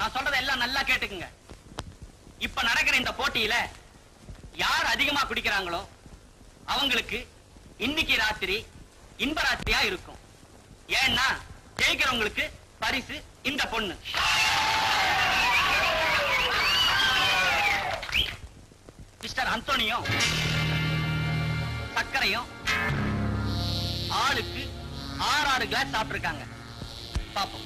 நான் சொல்றத எல்லாம் நல்லா கேட்டுக்குங்க இப்ப நடக்கிற இந்த போட்டியில யார் அதிகமா குடிக்கிறாங்களோ அவங்களுக்கு இன்னைக்கு ராத்திரி இன்ப ராத்திரியா இருக்கும் ஏன்னா ஜெயிக்கிறவங்களுக்கு பரிசு இந்த பொண்ணு மிஸ்டர் அந்தோனியும் சர்க்கரையும் ஆளுக்கு ஆறு ஆறு கிளாஸ் சாப்பிட்டிருக்காங்க பாப்போம்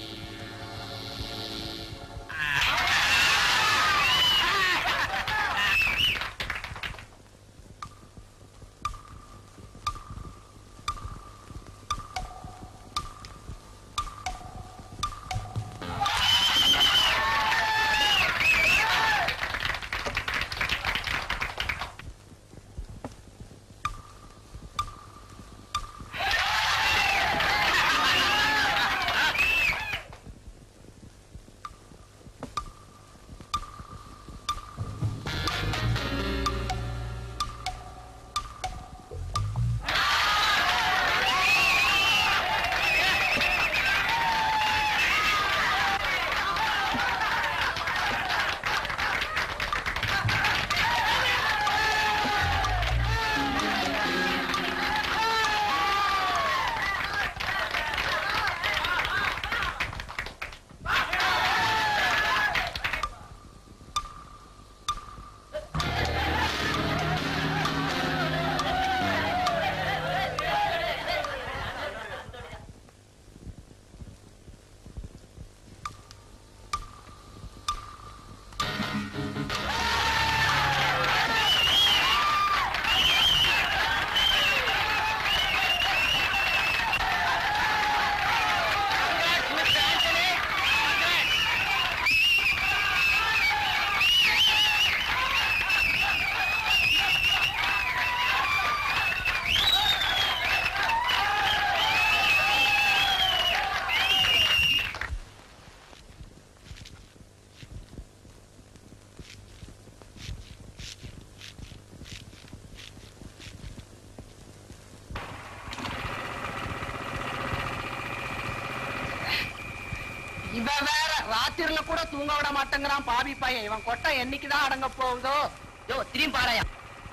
இவன் வேற ராத்திரில கூட தூங்க விட மாட்டேங்கிறான் பாவி பையன் இவன் கொட்டை என்னைக்குதான் அடங்க போகுதோ யோ திரும்பி பாறையா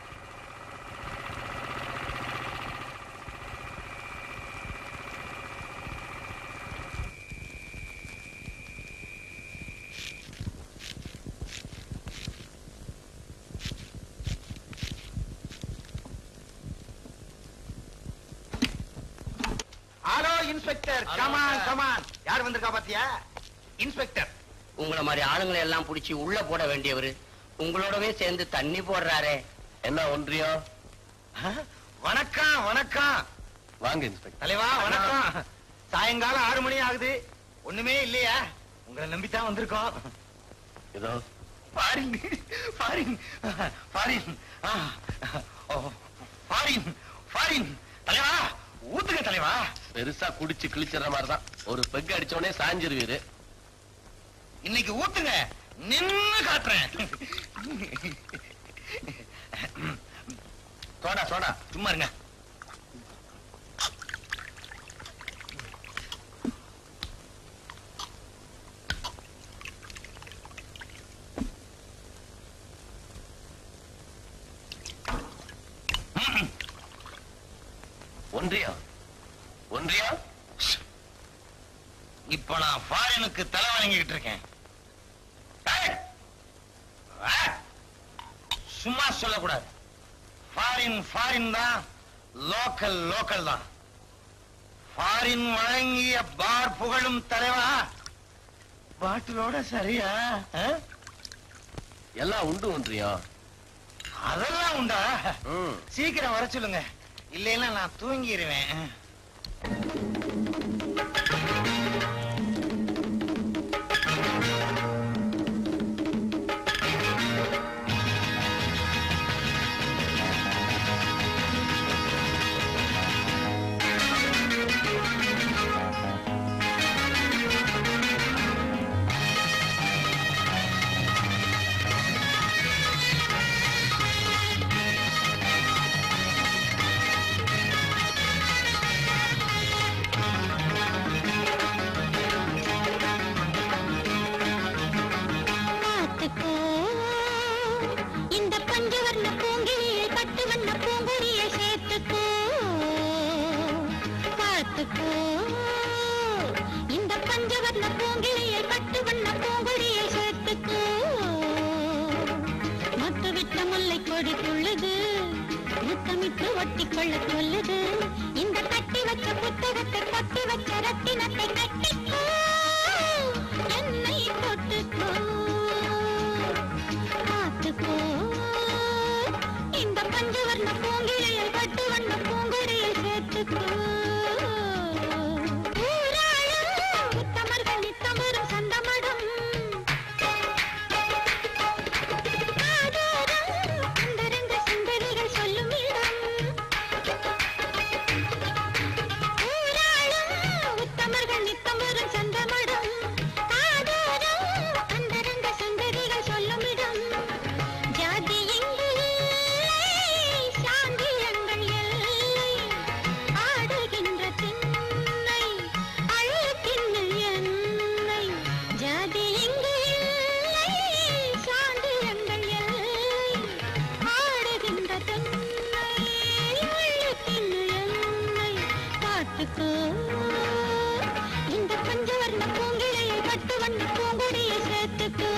ஹலோ இன்ஸ்பெக்டர் கமான் கமான் யார் வந்திருக்கா பாத்தியா இன்ஸ்பெக்டர் உங்களை மாதிரி ஆளுங்களை எல்லாம் புடிச்சு உள்ள போட வேண்டியவரு உங்களோடவே சேர்ந்து தண்ணி போடுறாரே என்ன ஒன்றியம் வணக்கம் வணக்கம் வாங்க இன்ஸ்பெக்டர் தலைவா வணக்கம் சாயங்காலம் ஆறு மணி ஆகுது ஒண்ணுமே இல்லையா உங்களை நம்பித்தான் வந்திருக்கோம் ஏதோ ஃபாரின் ஃபாரின் ஃபாரின் ஆ, ஓ, ஃபாரின் ஃபாரின் தலைவா ஊத்துங்க தலைவா பெருசா குடிச்சு கிழிச்சிடுற மாதிரி தான் ஒரு பெக் அடிச்ச சாஞ்சிருவீரு இன்னைக்கு ஊத்துங்க நின்னு காட்டுறேன் சோடா சோடா சும்மா இருங்க ஒன்றியம் ஒன்றியம் இப்ப நான் ஃபாரினுக்கு தலை வணங்கிட்டு இருக்கேன் ஏய்! ஆ! சும்மா சொல்லக்கூடாது ஃபாரின் ஃபாரின் தான் லோக்கல் லோக்கல் தான் ஃபாரின் வழங்கிய பார் புகழும் தலைவா பாட்டிலோட சரியா ஆ? எல்லாம் உண்டு ஒன்றியம் அதெல்லாம் உண்டா ம். சீக்கிரம் வர சொல்லுங்க இல்லைன்னா நான் தூங்கிடுவேன் கொள்ள சொல்லுது இந்த கட்டி வச்ச புத்தகத்தை கொட்டி வச்ச ரத்தினத்தை கட்டிக்கோ என்னை தொட்டுக்கோ காத்துக்கோ இந்த பஞ்சவர்ண பூங்கிளையை பட்டு வண்ண பூங்கொடியில் சேர்த்துக்கோ ஊராளும் உத்தமர்கள் நித்தமரும் சந்தமடும் ஆதாரம் அந்தரங்க சுந்தரிகள் சொல்லும் இடம் ஊராளும் உத்தமர்கள் நித்தம் வரும் சந்தமடம் ஆதாரம் அந்தரங்க சுந்தரிகள் சொல்லும் இடம் ஜாதி எங்கு இல்லை சாந்தி எங்கள் எல்லை ஆடுகின்ற திண்ணை அழுக்கின்ற என்னை ஜாதி எங்கு இல்லை சாந்தி எங்கள் எல்லை ஆடுகின்ற தென்னை அழுக்கின்ற என்னை காட்டுக்கோ இந்த பஞ்சவர்ண பூங்கிளையை பட்டு வண்ண பூங்கொடியை சேர்த்துக்கோ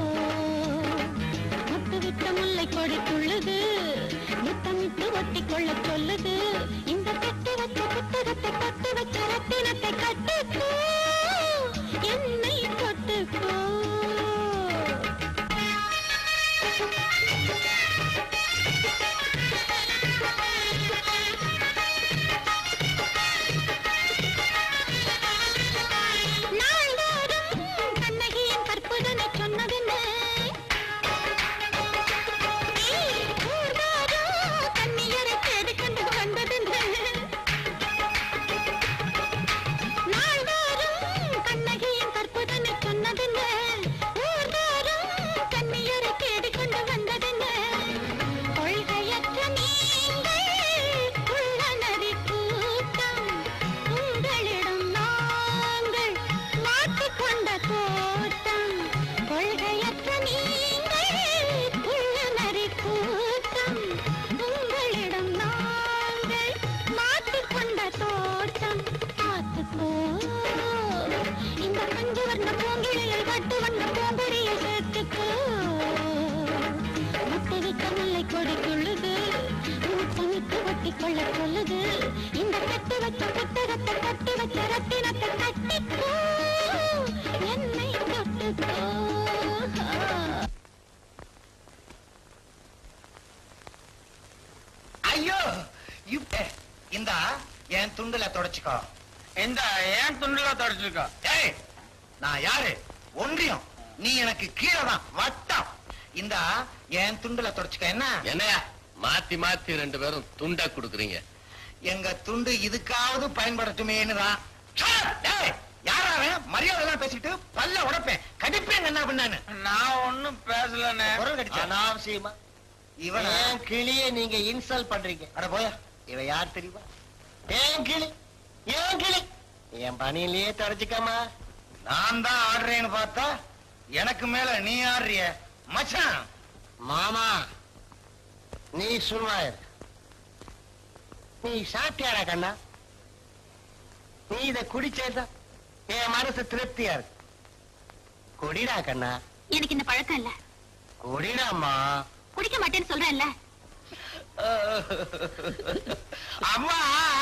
முட்டு விட்ட முல்லை கொடி துள்ளுது முத்தமிட்டு ஒட்டி கொள்ள சொல்லுது இந்த கட்டி வச்ச புத்தகத்தை கட்டி வச்ச ரத்தினத்தை கட்டுக்கோ என்னை தொட்டுக்கோ நாள்தோறும் கண்ணகியின் கற்புதனை சொன்னதென்ன ஊர்தோறும் கன்னியரை தேடிக் கொண்டு வந்ததென்ன நாள்தோறும் கண்ணகியின் கற்புதனை சொன்னதென்ன ஊர்தோறும் கன்னியரை தேடிக் கொண்டு வந்ததென்ன கொள்கையற்ற நீங்கள் உள்ள நரி கூட்டம் உங்களிடம் நாங்கள் மாட்டிக்கொண்ட தோட்டம் கொள்கையற்ற நீங்கள் உள்ள நரி கூட்டம் உங்களிடம் நாங்கள் மாட்டிக்கொண்ட தோட்டம் பார்த்துக்கோ இந்த பஞ்சவர்ண பூங்கிளையில் கட்டு வண்ண பூங்கொடியை சேர்த்துக்கோ முட்டை விட்ட முல்லை கொடி கொள்ளுது முத்தமிட்டு ஒட்டி கொள்ள சொல்லுது இந்த கட்டி வச்ச புத்தகத்தை கட்டி வச்ச ரத்தினத்தை கட்டிக்கோ என்னை தொட்டுக்கோ ஐயோ இப்ப இந்த என் துண்டுல தொடச்சுக்கோ இந்த ஏன் துண்டுல தொடச்சிருக்கா ஏய் நான் யாரு ஒன்றியம் நீ எனக்கு கீழே தான் வட்டம் இந்த என் துண்டுல தொடச்சுக்க என்ன என்னையா மாத்தி மாத்தி ரெண்டு பேரும் துண்டா குடுக்குறீங்க எங்க துண்டு இதுக்காவது பயன்படுத்துமேன்னு தான் சார், டேய், யாரா அவன்? மரியாதை எல்லாம் பேசிட்டு பல்ல உடைப்பேன் கடிப்பேன் என்ன பண்ணான்னு நான் ஒண்ணும் பேசலண்ணே குரல் கடிச்சா அனாவசியமா இவன் ஏன் கிளிய நீங்க இன்சல்ட் பண்றீங்க அட போயா இவ யார் தெரியுமா ஏன் கிளி ஏன் கிளி என் பணியிலேயே தொடச்சுக்கமா நான் தான் ஆடுறேன்னு பார்த்தா எனக்கு மேல நீ ஆடுறிய மச்சான் மாமா நீ சும்மா இரு நீ சாப்பிட்டியாடா கண்ணா நீ இத குடிச்சேதா என் மனசு திருப்தியா இருக்கு குடிடா கண்ணா எனக்கு இந்த பழக்கம் இல்ல குடிடாம்மா குடிக்க மாட்டேன்னு சொல்றேன்ல அம்மா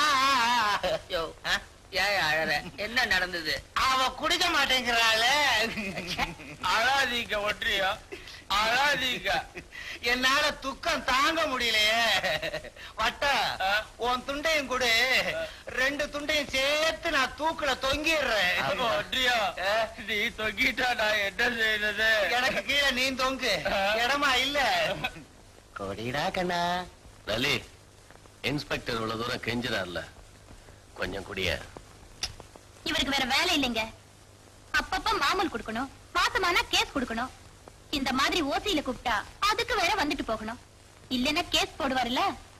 ஏன் அழற என்ன நடந்தது அவ குடிக்க மாட்டேங்கிறாள அழாதீங்க ஒன்றியா அழாதீங்க என்னால துக்கம் தாங்க முடியலையே வட்ட ஆ? உன் துண்டையும் கொடு ரெண்டு துண்டையும் சேர்த்து நான் தூக்குல தொங்கிடுறேன் ஒன்றியா ஆ? நீ தொங்கிட்டா நான் என்ன செய்யறது எனக்கு கீழே நீ தொங்கு ஆ? இடமா இல்ல குடிடா கண்ணா லலி இன்ஸ்பெக்டர் இவ்வளவு தூரம் கெஞ்சுறாருல கொஞ்சம் குடிய இவருக்கு வேற வேலை இல்லைங்க அப்பப்ப மாமூல் கொடுக்கணும் மாசமானா கேஸ் கொடுக்கணும் இந்த மாதிரி ஓசியில கூப்பிட்டா அதுக்கு வேற வந்துட்டு போகணும் இல்லன்னா கேஸ் போடுவாருல்ல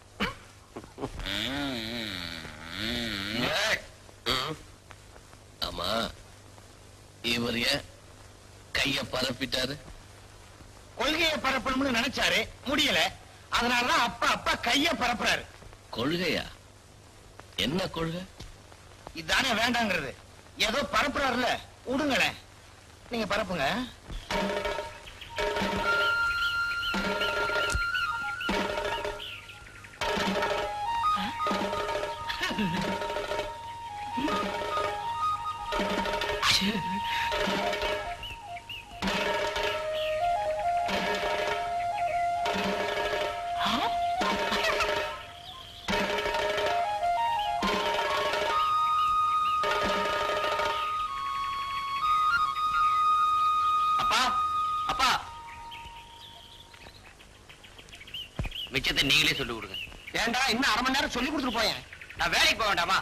ம். ஆமா இவர் ஏன் கைய பரப்பிட்டாரு கொள்கையை பரப்பணும்னு நினைச்சாரு முடியல அதனாலதான் அப்பா அப்பா கைய பரப்புறாரு கொள்கையா என்ன கொள்கை இதானே வேண்டாங்கிறது ஏதோ பரப்புறாருல விடுங்களேன் நீங்க பரப்புங்க அப்பா அப்பா மிச்சத்தை நீங்களே சொல்லி கொடுங்க ஏண்டா இன்னும் அரை மணி நேரம் சொல்லி கொடுத்துட்டு போயேன் நான் வேலைக்கு போக வேண்டாமா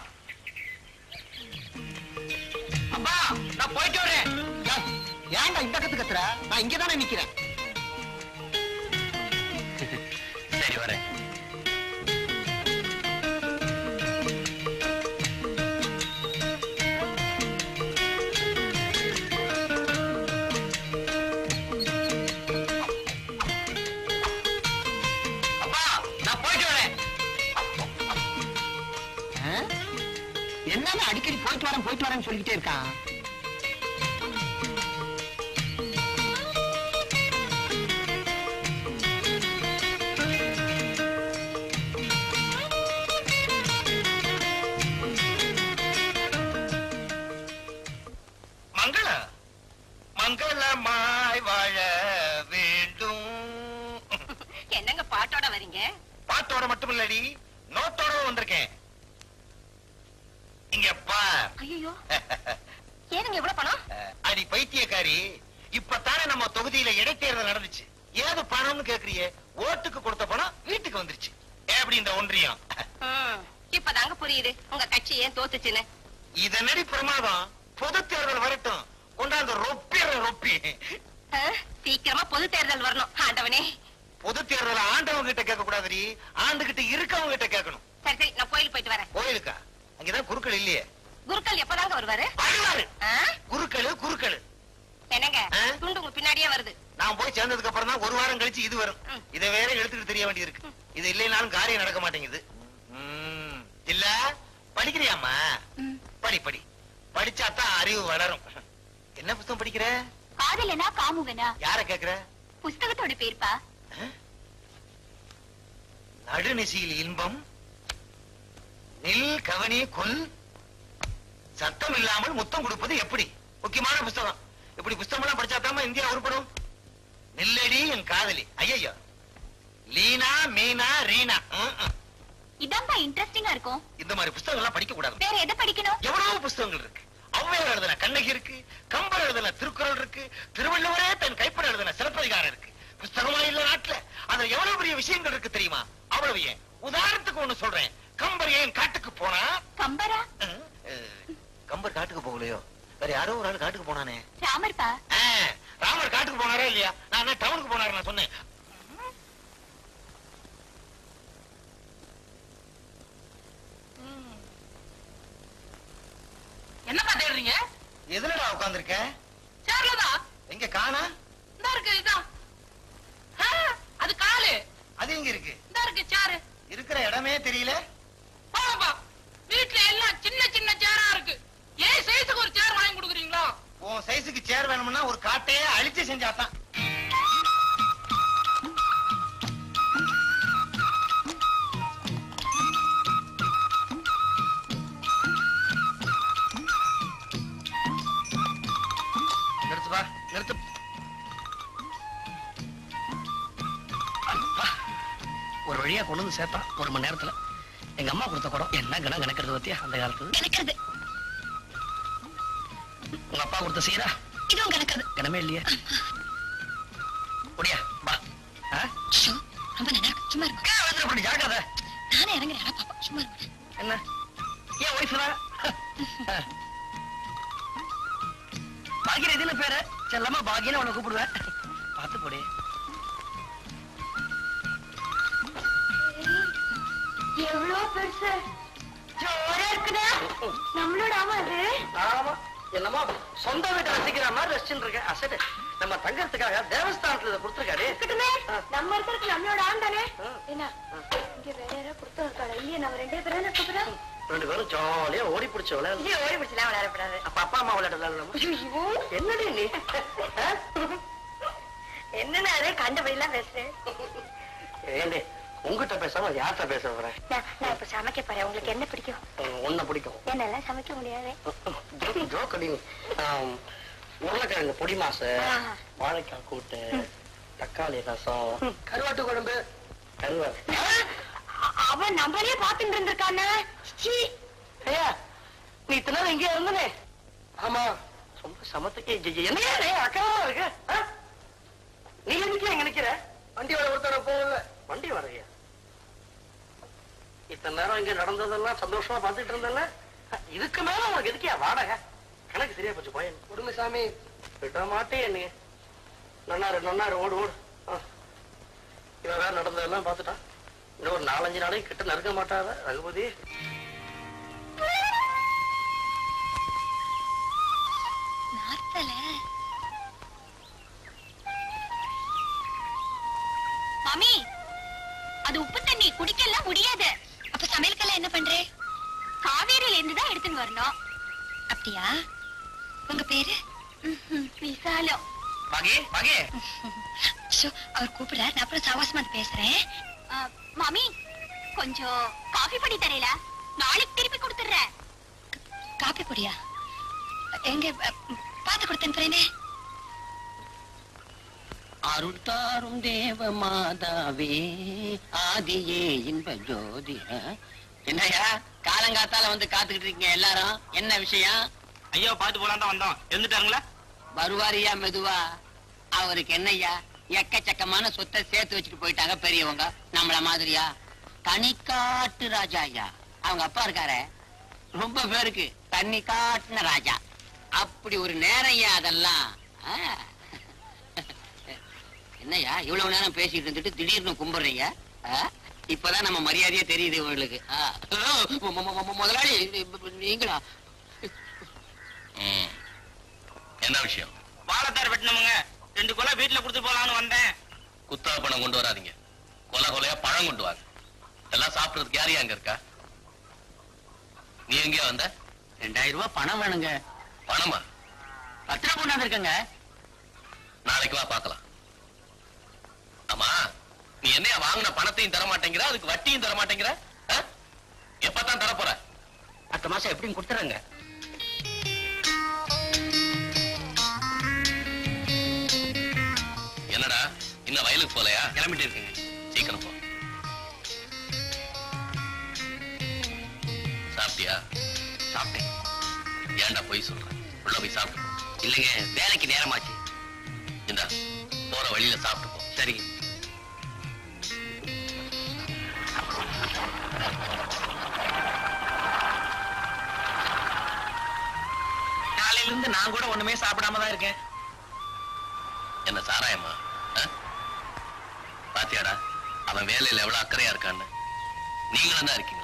அப்பா நான் போயிட்டு வரேன் ஏய், ஏன்டா இந்த கத்து கத்துற நான் இங்க தானே நிக்கிறேன் சரி வரேன் அப்பா நான் போயிட்டு வரேன் ஆ? என்னன்னு அடிக்கடி போயிட்டு வரேன் போயிட்டு வரேன்னு சொல்லிக்கிட்டே இருக்கான் மங்கள மங்களமாய் வாழ வேண்டும் என்னங்க பாட்டோட வரீங்க பாட்டோட மட்டும் இல்லடி நோட்டோட வந்திருக்கேன் இங்க பார் ஐயோ ஏனுங்க எவ்வளவு பணம் அடி பைத்தியக்காரி இப்பதானே நம்ம தொகுதியில இடைத்தேர்தல் நடந்துச்சு ஏது பணம்னு கேக்குறியே ஓட்டுக்கு கொடுத்த பணம் வீட்டுக்கு வந்துருச்சு எப்படி இந்த ஒன்றியம் ம், இப்பதாங்க புரியுது உங்க கட்சி ஏன் தோத்துச்சுன்னு இதனடி பிரமாதம் பொது தேர்தல் வரட்டும் கொண்டாந்து ரொப்பிற ரொப்பி ஆ, சீக்கிரமா பொது தேர்தல் வரணும் ஆண்டவனே பொது தேர்தல் ஆண்டவங்க கிட்ட கேட்க கூடாதுடி ஆண்டு கிட்ட இருக்கவங்க கிட்ட கேட்கணும் சரி சரி நான் கோயிலுக்கு போயிட்டு வரேன் கோயிலுக்கா அங்கதான் குருக்கள் இல்லையே குருக்கள் எப்பதாங்க வருவாரு வருவாரு ஆ? குருக்களு குருக்களு என்னங்க ஆ? துண்டு உங்களுக்கு பின்னாடியே வருது நான் போய் சேர்ந்ததுக்கு அப்புறம் தான் ஒரு வாரம் கழிச்சு இது வரும் ம். இதை வேற எடுத்துக்கிட்டு தெரிய வேண்டியிருக்கு இது இல்லைனாலும் காரியம் நடக்க மாட்டேங்குது ம். இல்ல படிக்கிறியாம்மா ம். படி படி படிச்சாதான் அறிவு வளரும் என்ன புத்தகம் படிக்கிற காதலனா காமுகனா யார கேக்குற புஸ்தகத்தோட பேர்ப்பா நடுநிசியில் இன்பம் நில் கவனி கொல் சத்தம் இல்லாமல் முத்தம் கொடுப்பது எப்படி முக்கியமான புஸ்தகம் இப்படி புஸ்தகம் எல்லாம் படிச்சாதாம இந்தியா உருப்படும் நில்லடி என் காதலி ஐயோ லீனா மீனா ரீனா ம், ம். இதான்பா இன்ட்ரெஸ்டிங்கா இருக்கும் இந்த மாதிரி புஸ்தகம் எல்லாம் படிக்க கூடாது வேற எதை படிக்கணும் எவ்வளவு புஸ்தகங்கள் இருக்கு ஔவையார் எழுதின கண்ணகி இருக்கு கம்பர் எழுதின திருக்குறள் இருக்கு திருவள்ளுவரே தன் கைப்பட எழுதின சிலப்பதிகாரம் இருக்கு புஸ்தகமா இல்ல நாட்டுல அதுல எவ்வளவு பெரிய விஷயங்கள் இருக்கு தெரியுமா அவ்வளவு ஏன் உதாரணத்துக்கு ஒண்ணு சொல்றேன் கம்பர் ஏன் காட்டுக்கு போனா கம்பரா அஹ், அஹ், கம்பர் காட்டுக்கு போகலையோ வேற யாரோ ஒரு ஆள் காட்டுக்கு போனானே ராமர்பா ஆ, ராமர் காட்டுக்கு போனாரா இல்லையா நான் என்ன டவுனுக்கு போனாரு நான் சொன்னேன் என்னப்பா தேடுறீங்க எதுலடா உட்கார்ந்திருக்க சேர்லதான் எங்க காணா இந்த இருக்கு இதான் ஆ, அது காலு அது எங்க இருக்கு இந்த இருக்கு சேரு இருக்கிற இடமே தெரியல போங்கப்பா வீட்டுல எல்லாம் சின்ன சின்ன சேரா இருக்கு ஏன் சைஸுக்கு ஒரு சேர் வாங்கி கொடுக்குறீங்களா உன் சைஸுக்கு சேர் வேணும்னா ஒரு காட்டையே அழிச்சு செஞ்சாதான் நிறுத்துப்பா நிறுத்து அப்பா. ஒரு வழியா கொண்டு வந்து சேர்த்தான் ஒரு மணி நேரத்துல எங்க அம்மா கொடுத்த குடம் என்ன கணம் கணக்கிறது பத்தியா அந்த காலத்துல கணக்கிறது உங்க அப்பா கொடுத்த சீரா இதுவும் கணக்கிறது கனமே இல்லையா முடியா வா ஆ? ஷோ, ரொம்ப நல்லா இருக்கு சும்மா இருக்கும் கீழே விழுந்துட போடி, ஜாக்கிரதை. நானே இறங்குறேன் ஆனா பாப்பா சும்மா இருக்கு என்ன ஏன் ஒய்ஃப் தான் பாக்கிய இதுல பேரு செல்லமா பாக்கியன்னு உன்னை கூப்பிடுவேன் பார்த்து போடி எவ்வளவு பெருசு ஜோரா இருக்குதா நம்மளோட ஆமா அது ஆமா என்னமோ சொந்த வீட்டை வச்சுக்கிற மாதிரி ரசிச்சுட்டு இருக்கேன் அசடு நம்ம தங்கறதுக்காக தேவஸ்தானத்துல இதை கொடுத்துருக்காரு இருக்கட்டுமே நம்ம இருக்கிறது நம்மளோட ஆண் தானே என்ன இங்க வேற யாராவது கொடுத்தா இருக்காளா இல்லையா நம்ம ரெண்டே பேரும் இருக்க போறோம் ரெண்டு பேரும் ஜாலியா ஓடி பிடிச்ச விளையாடு இல்லையே ஓடி பிடிச்சலாம் விளையாடப்படாது அப்ப அப்பா அம்மா விளையாடலாம் ஐயோ என்னடி நீ என்னன்னு அதே கண்டபடியெல்லாம் பேசுறேன் ஏண்டி உங்ககிட்ட பேசாம யார்கிட்ட பேச போறேன் நான் நான் இப்ப சமைக்க போறேன் உங்களுக்கு என்ன பிடிக்கும் உன்னை பிடிக்கும் என்னெல்லாம் சமைக்க முடியாது ஜோக் அடி ஆம், உருளைக்கிழங்கு பொடி மாசு ஆ. வாழைக்காய் கூட்டு தக்காளி ரசம் கருவாட்டு குழம்பு கருவாடு அ- அவன் நம்மளே பாத்துட்டு இருந்திருக்கானே சீ. ஐயா நீ இத்தனை நாள் இங்கே இருந்தனே ஆமா ரொம்ப சமத்துக்கு என்ன அக்கா இருக்கு ஆ? நீ எதுக்கு எங்க நிக்கிற வண்டி வர ஒருத்தர போகல வண்டி வரையா இத்தனை நேரம் இங்க நடந்ததெல்லாம் சந்தோஷமா பார்த்துட்டு இருந்தல இதுக்கு மேல உனக்கு எதுக்கியா வாடகை கணக்கு சரியா போச்சு போயன் குடும்பசாமி விட மாட்டேன் நீ நன்னாரு நன்னாரு ஓடு ஓடு ஆ. இவன் வேற நடந்ததெல்லாம் பார்த்துட்டான் இன்னும் ஒரு நாலஞ்சு நாளைக்கு கிட்ட நெருங்க மாட்டாத ரகுபதி நார்த்தல மாமி அது உப்பு தண்ணி குடிக்கலாம் முடியாது அப்ப சமையலுக்கெல்லாம் என்ன பண்றே காவேரியில இருந்து தான் எடுத்துன்னு வரணும் அப்படியா உங்க பேரு விசாலம் மகே மகே ஷோ, அவர் கூப்பிடுறார் நான் அப்புறம் சவாசமா வந்து பேசுறேன் மாமி கொஞ்சம் காஃபி பொடி தரையில நாளைக்கு திருப்பி கொடுத்துடுறேன் காபி பொடியா எங்க அ, பாத்து கொடுத்தேன் அருள் தாரும் தேவ மாதாவே ஆதியே இன்ப ஜோதி என்னையா காலங்காத்தால வந்து காத்துக்கிட்டு இருக்கீங்க எல்லாரும் என்ன விஷயம் ஐயோ பாத்து போலாம் தான் வந்தோம் இருந்துட்டாங்களா வருவாரியா மெதுவா அவருக்கு என்னய்யா எக்கச்சக்கமான சொத்தை சேர்த்து வச்சுட்டு போயிட்டாங்க பெரியவங்க நம்மள மாதிரியா தனிக்காட்டு ராஜா ஐயா அவங்க அப்பா இருக்காரே ரொம்ப பேருக்கு தண்ணி காட்டுன ராஜா அப்படி ஒரு நேரம் ஐயா அதெல்லாம் ஆ. என்னய்யா இவ்வளவு நேரம் பேசிட்டு இருந்துட்டு திடீர்னு கும்பிடுறீங்க ஆ? இப்பதான் நம்ம மரியாதையே தெரியுது உங்களுக்கு ஆ. மு- மு- மு- முதலாளி நீங்களா என்ன விஷயம் வாழைத்தார் வெட்டணுமுங்க ரெண்டு கொலை வீட்டுல கொடுத்து போலான்னு வந்தேன் குத்தா பணம் கொண்டு வராதீங்க கொலை கொலையா பழம் கொண்டு வாங்க எல்லாம் சாப்பிடுறதுக்கு யார் அங்க இருக்கா நீ எங்கேயா வந்த ரெண்டாயிரம் ரூபாய் பணம் வேணுங்க பணமா பத்திரம் கொண்டாந்து இருக்கங்க நாளைக்கு வா பார்க்கலாம் ஆமா நீ என்னையா வாங்கின பணத்தையும் தர மாட்டேங்கிற அதுக்கு வட்டியும் தர மாட்டேங்கிற ஆ? எப்பதான் தர போற அடுத்த மாசம் எப்படியும் கொடுத்துறேங்க என்னடா இன்னும் வயலுக்கு போலையா கிளம்பிட்டு இருக்குங்க சீக்கிரம் போ சாப்பிட்டியா சாப்பிட்டேன் ஏன்டா போய் சொல்றேன் உள்ள போய் சாப்பிட்டு போ. இல்லைங்க வேலைக்கு நேரமாச்சு இந்தா போற வழியில சாப்பிட்டு போ சரிங்க காலையில இருந்து நான் கூட ஒண்ணுமே சாப்பிடாம தான் இருக்கேன் என்ன சாராயமா ஆ? பாத்தியாடா அவன் வேலையில எவ்வளவு அக்கறையா இருக்கான்னு நீங்களும் தான் இருக்கீங்களே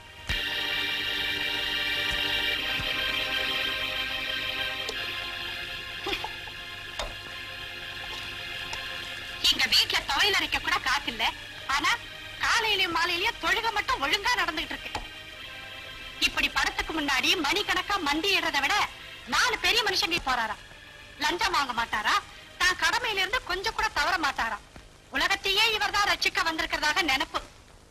எங்க வீட்டுல துவையல் அரைக்க கூட காசு இல்ல ஆனா காலையிலயும் மாலையிலயும் தொழுக மட்டும் ஒழுங்கா நடந்துகிட்டு இருக்கு இப்படி படத்துக்கு முன்னாடி மணிக்கணக்கா மண்டி இடுறதை விட நாலு பெரிய மனுஷங்க போறாராம் லஞ்சம் வாங்க மாட்டாரா தான் கடமையில இருந்து கொஞ்சம் கூட தவற மாட்டாராம் உலகத்தையே இவர்தான் ரட்சிக்க வந்திருக்கிறதாக நினைப்பு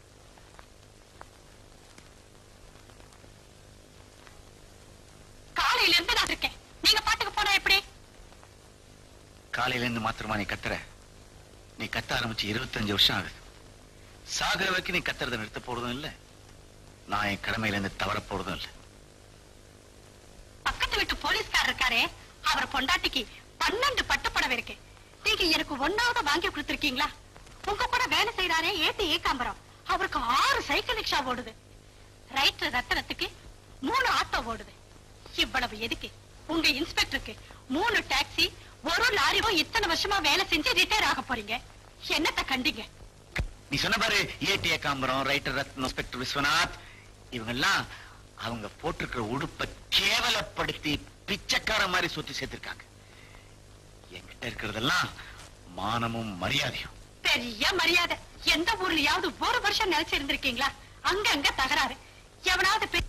காலையில இருந்து நான் இருக்கேன் நீங்க பாட்டுக்கு போனா எப்படி காலையில இருந்து மாத்திரமா நீ கத்துற நீ கத்த ஆரம்பிச்சு இருபத்தஞ்சு வருஷம் ஆகுது சாகிற வரைக்கும் நீ கத்துறதை நிறுத்த போறதும் இல்ல நான் என் கடமையில இருந்து தவற போறதும் இல்ல பக்கத்து வீட்டு போலீஸ்காரர் இருக்காரே அவர் பொண்டாட்டிக்கு பன்னெண்டு பட்டு புடவை இருக்கு நீங்க எனக்கு ஒன்னாவது வாங்கி கொடுத்திருக்கீங்களா உங்க கூட வேலை செய்யறாரே ஏத்தி ஏகாம்பரம் அவருக்கு ஆறு சைக்கிள் ரிக்ஷா ஓடுது ரைட்டர் ரத்தனத்துக்கு மூணு ஆட்டோ ஓடுது இவ்வளவு எதுக்கு உங்க இன்ஸ்பெக்டருக்கு மூணு டாக்ஸி ஒரு லாரிவும் இத்தனை வருஷமா வேலை செஞ்சு ரிட்டையர் ஆக போறீங்க என்னத்த கண்டீங்க நீ சொன்ன பாரு Ekambaram writer Ratna inspector Viswanath இவங்க எல்லாம் அவங்க போட்டிருக்கிற உடுப்பை கேவலப்படுத்தி பிச்சைக்கார மாதிரி சொத்து சேர்த்திருக்காங்க என்கிட்ட இருக்கிறதெல்லாம் மானமும் மரியாதையும் பெரிய மரியாதை எந்த ஊர்லயாவது ஒரு வருஷம் நிலைச்சு இருந்திருக்கீங்களா அங்கங்க தகராறு எவனாவது பெ-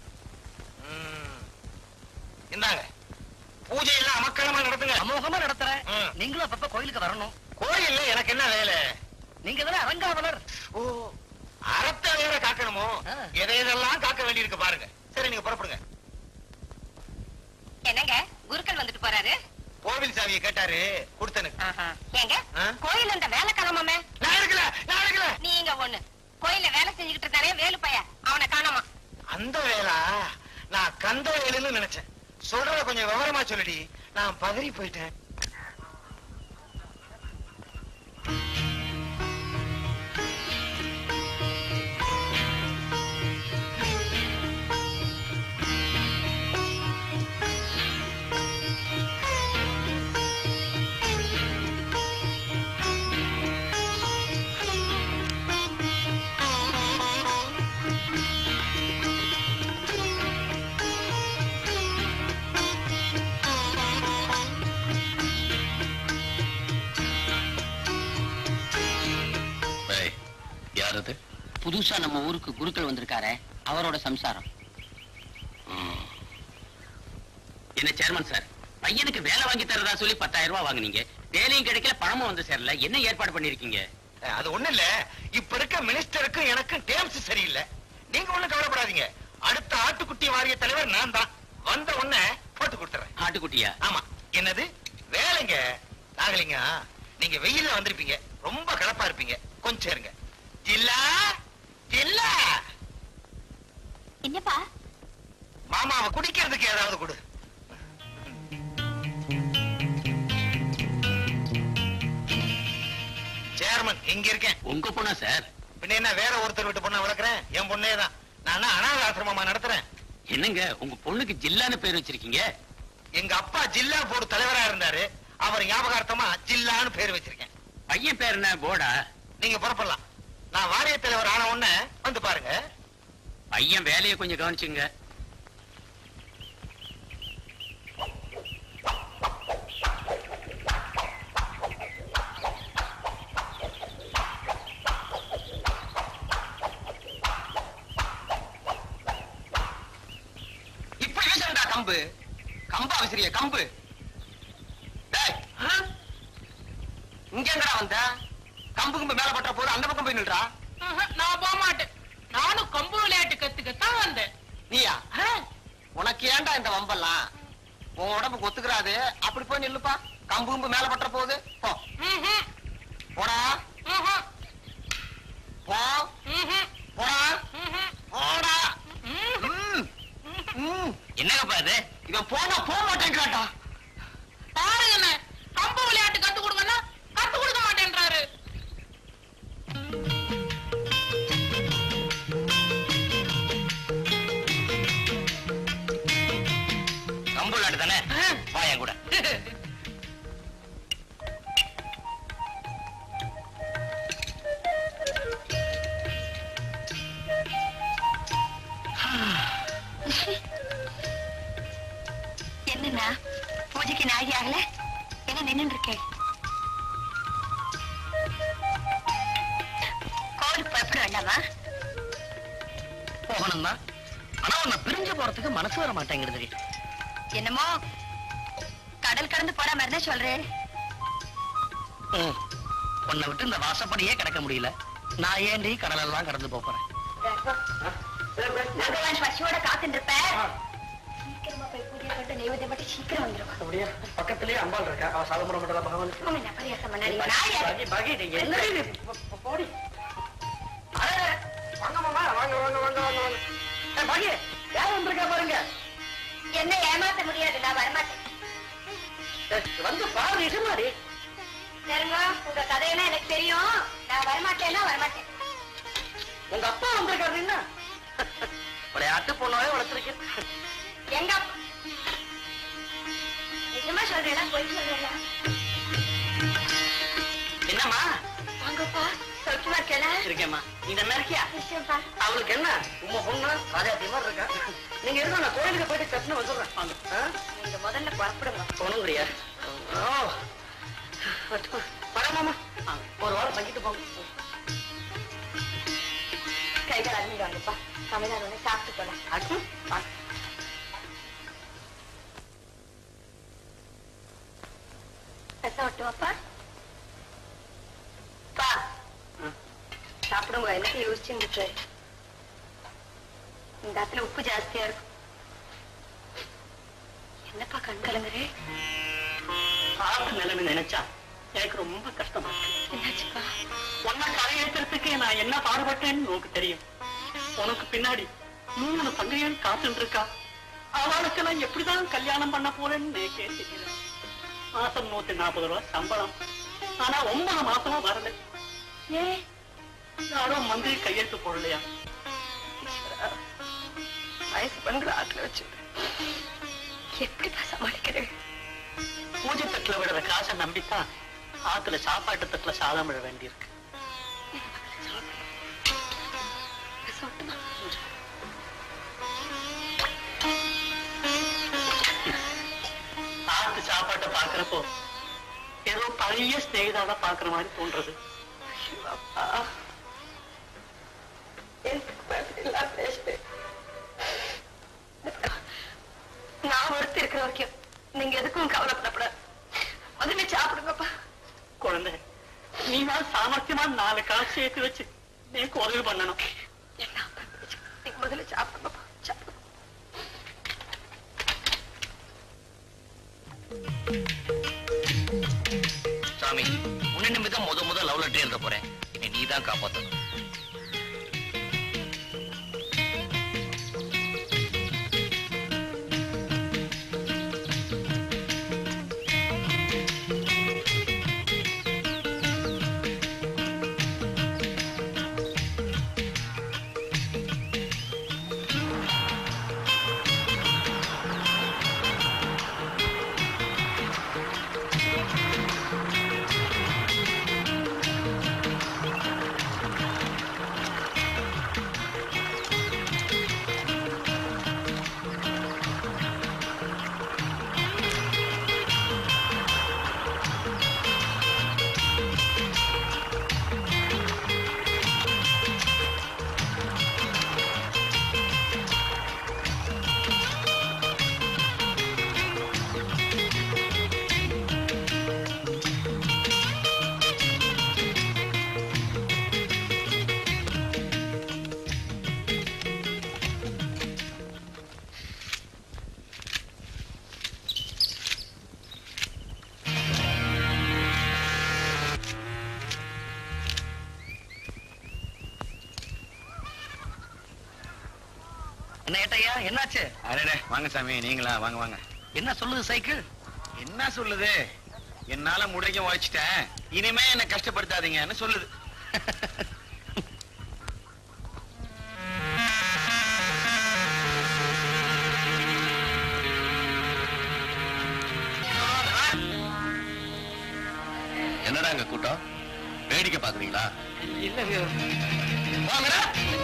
இந்தாங்க பூஜை எல்லாம் அமக்களமா நடத்துங்க அமோகமா நடத்துறேன் ம். நீங்களும் அப்பப்ப கோயிலுக்கு வரணும் கோயில்ல எனக்கு என்ன வேலை நீங்க தானே அரங்காவலர் ஓ அறத்தை வேற காக்கணுமோ எதை எதெல்லாம் காக்க வேண்டியிருக்கு பாருங்க சரி நீங்க புறப்படுங்க என்னங்க குருக்கள் வந்துட்டு போறாரு கோவில் சாவியை கேட்டாரு கொடுத்தனுக்கு ஏங்க ஆ? கோயில் அந்த வேலை கிளம்பாம நான் எடுக்கல நான் எடுக்கல நீங்க ஒண்ணு கோயில்ல வேலை செஞ்சுக்கிட்டு இருக்கானே வேலு பைய அவனை காணோமா அந்த வேலா நான் கந்த வேலுன்னு நினைச்சேன் சொல்றத கொஞ்சம் விவரமா சொல்லுடி நான் பதறி போயிட்டேன் ஏய், யார் அது புதுசா நம்ம ஊருக்கு குருக்கள் வந்திருக்காரே அவரோட சம்சாரம் என்ன சேர்மன் சார் பையனுக்கு வேலை வாங்கி தரதா சொல்லி பத்தாயிரம் ரூபாய் வாங்குனீங்க வேலையும் கிடைக்கல பணமும் வந்து சேரல என்ன ஏற்பாடு பண்ணிருக்கீங்க அஹ், அது ஒண்ணு இல்ல இப்ப இருக்க மினிஸ்டருக்கும் எனக்கும் டேம்ஸ் சரியில்லை நீங்க ஒண்ணும் கவலைப்படாதீங்க அடுத்த ஆட்டுக்குட்டி வாரிய தலைவர் நான் தான் வந்த உடனே போட்டு கொடுத்துறேன் ஆட்டுக்குட்டியா ஆமா என்னது வேலைங்க நாகலிங்க நீங்க வெயில்ல வந்திருப்பீங்க ரொம்ப கலப்பா இருப்பீங்க கொஞ்சம் இருங்க ஜில்லா ஜில்லா என்னப்பா மாமாவை குடிக்கிறதுக்கு ஏதாவது கொடு சேர்மன் இங்க இருக்கேன் உங்க பொண்ணா சார் பின்ன என்ன வேற ஒருத்தர் விட்டு பொண்ணை வளர்க்குறேன் என் பொண்ணே தான் நான் அனாத ஆசிரமமா நடத்துறேன் என்னங்க உங்க பொண்ணுக்கு ஜில்லான்னு பேர் வச்சிருக்கீங்க எங்க அப்பா ஜில்லா போர்டு தலைவரா இருந்தாரு அவர் ஞாபகார்த்தமா ஜில்லான்னு பேர் வச்சிருக்கேன் பையன் பேர் என்ன போடா நீங்க புறப்படலாம் நான் வாரிய தலைவர் ஆன உடனே வந்து பாருங்க பையன் வேலையை கொஞ்சம் கவனிச்சுங்க இப்ப வீசண்டா கம்பு கம்பா விசிறிய கம்பு டேய், ஆ? இங்க எங்கடா வந்த கம்பு கம்பு மேல பட்ட போது அந்த பக்கம் போய் நில்றா நான் போக மாட்டேன் நானும் கம்பு விளையாட்டு கத்துக்கத்தான் வந்தேன் நீயா உனக்கு ஏன்டா இந்த வம்பெல்லாம் உன் உடம்புக்கு ஒத்துக்கிறாது அப்படி போய் நில்லுப்பா கம்பு கம்பு மேல பட்ட போகுது போ ம்ஹும், போடா ம்ஹும், போ ம்ஹும், போடா ம்ஹும், போடா ம்ஹும். ம், ம். என்னங்கப்பா இது இவன் போனா போக மாட்டேங்கிறான்டா பாருங்கண்ணே கம்பு விளையாட்டு கத்து கொடுங்கன்னா கத்து கொடுக்க மாட்டேன்றாரு கம்பு விளையாட்டு தானே வா என் கூட என்னண்ணா பூஜைக்கு நாழி ஆகல என்ன நின்னு இருக்கேன் கோவிலுக்கு புறப்பட வேண்டாமா போகணும் தான் ஆனா உன்னை பிரிஞ்சு போறதுக்கு மனசு வர மாட்டேங்கிறது என்னமோ கடல் கடந்து போற மாதிரி தான் சொல்றேன் ம். உன்னை விட்டு இந்த வாசப்படியே கிடக்க முடியல நான் ஏண்டி கடலெல்லாம் கடந்து போப் போறேன் பகவான் பசியோட காத்துட்டு இருப்ப சீக்கிரமா போய் பூஜை பண்ணிட்டு நெய்வேத்தியம் மட்டும் சீக்கிரம் வந்துருவா அப்படியே பக்கத்துலயே அம்பாள் இருக்கா அவ சாதம் போட மாட்டா பகவான் ஆமா, நான் பரியாசம் பண்ணாதீங்க. நான் யாரு? பகி, பகி, நீங்க என்னடி இது? போ- போ- போடி. அடே, வாங்க மாமா, வாங்க, வாங்க, வாங்க, வாங்க, வாங்க. ஏய், பகி, யார் வந்திருக்கா பாருங்க என்ன ஏமாத்த முடியாது நான் வரமாட்டேன் ஏய், வந்து பாரு நிஜமாடி சரிங்க உங்க கதையெல்லாம் எனக்கு தெரியும் நான் வரமாட்டேன்னா வரமாட்டேன் உங்க அப்பா வந்திருக்காரு என்ன விளையாட்டு பொண்ணாவே வளர்த்துருக்கேன் எங்க அப்பா? நிஜமா சொல்றேன் பொய் சொல்றேன் என்னம்மா வாங்கப்பா சௌக்கியமா இருக்கேனா இருக்கேம்மா நீ நல்லா இருக்கியா நிச்சயம்ப்பா அவளுக்கு என்ன உங்க பொண்ணு ராஜாத்தி மாதிரி இருக்கா நீங்க இருங்க நான் கோயிலுக்கு போயிட்டு சட்டுன்னு வந்துடுறேன் வாங்க. ஆ? நீங்க முதல்ல புறப்படுங்க போகணுங்கிறியா ஓ வரேன் மாமா ஆ, ஒரு வாரம் தங்கிட்டு போங்க கைகள் அருமையில் வாங்கப்பா சமையல் உடனே சாப்பிட்டு போலாம் அச்சு, ஆ. ரசம் விட்டுவாப்பா பா சாப்பிட உங்க என்ன யோசிச்சுட்டு இந்த இடத்துல உப்பு ஜாஸ்தியா இருக்கும் என்னப்பா கண் கலங்குறே ஆத்து நிலைமை நினைச்சா எனக்கு ரொம்ப கஷ்டமா இருக்கு என்னாச்சுப்பா உன்னை கரையேற்றுறதுக்கு நான் என்ன பாடுபட்டேன்னு உனக்கு தெரியும் உனக்கு பின்னாடி மூணு பங்கையும் காத்துட்டு இருக்கா அவளுக்கெல்லாம் எப்படிதான் கல்யாணம் பண்ண போறேன்னு எனக்கே தெரியல மாசம் நூத்தி நாற்பது ரூபாய் சம்பளம் ஆனா ஒன்பது மாசமா வரல ஏ யாரோ மந்திரி கையெழுத்து போடலையா வயசு பெண்களை ஆத்துல வச்சு எப்படிப்பா சமாளிக்கிறேன் பூஜை தட்டுல விடுற காசை நம்பித்தான் ஆத்துல சாப்பாட்டு தட்டுல சாதம் விட வேண்டியிருக்கு சொல்லட்டுமா ஆத்து சாப்பாட்டை பாக்குறப்போ ஏதோ பழைய ஸ்நேகிதால பாக்குற மாதிரி தோன்றது அப்பா எனக்கு அப்படிலாம் பேசுறேன் நான் ஒருத்தி இருக்கிற வரைக்கும் நீங்க எதுக்கும் கவலைப்படக்கூடாது முதல்ல சாப்பிடுங்கப்பா குழந்தை நீ தான் சாமர்த்தியமா நாலு காசு சேர்த்து வச்சு எனக்கு உதவி பண்ணணும் என்ன நீங்க முதல்ல சாப்பிடுங்கப்பா சாப்பிடுங்க சாமி உன்னை நம்பிதான் முத முத லவ் லெட்டர் எழுத போறேன் என்னை நீ தான் காப்பாத்தணும் என்ன ஏட்டையா என்னாச்சு அரே வாங்க சாமி நீங்களா வாங்க வாங்க என்ன சொல்லுது சைக்கிள் என்ன சொல்லுது என்னால முடிக்க உழைச்சிட்டேன் இனிமே என்ன கஷ்டப்படுத்தாதீங்கன்னு சொல்லுது என்னடா அங்க கூட்டம் வேடிக்கை பாக்குறீங்களா இல்லங்க வாங்கடா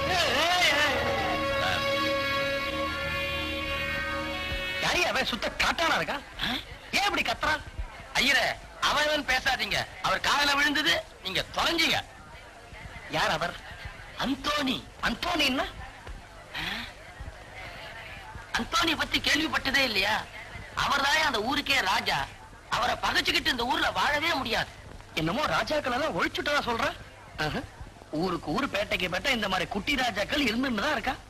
யாரையா அவன் சுத்த காட்டானா இருக்கா ஏன் இப்படி கத்துறான் ஐயரே அவன் இவன் பேசாதீங்க அவர் காதல விழுந்தது நீங்க தொலைஞ்சீங்க யார் அவர் அந்தோனி அந்தோனின்னா அந்தோனி பத்தி கேள்விப்பட்டதே இல்லையா அவர்தான் அந்த ஊருக்கே ராஜா அவரை பகைச்சுக்கிட்டு இந்த ஊர்ல வாழவே முடியாது என்னமோ ராஜாக்கள் எல்லாம் ஒழிச்சுட்டதா சொல்ற ஆஹா. ஊருக்கு ஊர் பேட்டைக்கு பேட்டை இந்த மாதிரி குட்டி ராஜாக்கள் இருந்துன்னு தான் இருக்கா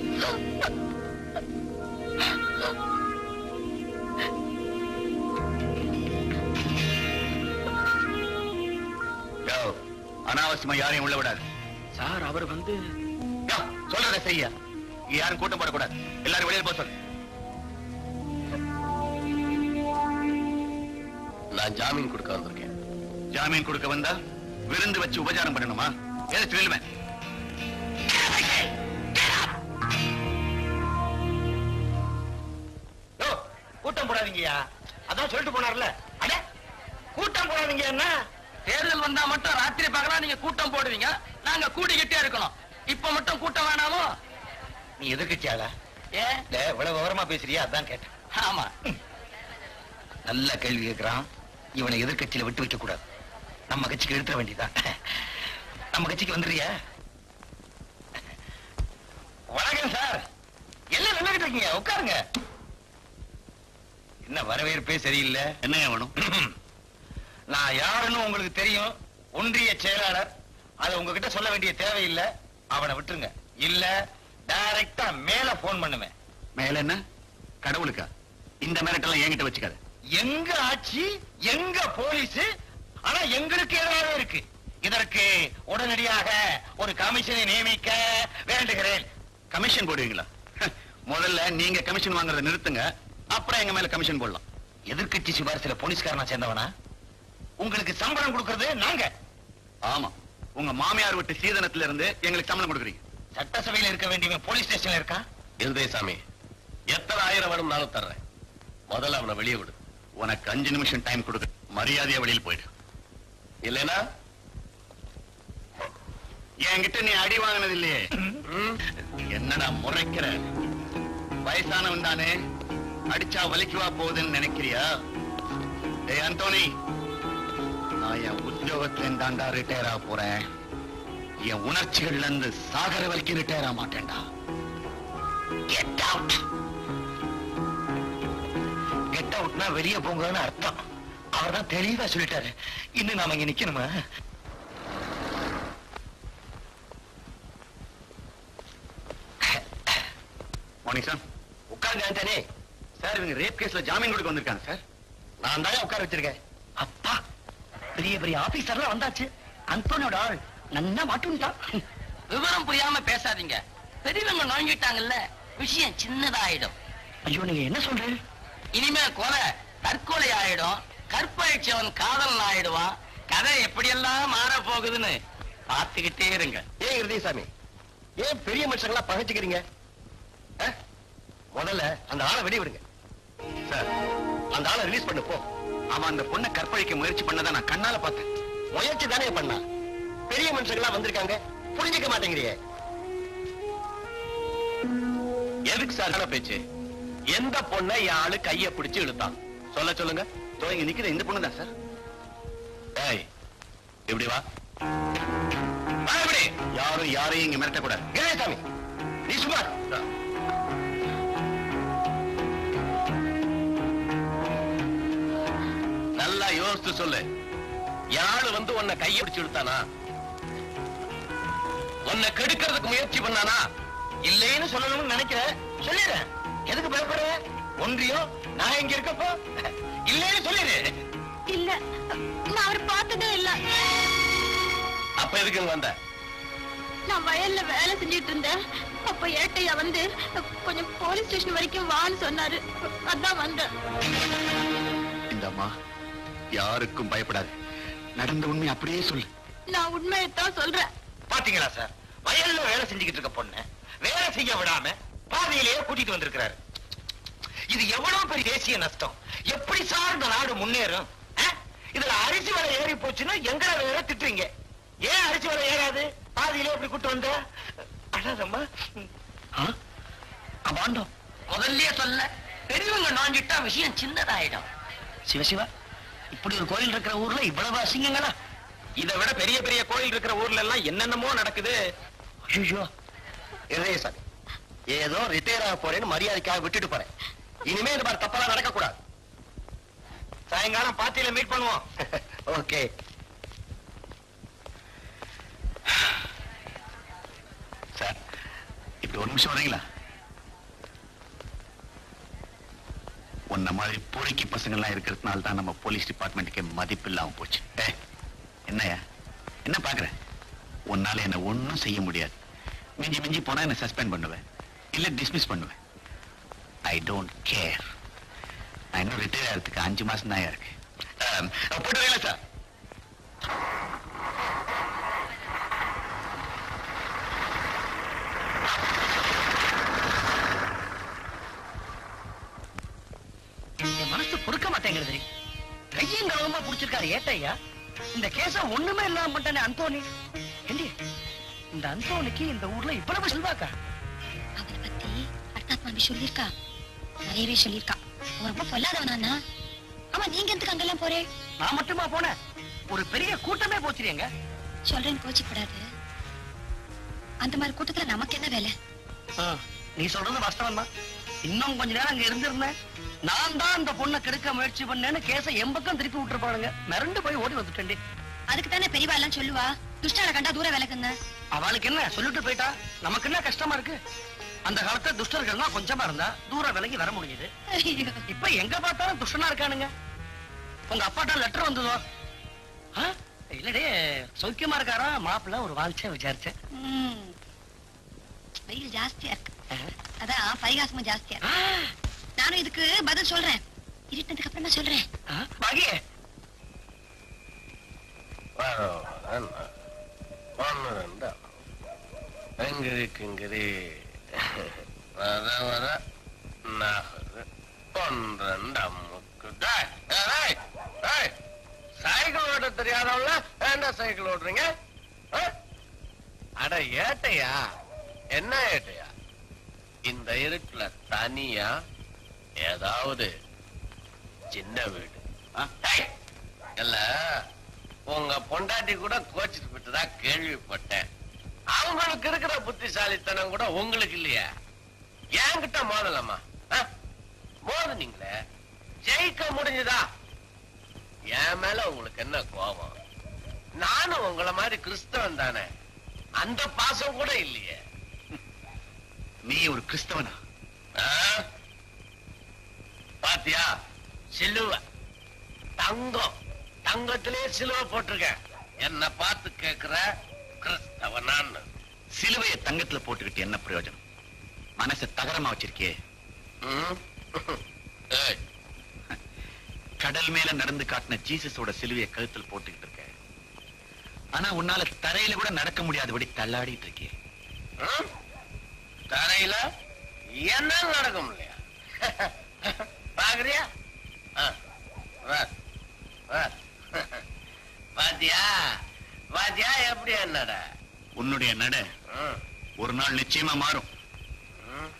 யோ, அனாவசியமா யாரையும் உள்ள விடாது சார் அவர் வந்து யோ, சொல்றத செய்ய இங்க யாரும் கூட்டம் போடக்கூடாது எல்லாரும் வெளியே போக சொல்லு நான் ஜாமீன் கொடுக்க வந்திருக்கேன் ஜாமீன் கொடுக்க வந்தா விருந்து வச்சு உபச்சாரம் பண்ணணுமா எதை சொல்லுவேன் யோ, கூட்டம் போடாதீங்கய்யா அதான் சொல்லிட்டு போனார்ல அட கூட்டம் போடாதீங்க என்ன தேர்தல் வந்தா மட்டும் ராத்திரி பகலா நீங்க கூட்டம் போடுவீங்க நாங்க கூடிக்கிட்டே இருக்கணும் இப்ப மட்டும் கூட்டம் வேணாமோ நீ எதிர்கட்சியாளா ஏன் இல்ல இவ்வளவு விவரமா பேசுறியா அதான் கேட்டேன் ஆமா நல்ல கேள்வி கேட்கிறான் இவனை எதிர்கட்சியில விட்டு வைக்க கூடாது நம்ம கட்சிக்கு எடுத்துட வேண்டியதான் நம்ம கட்சிக்கு வந்துறியா வணக்கம் சார் எல்லாம் நின்றுகிட்டு இருக்கீங்க உட்காருங்க என்ன வரவேற்பே சரியில்லை என்ன வேணும் நான் யாருன்னு உங்களுக்கு தெரியும் ஒன்றிய செயலாளர் அதை உங்ககிட்ட சொல்ல வேண்டிய தேவையில்லை அவனை விட்டுருங்க இல்ல டைரக்டா மேல போன் பண்ணுவேன் மேல என்ன கடவுளுக்கா இந்த மிரட்டெல்லாம் என்கிட்ட வச்சுக்காத எங்க ஆட்சி எங்க போலீஸ் ஆனா எங்களுக்கு எதிராக இருக்கு இதற்கு உடனடியாக ஒரு கமிஷனை நியமிக்க வேண்டுகிறேன் கமிஷன் போடுவீங்களா முதல்ல நீங்க கமிஷன் வாங்குறத நிறுத்துங்க அப்புறம் எங்க மேல கமிஷன் போடலாம் எதிர்க்கட்சி சிபாரிசுல போலீஸ்காரனா சேர்ந்தவனா உங்களுக்கு சம்பளம் கொடுக்கறது நாங்க ஆமா உங்க மாமியார் விட்டு சீதனத்துல இருந்து எங்களுக்கு சம்பளம் கொடுக்குறீங்க சட்டசபையில இருக்க வேண்டியவன் போலீஸ் ஸ்டேஷன்ல இருக்கா இருதயசாமி எத்தனை ஆயிரம் வேணும்னாலும் தர்றேன் முதல்ல அவனை வெளியே விடு உனக்கு அஞ்சு நிமிஷம் டைம் கொடுக்க மரியாதையா வெளியில் போயிடு இல்லைன்னா என்கிட்ட நீ அடி வாங்கினது இல்லையே என்னடா முறைக்கிற வயசானவன் தானே அடிச்சா வலிக்குவா போகுதுன்னு நினைக்கிறியா ஏய் அந்தோனி நான் என் உத்தியோகத்துல இருந்தாண்டா ரிட்டையர் ஆக போறேன் என் உணர்ச்சிகள்ல இருந்து சாகர வரைக்கும் ரிட்டையர் ஆக மாட்டேன்டா கெட் அவுட் கெட் அவுட்னா வெளிய போங்கன்னு அர்த்தம் அவர் தான் தெளிவா சொல்லிட்டாரு இன்னும் நாம இங்க நிக்கணுமா மார்னிங் சார் உட்காருங்க ஆண்டனி சார் இவங்க ரேப் கேஸ்ல ஜாமீன் கொடுக்க வந்திருக்காங்க சார் நான் தான் உட்கார வச்சிருக்கேன் அப்பா பெரிய பெரிய ஆபீசர்லாம் வந்தாச்சு அந்தோனியோட ஆள் நன்னா மாட்டுன்ட்டான் விவரம் புரியாம பேசாதீங்க பெரியவங்க நுழைஞ்சிட்டாங்கல்ல விஷயம் சின்னதாயிடும் ஐயோ நீங்க என்ன சொல்றீங்க இனிமே கொலை தற்கொலை ஆயிடும் கற்பழிச்சவன் காதலன் ஆயிடுவான் கதை எப்படியெல்லாம் மாற போகுதுன்னு பார்த்துக்கிட்டே இருங்க ஏன் இருதயசாமி ஏன் பெரிய மனுஷங்களா பகைச்சுக்கிறீங்க அஹ்? முதல்ல அந்த ஆளை வெளிய விடுங்க சார் அந்த ஆளை ரிலீஸ் பண்ணு போ அவன் அந்த பொண்ணை கற்பழிக்க முயற்சி பண்ணதை நான் கண்ணால பார்த்தேன் முயற்சி தானே பண்ணா பெரிய மனுஷங்களா வந்திருக்காங்க புரிஞ்சுக்க மாட்டேங்கிறியே எதுக்கு சார் நல்ல பேச்சு எந்த பொண்ணை என் ஆளு கைய பிடிச்சு இழுத்தான் சொல்ல சொல்லுங்க தோ இங்க நிக்கிற இந்த பொண்ணு தான் சார் ஏய் இப்படி வா வா இப்படி யாரும் யாரையும் இங்க மிரட்டக்கூடாது கணேசாமி நீ சும்மா இரு. நல்லா யோசிச்சு சொல்லு யாரு வந்து உன்னை கைய பிடிச்சு இழுத்தானா உன்னை கெடுக்கிறதுக்கு முயற்சி பண்ணானா இல்லைன்னு சொல்லணும்னு நினைக்கிறேன் சொல்லிடுறேன் எதுக்கு பயப்படுற ஒன்றியம் நான் இங்க இருக்கப்போ இல்லைன்னு சொல்லிடு இல்ல நான் அவர் பார்த்ததே இல்ல அப்ப எதுக்கு இங்க வந்த நான் வயல்ல வேலை செஞ்சுட்டு இருந்தேன் அப்ப ஏட்டையா வந்து கொஞ்சம் போலீஸ் ஸ்டேஷன் வரைக்கும் வான்னு சொன்னாரு அதான் வந்தேன் இந்த அம்மா யாருக்கும் பயப்படாது நடந்த உண்மை அப்படியே சொல்லு நான் உண்மையைத்தான் சொல்றேன் பாத்தீங்களா சார் வயல்ல வேலை செஞ்சுக்கிட்டு இருக்க பொண்ணு வேலை செய்ய விடாம பாதையிலேயே கூட்டிட்டு வந்திருக்கிறாரு இது எவ்வளவு பெரிய தேசிய நஷ்டம் எப்படி சார் இந்த நாடு முன்னேறும் ஆ? இதுல அரிசி விலை ஏறி போச்சுன்னா எங்களை வேற திட்டுறீங்க ஏன் அரிசி விலை ஏறாது பாதியிலே எப்படி கூட்டு வந்த அழகம்மா அபாண்டம் முதல்லயே சொல்ல பெரியவங்க நுழைஞ்சிட்டா விஷயம் சின்னதாயிடும் சிவசிவா இப்படி ஒரு கோயில் இருக்கிற ஊர்ல இவ்வளவு அசிங்கங்களா இதை விட பெரிய பெரிய கோயில் இருக்கிற ஊர்ல எல்லாம் என்னென்னமோ நடக்குது ஐயோ இதயசாமி ஏதோ ரிட்டையர் ஆக போறேன்னு மரியாதைக்காக விட்டுட்டு போறேன் இனிமே இந்த மாதிரி தப்பெல்லாம் நடக்க கூடாது சாயங்காலம் பார்ட்டியில மீட் பண்ணுவோம் ஓகே சார் இப்படி ஒரு நிமிஷம் வரீங்களா உன்ன மாதிரி பொறுக்கி பசங்கள்லாம் இருக்கிறதுனால தான் நம்ம போலீஸ் டிபார்ட்மெண்ட்டுக்கு மதிப்பு இல்லாம போச்சு ஏய், என்னய்யா என்ன பாக்குற உன்னால என்ன ஒண்ணும் செய்ய முடியாது மிஞ்சி மிஞ்சி போனா என்ன சஸ்பெண்ட் பண்ணுவேன் இல்ல டிஸ்மிஸ் பண்ணுவேன் ஐ டோன்ட் கேர் நான் இன்னும் ரிட்டையர் ஆகிறதுக்கு அஞ்சு மாசம் தான் இருக்கு ஆம், போட்டுறீங்களா சார் என் மனசு பொறுக்க மாட்டேங்கிறது கையும் கவனமா புடிச்சிருக்காரு ஏட்டையா இந்த கேச ஒண்ணுமே இல்லாம பண்ணிட்டானே அந்தோனி ஏண்டி இந்த அந்தோனிக்கு இந்த ஊர்ல இவ்வளவு செல்வாக்கா அவனை பத்தி அர்த்தாத்மாவி சொல்லியிருக்கா நிறையவே சொல்லியிருக்கா அவன் ரொம்ப பொல்லாதவனா ஆமா நீங்க எதுக்கு அங்கெல்லாம் போறே நான் மட்டுமா போனேன் ஒரு பெரிய கூட்டமே போச்சுரியங்க சொல்றேன்னு கோச்சிப்படாது அந்த மாதிரி கூட்டத்துல நமக்கு என்ன வேலை நீ சொல்றது வாஸ்தவம் தான் இன்னும் கொஞ்ச நேரம் அங்க இருந்திருந்தேன் நான் தான் அந்த பொண்ணை கெடுக்க முயற்சி பண்ணேன்னு கேஸ எம்பக்கம் திருப்பி விட்டுருப்பானுங்க மிரண்டு போய் ஓடி வந்துட்டேன்டி அதுக்கு தானே பெரியவா எல்லாம் சொல்லுவா துஷ்டால கண்டா தூர விலகுன்னு அவளுக்கு என்ன சொல்லிட்டு போயிட்டா நமக்கு என்ன கஷ்டமா இருக்கு அந்த காலத்துல துஷ்டர்கள்லாம் கொஞ்சமா இருந்தா தூரம் விலகி வர முடியுது ஐயோ. இப்ப எங்க பார்த்தாலும் துஷ்டனா இருக்கானுங்க உங்க அப்பாட்ட லெட்டர் வந்ததோ ஆ? இல்லடே சௌக்கியமா இருக்காரா மாப்பிள்ள ஒரு வாழ்ச்சே விசாரிச்சேன் ம். வெயில் ஜாஸ்தியா இருக்கு அதான் பரிகாசமும் ஜாஸ்தியா ஆ, இருக்கு நானும் இதுக்கு பதில் சொல்றேன் இருட்டதுக்கு அப்புறமா சொல்றேன் ஆ, பாகியே ஒன்னு ரெண்டு எங்கிரி கிங்கிரி வர வர நகரு ஒன்றண்டு அம்முக்கு டேய், டேய், டேய், சைக்கிள் ஓட்ட தெரியாதவங்கள ஏன்டா சைக்கிள் ஓட்டுறீங்க ஆ? அட ஏட்டையா என்ன ஏட்டையா இந்த இருட்டுல தனியா ஏதாவது சின்ன வீடு ஆ? டேய், இல்ல உங்க பொண்டாட்டி கூட கோச்சிட்டு போயிட்டதா கேள்விப்பட்டேன் அவங்களுக்கு இருக்கிற புத்திசாலித்தனம் கூட உங்களுக்கு இல்லையா என்கிட்ட மோதலாமா ஆ? மோதுனீங்களே ஜெயிக்க முடிஞ்சதா என் மேல உங்களுக்கு என்ன கோபம் நானும் உங்களை மாதிரி கிறிஸ்தவன் தானே அந்த பாசம் கூட இல்லையே நீ ஒரு கிறிஸ்தவனா ஆ? பாத்தியா சிலுவை தங்கம் தங்கத்திலே சிலுவை போட்டிருக்கேன் என்ன பார்த்து கேக்குற கிறிஸ்தவனான்னு சிலுவையை தங்கத்துல போட்டுக்கிட்டு என்ன பிரயோஜனம் மனசை தகரமா வச்சிருக்கியே ம்? ஏய், கடல் மேல நடந்து காட்டின ஜீசஸோட சிலுவையை கழுத்தில் போட்டுக்கிட்டு இருக்க ஆனா உன்னால தரையில கூட நடக்க முடியாதபடி தள்ளாடிட்டு இருக்கியே ம்? தரையில என்ன நடக்கும் இல்லையா பாக்குறியா ஆ, வா, வா. பாத்தியா பாத்தியா எப்படி என்னடா உன்னுடைய நட ம், ஒரு நாள் நிச்சயமா மாறும் ம்.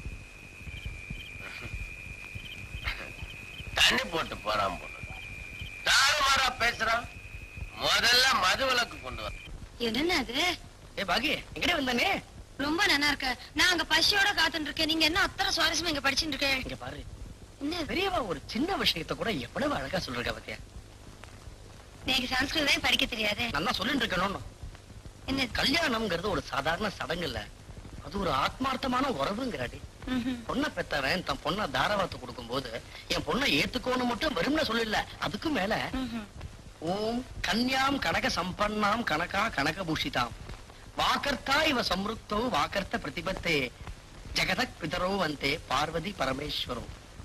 தண்ணி போட்டு போறான் போல தாறுமாறா பேசுறான் முதல்ல மது விலக்கு கொண்டு வர என்ன அது ஏ பாகி எங்கடே வந்தானே ரொம்ப நல்லா இருக்க நான் அங்க பசியோட காத்துட்டு இருக்கேன் நீங்க என்ன அத்தனை சுவாரஸ்யமா இங்க படிச்சுட்டு இருக்கேன் இங்க பாரு என்ன பெரியவா ஒரு சின்ன விஷயத்த கூட எவ்வளவு அழகா சொல்றா பத்தியா எனக்கு சம்ஸ்கிருதம் படிக்க தெரியாது நான் தான் சொல்லிட்டு இருக்கணும் என்ன கல்யாணம்ங்கிறது ஒரு சாதாரண சடங்கு இல்ல அது ஒரு ஆத்மார்த்தமான உறவுங்கிறாடி ம்ஹும். பொண்ணை பெத்தவன் தன் பொண்ணை தாராவாத்து கொடுக்கும் போது என் பொண்ணை ஏத்துக்கோன்னு மட்டும் வெறும்னு சொல்லல அதுக்கும் மேல ம்ஹும். ஓம் கன்யாம் கனக சம்பன்னாம் கனகா கனக பூஷிதாம் வாக்கர்த்தா இவ சம்ருக்தோ வாக்கர்த்த பிரதிபத்தே ஜெகதக் பிதரோ வந்தே பார்வதி பரமேஸ்வரோ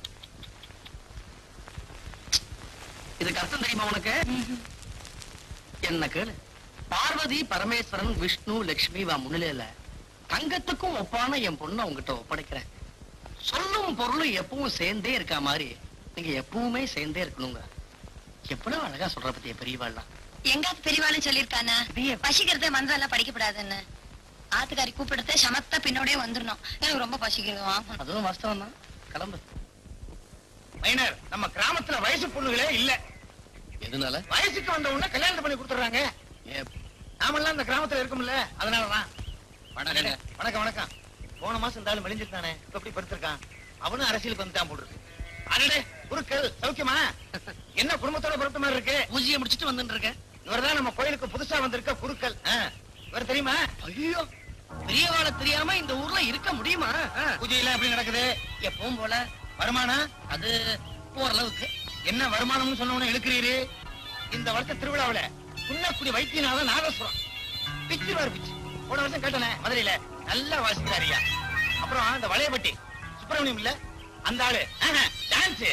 இதுக்கு அர்த்தம் தெரியுமா உனக்கு ம்ஹும். என்ன கேளு பார்வதி பரமேஸ்வரன் விஷ்ணு லட்சுமி வா முன்னிலையில தங்கத்துக்கும் ஒப்பான என் பொண்ணை உங்ககிட்ட ஒப்படைக்கிறேன் சொல்லும் பொருளும் எப்பவும் சேர்ந்தே இருக்கா மாதிரி நீங்க எப்பவுமே சேர்ந்தே இருக்கணுங்க எவ்வளவு அழகா சொல்ற பத்திய பெரியவாள்லாம் எங்காவது பெரியவாளும் சொல்லியிருக்கானா பெரிய- பசிக்கிறத மந்திரம் எல்லாம் படிக்கப்படாதுன்னு ஆத்துக்காரி கூப்பிடுறத சமத்தா பின்னோடே வந்துடணும் எனக்கு ரொம்ப பசிக்கிறது வாங்கணும் அதுவும் வாஸ்தவம் தான் கிளம்பு மைனர் நம்ம கிராமத்துல வயசு பொண்ணுகளே இல்ல எதனால வயசுக்கு வந்த உடனே கல்யாணம் பண்ணி கொடுத்துறாங்க நாமெல்லாம் இந்த கிராமத்துல இருக்கோம்ல அதனாலதான் வணக்கங்க. வணக்கம் வணக்கம் போன மாசம் இந்த ஆளு மெலிஞ்சிருந்தானே இப்ப எப்படி படுத்திருக்கான் அவனும் அரசியலுக்கு வந்துட்டான் போடுறது அடடே குருக்கள் சௌக்கியமா என்ன குடும்பத்தோட பொறுத்த மாதிரி இருக்கு பூஜையை முடிச்சிட்டு வந்துட்டு இருக்கேன் இவர்தான் நம்ம கோயிலுக்கு புதுசா வந்திருக்க குருக்கள் ஆ. இவர் தெரியுமா ஐயோ பெரியவாளை தெரியாம இந்த ஊர்ல இருக்க முடியுமா ஆ. பூஜை எல்லாம் எப்படி நடக்குது எப்பவும் போல வருமானம் அது ஓரளவுக்கு என்ன வருமானம்னு சொன்னவன இழுக்கிறீரு இந்த வருஷ திருவிழாவுல புண்ணக்குடி வைத்தியநாதன் நாதஸ்வரம் பிச்சு வாரு பிச்சு போன வருஷம் கேட்டனே மதுரையில நல்லா வாசிக்கிறாரியா அப்புறம் இந்த வளையப்பட்டி சுப்பிரமணியம் இல்ல அந்த ஆளு டான்ஸ்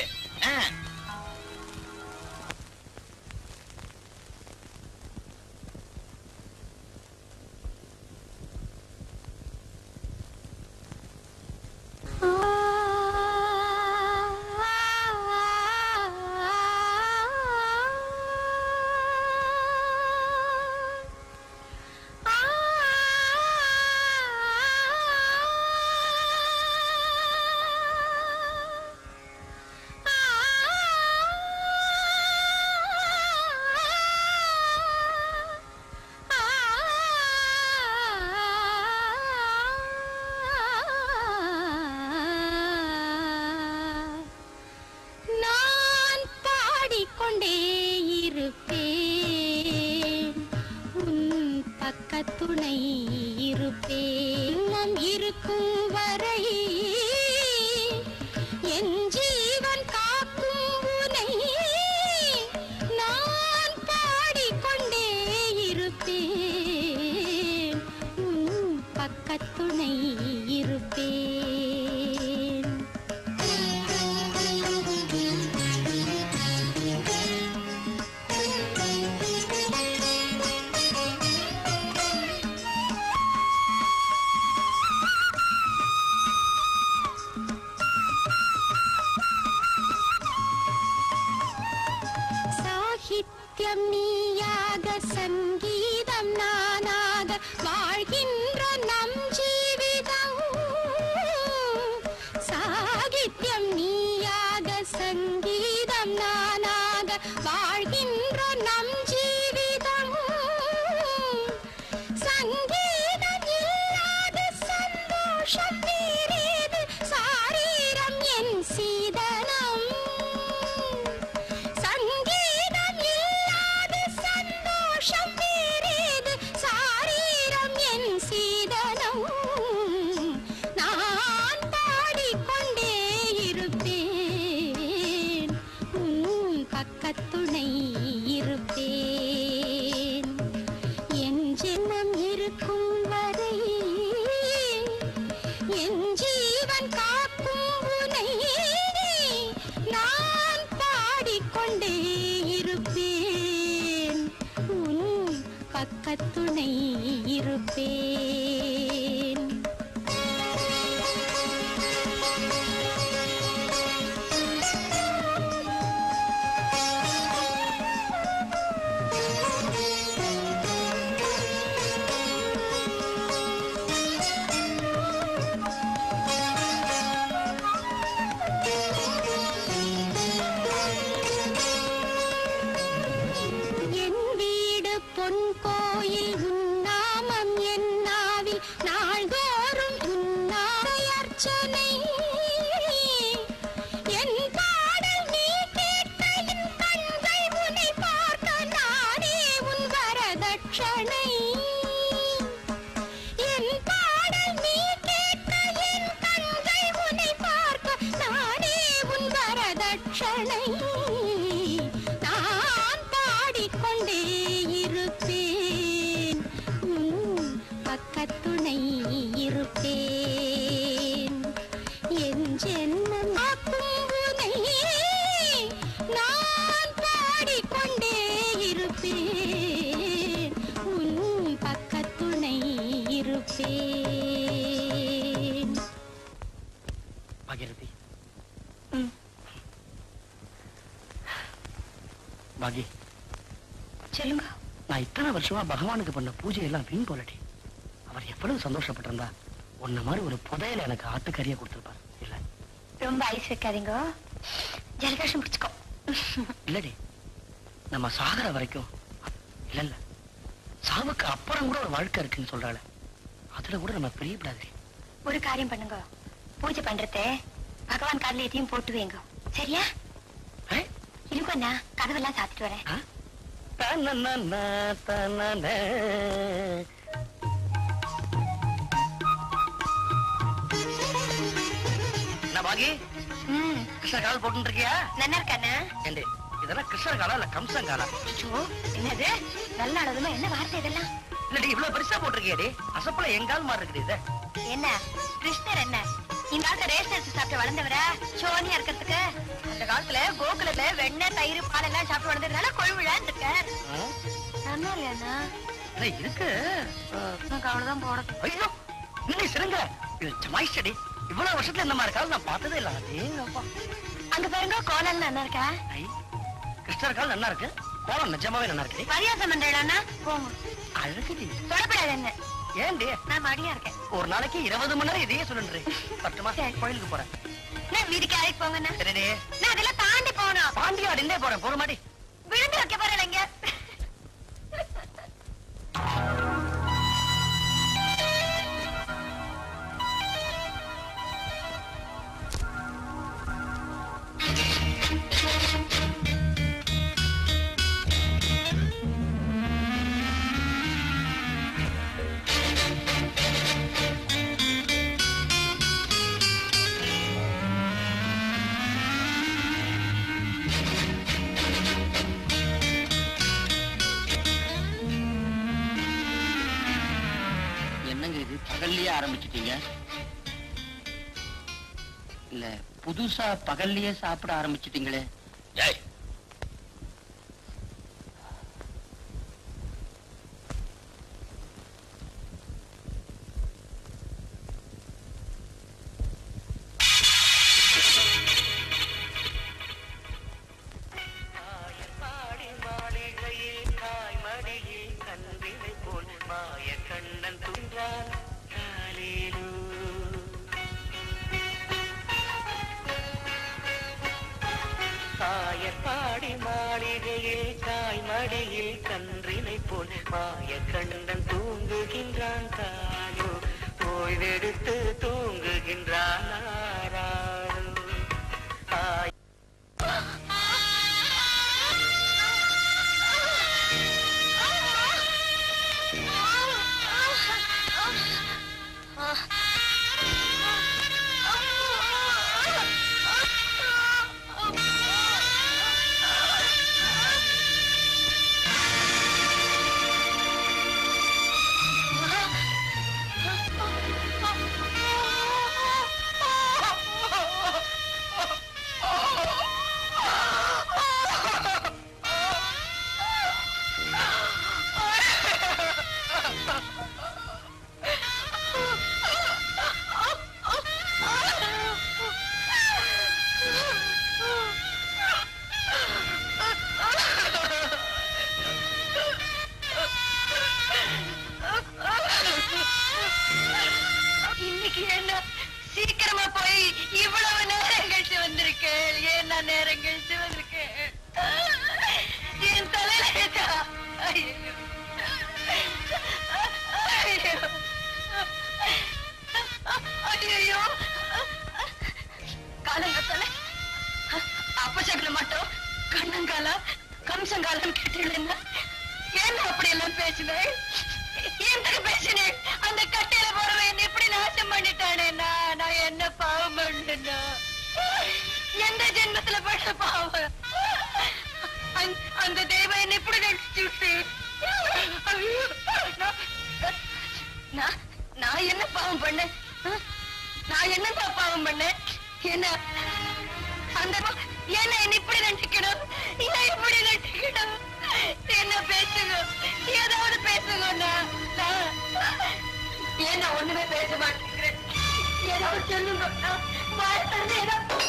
ஆ பக்கத்துணை இருப்பேன் நம் இருக்கும் வரை என் ஜீவன் காக்கும் உனை நான் பாடிக்கொண்டே இருப்பேன் உன் பக்கத்துணை இருப்பேன் சாகித்யம் நீயாக சங்கீதம் நானாக வாழ்கின்ற நம் ஜீவிதம் சாகித்யம் நீயாக சங்கீதம் நானாக வாழ்கின்ற நம் ஜீவிதம் சங்கீதம் இல்லாத சந்தோஷம் வேறேது சாரீரம் என் சீதனம் சங்கீதம் இல்லாத சந்தோஷம் வேறேது சாரீரம் என் சீதனம் நான் பாடிக்கொண்டே இருப்பேன் உன் பக்கத்துணை இருப்பேன் என் ஜென்மம் இருக்கும் வரை என் ஜீவன் காக்கும் உனை நான் பாடிக்கொண்டே இருப்பேன் உன் பக்கத்துணை இருப்பேன் என் வீடு பொன் கோயில் உன்னாமம் என் நாவில் நாள்தோறும் உன்னாமை அர்ச்சனை என் பாடல் நீ கேட்க என் கண்கள் உன்னை பார்க்க நானே உன் வரதட்சணை என் பாடல் நீ கேட்க என் கண்கள் உன்னை பார்க்க நானே உன் வரதட்சணை நான் பாடிக்கொண்டே இருப்பேன் உன் பக்கத்துணை இருப்பேன் என் ஜென்மம் ஆக்கும் உனை நான் பாடிக்கொண்டே இருப்பேன் உன் பக்கத்துணை இருப்பேன் பாகிரதி பாகி சொல்லுங்க நான் இத்தனை வருஷமா பகவானுக்கு பண்ண பூஜை எல்லாம் வீண் போலடி அவர் எவ்வளவு சந்தோஷப்பட்டிருந்தா உன்ன மாதிரி ஒரு புதையல எனக்கு ஆட்டுக்கறியா கொடுத்திருப்பார் இல்ல ரொம்ப ஐஸ் வைக்காதீங்க ஜலதோஷம் பிடிச்சுக்கோ இல்லடி நம்ம சாகர வரைக்கும் இல்ல இல்ல சாவுக்கு அப்புறம் கூட ஒரு வாழ்க்கை இருக்குன்னு சொல்றாள அதுல கூட நம்ம பிரியப்படாதே ஒரு காரியம் பண்ணுங்க பூஜை பண்றதே பகவான் காலில் எதையும் போட்டு வைங்க சரியா இருக்குண்ணா கதவெல்லாம் சாத்திட்டு வரேன் தனனன, தனன. என்ன பாகி கிருஷ்ண கால் போட்டு இருக்கியா நல்லா இருக்காண்ணா ஏண்டி இதெல்லாம் கிருஷ்ணர் காலா இல்ல கம்சன் காலா ஐயோ என்னது நல்ல அளவுமா என்ன வார்த்தை இதெல்லாம் இல்லடி இவ்வளவு பெருசா போட்டிருக்கியாடி அசப்புல எங்கால் மாதிரி இருக்குது இது என்ன கிருஷ்ணர் என்ன இந்த காலத்துல ரேஷன் அரிசி சாப்பிட்டு வளர்ந்தவரா சோனியா இருக்கிறதுக்கு அந்த காலத்துல கோகுலத்துல வெண்ணெய் தயிர் பால் எல்லாம் சாப்பிட்டு வளர்ந்ததுனால கொழுவிழான்னு இருக்கார் நல்லா இல்லையாண்ணா இல்ல, இருக்கு எனக்கு அவ்வளவுதான் போட ஐயோ இன்னை சிறுங்க இது ஜமாயிச்சடி இவ்வளவு வருஷத்துல இந்த மாதிரி கால் நான் பார்த்ததே இல்ல அதேங்கப்பா அங்க பாருங்க கோலம் நல்லா இருக்கா ஐ, கிருஷ்ணர் கால் நல்லா இருக்கு கோலம் நிஜமாவே நல்லா இருக்கு பரியாசம் பண்றேன்னா போங்க அழகுடி தொடப்படாது என்ன ஏண்டி நான் மடியா இருக்கேன் ஒரு நாளைக்கு இருபது மணி நேரம் இதையே சொல்லுன்றே பட்டுமா கோயிலுக்கு போறேன் நான் மீதிக்கு அழைக்கு போங்கண்ணா சரிடி நான் அதெல்லாம் தாண்டி போகணும் பாண்டியா நின்றே போறேன் போற மாடி விழுந்து வைக்க போறேன் இங்க ஆரம்பிச்சிட்டீங்க இல்ல புதுசா பகல்லையே சாப்பிட ஆரம்பிச்சிட்டீங்களே ஏய் சாயப்பாடி மாளிகையில் தாய் மடியில் கன்றினை போல் மாய கண்ணன் தூங்குகின்றான் தாயோ ஓய்வெடுத்து தூங்குகின்றான் ஆராரோ ஆய் இன்னைக்கு என்ன சீக்கிரமா போய் இவ்வளவு நேரம் கழிச்சு வந்திருக்கேன் ஏன்னா நேரம் கழிச்சு வந்திருக்கேன் என் தலையில இருக்கா? ஐயோ. ஐயோ. ஐயோ காலங்கத்தால அப்பசகுல மாட்டோம் கண்ணங்காலா கம்சங்காலம் கேட்டீங்கன்னா என்ன அப்படி எல்லாம் பேசினேன் என்கிட்ட பேசினேன் அந்த கட்டையில போறவன் என்ன இப்படி நாசம் பண்ணிட்டானே நான் நான் என்ன பாவம் பண்ணுனா எந்த ஜென்மத்துல பட்ட பாவம் அந்த- அந்த தெய்வம் என்ன இப்படி நினைச்சு விட்டு ஐயோ, நான்- நான் நான் என்ன பாவம் பண்ணேன் ஆ? நான் என்ன பாவம் பண்ணேன் என்ன அந்த என்ன என்ன இப்படி நினைக்கணும் ஏன் இப்படி நினைக்கணும் என்ன பேசுங்க ஏதாவது பேசுங்க நான் நான் ஏன் நான் ஒண்ணுமே பேச மாட்டேங்கிறேன் ஏதாவது சொல்லுங்க நான் வாய் திறந்து ஏதாவது-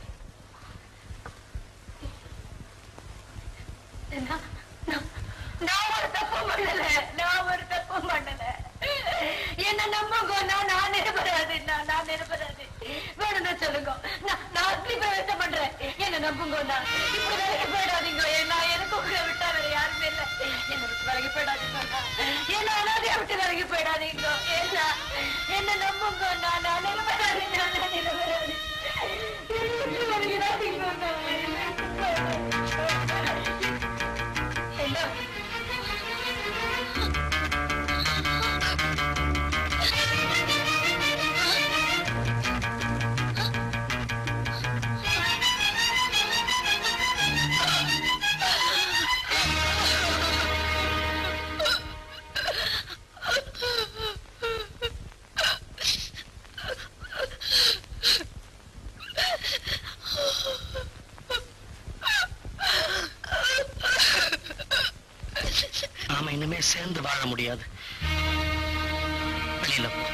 நான் நான்- நான் ஒரு தப்பும் பண்ணல நான் ஒரு தப்பும் பண்ணல என்ன நம்புங்க நான் நான் நிரபராது நான் நான் நிரபராது வேணும்னா சொல்லுங்க நான் நான் அக்னி பிரவேசம் பண்றேன் என்ன நம்புங்க நான் இப்படி விலகி போயிடாதீங்க நான் எனக்கு உங்களை விட்டா வேற யாருமே இல்ல என்ன விட்டு விலகி போயிடாதீங்க என்ன அனாதையா விட்டு விலகி போயிடாதீங்க ஏன்னா என்ன நம்புங்க நான் நான் நிரபராது நான் நான் நிரபராது விட்டு விலகிடாதீங்க என்ன நாம இனிமே சேர்ந்து வாழ முடியாது வெளியில போ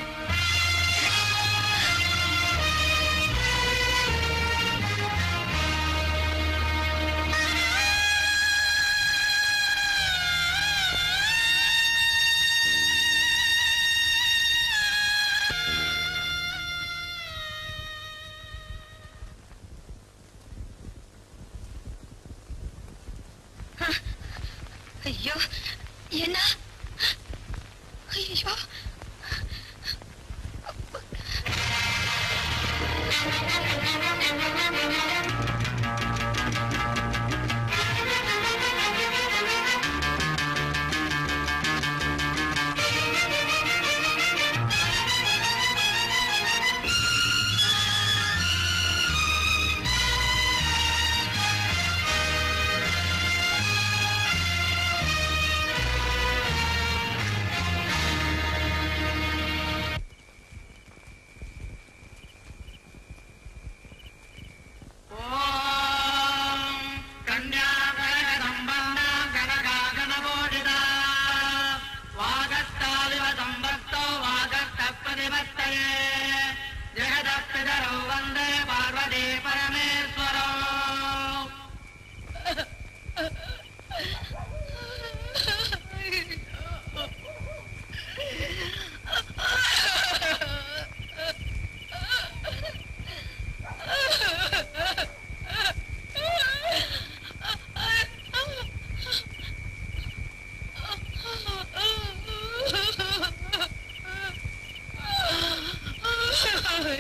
ஐயோ என்ன ஐயோ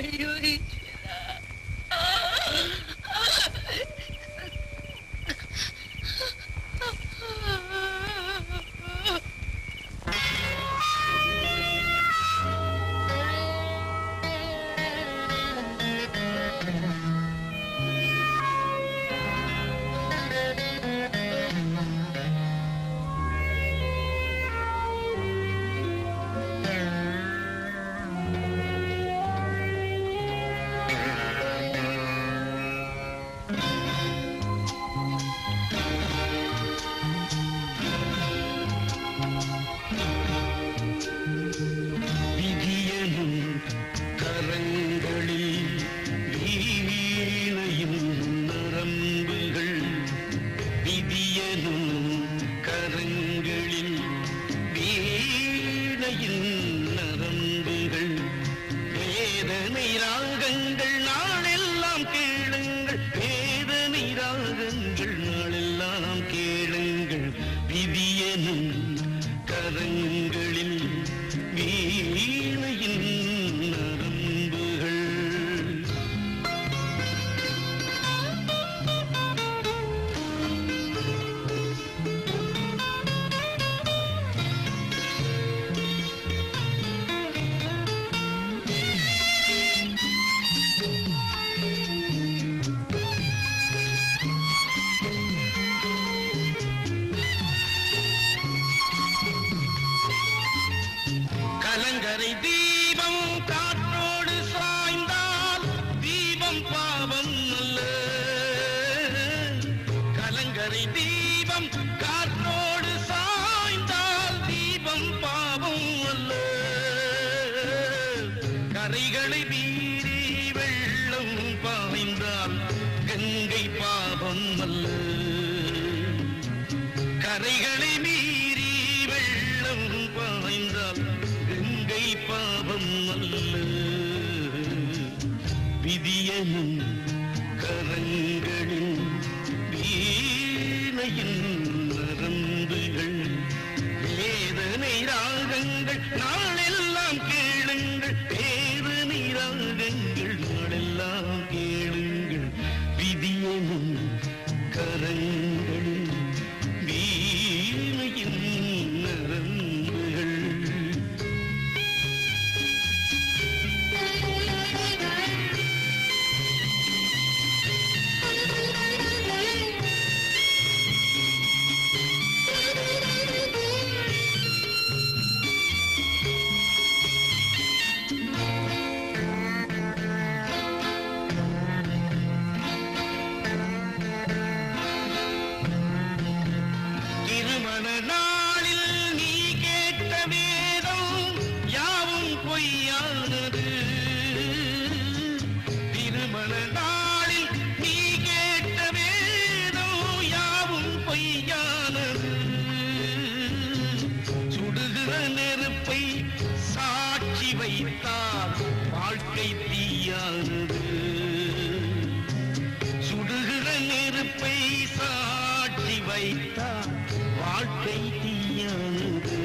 ஐயோ ஈஸ்வரா. விதியனும் கரங்களில் வீணையும் நரம்புகள் விதியனும் கரங்களில் வீணையின் நரம்புகள் வேதனை ராகங்கள் நாளெல்லாம் கேளுங்கள் வேதனை ராகங்கள் நாளெல்லாம் கேளுங்கள் விதியனும் கரங்களில் வீணையின் நரம்புகள் கலங்கரை தீபம் காற்றோடு சாய்ந்தால் தீபம் பாவம் அல்ல கலங்கரை தீபம் காற்றோடு சாய்ந்தால் தீபம் பாவம் அல்ல கரைகளை மீறி வெள்ளம் பாய்ந்தால் கங்கை பாவம் அல்ல கரைகளை மீறி வெள்ளம் பாய்ந்தால் கங்கை பாவம் அல்ல விதியனும் கரங்களில் வீணையின் நரம்புகள் வேதனை ராகங்கள் நாளெல்லாம் கேளுங்கள் வேதனை ராகங்கள் நாளெல்லாம் கேளுங்கள் விதியனும் கரங்களில் வீணையின் நரம்புகள் திருமண நாளில் நீ கேட்ட வேதம் யாவும் பொய்யானது திருமண நாளில் நீ கேட்ட வேதம் யாவும் பொய்யானது சுடுகிற நெருப்பை சாட்சி வைத்தால் வாழ்க்கை தீயானது சுடுகிற நெருப்பை சாட்சி வைத்தால் வாழ்க்கை தீயானது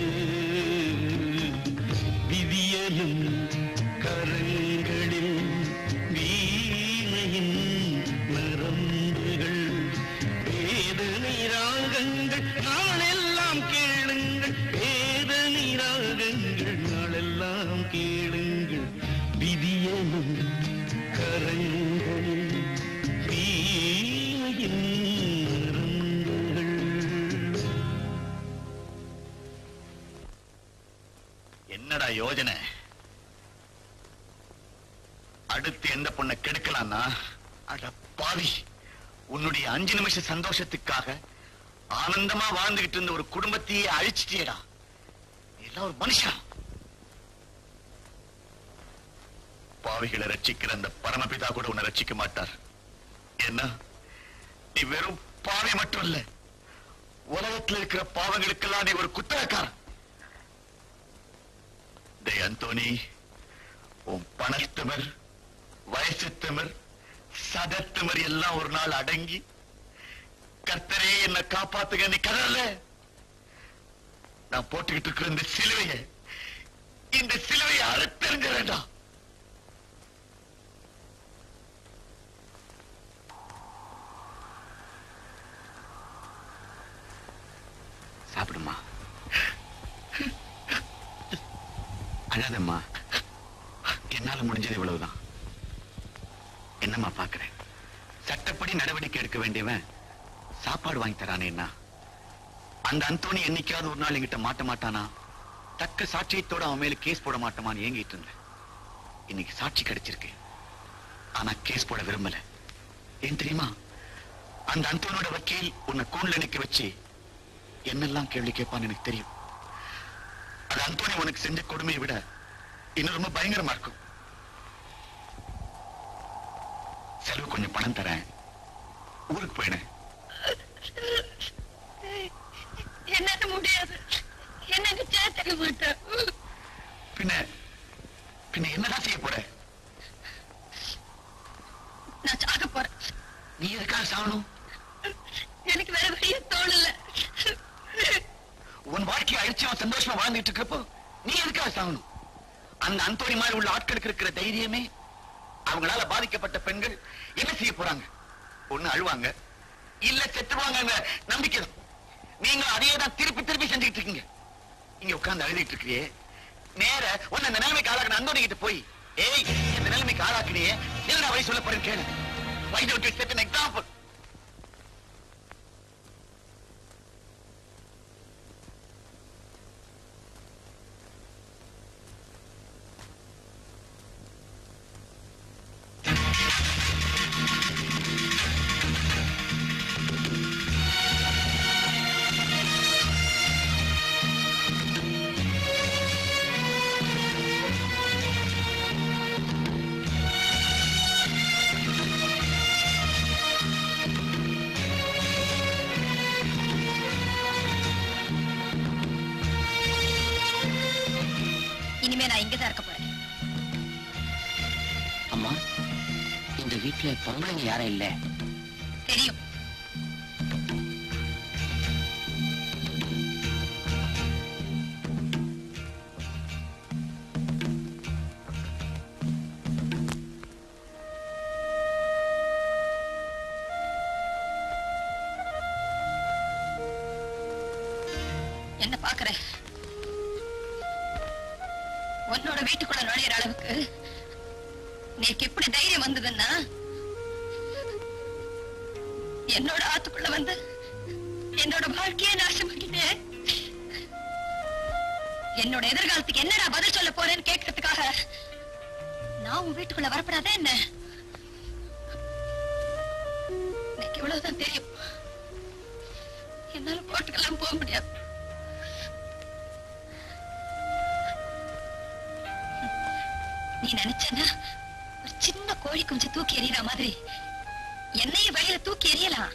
விதியனும் கரங்களில் வீணையின் நரம்புகள் வேதனை ராகங்கள் நாளெல்லாம் கேளுங்கள் வேதனை ராகங்கள் நாளெல்லாம் கேளுங்கள் விதியனும் கரங்களில் வீணையின் நரம்புகள் என்னடா யோஜனை அடுத்து எந்த பொண்ணை கெடுக்கலாம்னா அட பாவி உன்னுடைய அஞ்சு நிமிஷ சந்தோஷத்துக்காக ஆனந்தமா வாழ்ந்துகிட்டு இருந்த ஒரு குடும்பத்தையே அழிச்சிட்டியடா நீ எல்லாம் ஒரு மனுஷன் பாவிகளை ரட்சிக்கிற அந்த பரமபிதா கூட உன்னை ரட்சிக்க மாட்டார் என்ன நீ வெறும் பாவி மட்டும் இல்ல உலகத்துல இருக்கிற பாவங்களுக்கெல்லாம் நீ ஒரு குத்தகக்காரன் டேய் அந்தோனி உன் பணத்திமர் வயசுத்திமர் சதத்திமர் எல்லாம் ஒரு நாள் அடங்கி கர்த்தரே என்ன காப்பாத்துக நீ கதறல நான் போட்டுக்கிட்டு இருக்கிற இந்த சிலுவைய இந்த சிலுவையை அறுத்தெறிஞ்சிடா சாப்பிடுமா அழாதம்மா என்னால முடிஞ்சது இவ்வளவுதான் என்னம்மா பாக்குறேன் சட்டப்படி நடவடிக்கை எடுக்க வேண்டியவன் சாப்பாடு வாங்கி தரானேன்னா அந்த அந்தோணி என்னைக்காவது ஒரு நாள் என்கிட்ட மாட்ட மாட்டானா தக்க சாட்சியத்தோட அவன் மேல கேஸ் போட மாட்டோமான்னு ஏங்கிட்டு இருந்தேன் இன்னைக்கு சாட்சி கிடைச்சிருக்கு ஆனா கேஸ் போட விரும்பல ஏன் தெரியுமா அந்த அந்தோனோட வக்கீல் உன்னை கூண்ல நிக்க வச்சு என்னெல்லாம் கேள்வி கேட்பான்னு எனக்கு தெரியும் அது அந்தோனி உனக்கு செஞ்ச கொடுமையை விட இன்னும் ரொம்ப பயங்கரமா இருக்கும் செலவு கொஞ்சம் பணம் தரேன் ஊருக்கு போயினேன் என்னால முடியாது என்ன நிச்சயம் தெரிய மாட்டேன் பின்ன பின்ன என்னதான் செய்ய போற நான் சாக போறேன் நீ எதுக்காக சாகணும் எனக்கு வேற வழியே தோணல உன் வாழ்க்கையை அழிச்சு அவன் சந்தோஷமா வாழ்ந்துட்டு இருக்கப்போ நீ எதுக்காக சாகணும் அந்த அந்தோணி மாதிரி உள்ள ஆட்களுக்கு இருக்கிற தைரியமே அவங்களால பாதிக்கப்பட்ட பெண்கள் என்ன செய்ய போறாங்க ஒண்ணு அழுவாங்க இல்ல செத்துருவாங்க நம்பிக்கை தான். நீங்க அதையே தான் திருப்பி திருப்பி செஞ்சுக்கிட்டு இருக்கீங்க இங்க உட்கார்ந்து அழுதிட்டு இருக்கிறியே நேர உன்னை இந்த நிலைமைக்கு ஆளாக்கின அந்தோணி கிட்ட போய் ஏய் இந்த நிலைமைக்கு ஆளாக்கினியே என்ன வழி சொல்ல போறேன்னு கேளு Why don't you set an example? இனிமே நான் இங்கதான் இருக்க போறேன் அம்மா இந்த வீட்டுல பொம்பளைங்க யாரும் இல்ல தெரியும் என்ன பாக்குற உன்னோட வீட்டுக்குள்ள நுழையிற அளவுக்கு நீக்கு எப்படி தைரியம் வந்ததுன்னா என்னோட ஆத்துக்குள்ள வந்து என்னோட வாழ்க்கையே நாசமாக்கிட்டே என்னோட எதிர்காலத்துக்கு என்னடா பதில் சொல்ல போறேன்னு கேட்கறதுக்காக நான் உன் வீட்டுக்குள்ள வரப்படாதே என்ன எனக்கு இவ்வளவுதான் தெரியும் என்னால கோர்ட்டுக்கெல்லாம் போக முடியாது நீ நினைச்சனா ஒரு சின்ன கோழி கொஞ்சம் தூக்கி எறிகிற மாதிரி என்னையும் வெளியில தூக்கி எறியலாம்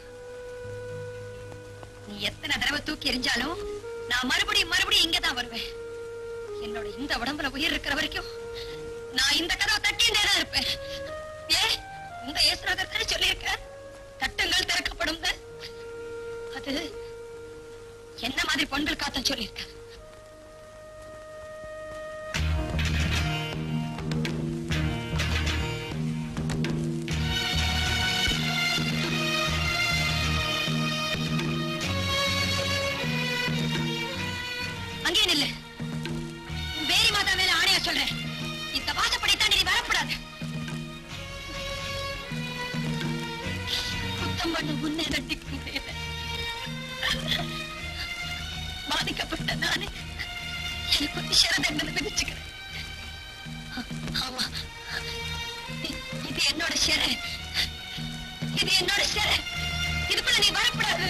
நீ எத்தனை தடவை தூக்கி எறிஞ்சாலும் நான் மறுபடியும் மறுபடியும் இங்கதான் வருவேன் என்னோட இந்த உடம்புல உயிர் இருக்கிற வரைக்கும் நான் இந்த கதவை தட்டிண்டே தான் இருப்பேன் ஏ இந்த இயேசுநாதர் தானே சொல்லியிருக்க தட்டுங்கள் திறக்கப்படும் அது என்ன மாதிரி பொண்கள் காத்தம் சொல்லியிருக்க அங்கே நில்லு உன் வேரி மாதா மேல ஆணையா சொல்றேன் இந்த வாசப்படி தாண்டி நீ வரக்கூடாது குத்தம் பண்ண முன்னே தட்டி கொண்டேன் பாதிக்கப்பட்ட நானே எனக்கு ஒரு சிறந்த விதிச்சுக்கிறேன் ஆமா இ- இது என்னோட சிறை இது என்னோட சிறை இதுக்குள்ள நீ வரக்கூடாது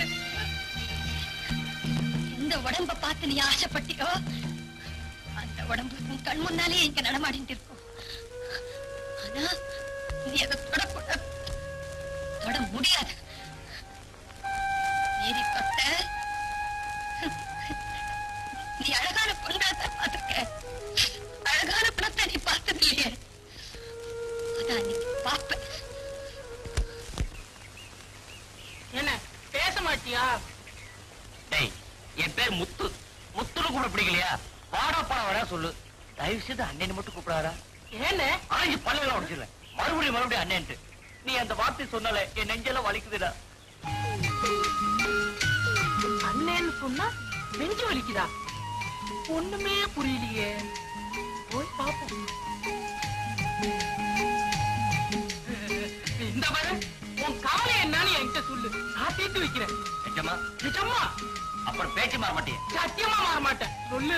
இந்த உடம்ப பார்த்து நீ ஆசைப்பட்டியோ அந்த உடம்பு உன் கண் முன்னாலே இங்க நடமாடிட்டு இருக்கும் ஆனா நீ அதை தொடக்கூடாது தொட முடியாது நீதி தொட்ட நீ அழகான பொண்களை தான் பார்த்திருக்க அழகான பணத்தை நீ பார்த்தது இல்லையே அதான் நீ பார்ப்ப என்ன பேச மாட்டியா டேய் என் பேர் முத்து முத்துன்னு கூட பிடிக்கலையா வாடா போடா வரா சொல்லு தயவு செய்து அண்ணன் மட்டும் கூப்பிடாரா ஏன்னு ஆஞ்சு பல்லுல உடைச்சிருவேன் மறுபடியும் மறுபடியும் அண்ணன்ட்டு நீ அந்த வார்த்தை சொன்னால என் நெஞ்செல்லாம் வலிக்குதுடா அண்ணேன்னு சொன்னா நெஞ்சு வலிக்குதா ஒண்ணுமே புரியலையே போய் பாப்போம் இந்த பாரு உன் கவலை என்னன்னு என்கிட்ட சொல்லு நான் தீர்த்து வைக்கிறேன் நிஜமா நிஜமா அப்புறம் பேச்சு மாற மாட்டேன் சத்தியமா மாற மாட்டேன் சொல்லு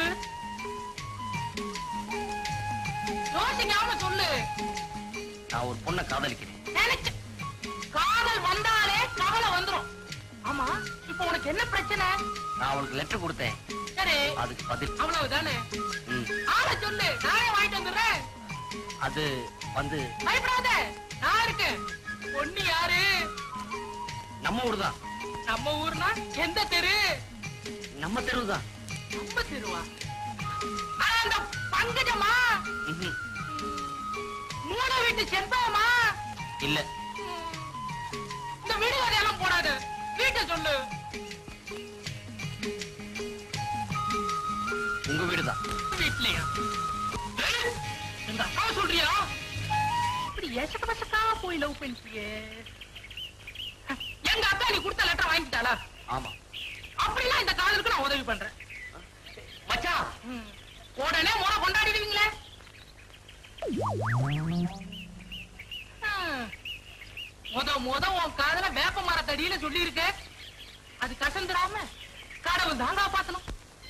யோசிக்காம சொல்லு நான் ஒரு பொண்ணை காதலிக்கிறேன் நினைச்ச காதல் வந்தாலே கவலை வந்துரும் ஆமா இப்போ உனக்கு என்ன பிரச்சனை நான் அவளுக்கு லெட்டர் கொடுத்தேன் சரி அதுக்கு பதில் அவ்வளவுதானே ம், ஆள சொல்லு நானே வாங்கிட்டு வந்துடுறேன் அது வந்து பயப்படாத நான் இருக்கேன் பொண்ணு யாரு நம்ம ஊர் தான் நம்ம ஊர்னா எந்த தெரு நம்ம தெருவு தான் நம்ம தெருவா ஆ, அந்த பங்கஜமா மூணு வீட்டு செண்பகமா இல்ல இந்த வீடு கதையெல்லாம் போடாத வீட்டை சொல்லு உங்க வீடு தான் வீட்லயா எங்க அக்கா சொல்றியா இப்படி ஏசக்க பசக்கா போய் லவ் பண்ணிட்டியே எங்க அக்கா நீ கொடுத்த லெட்டர் வாங்கிட்டாளா ஆமா அப்படின்னா இந்த காதலுக்கு நான் உதவி பண்றேன் மச்சான் ம். உடனே முறை கொண்டாடிடுவீங்களே ம். முத முத உன் காதல வேப்ப மரத்தடியில சொல்லி இருக்க அது கசந்துடாம கடவுள் தான் காப்பாத்தணும்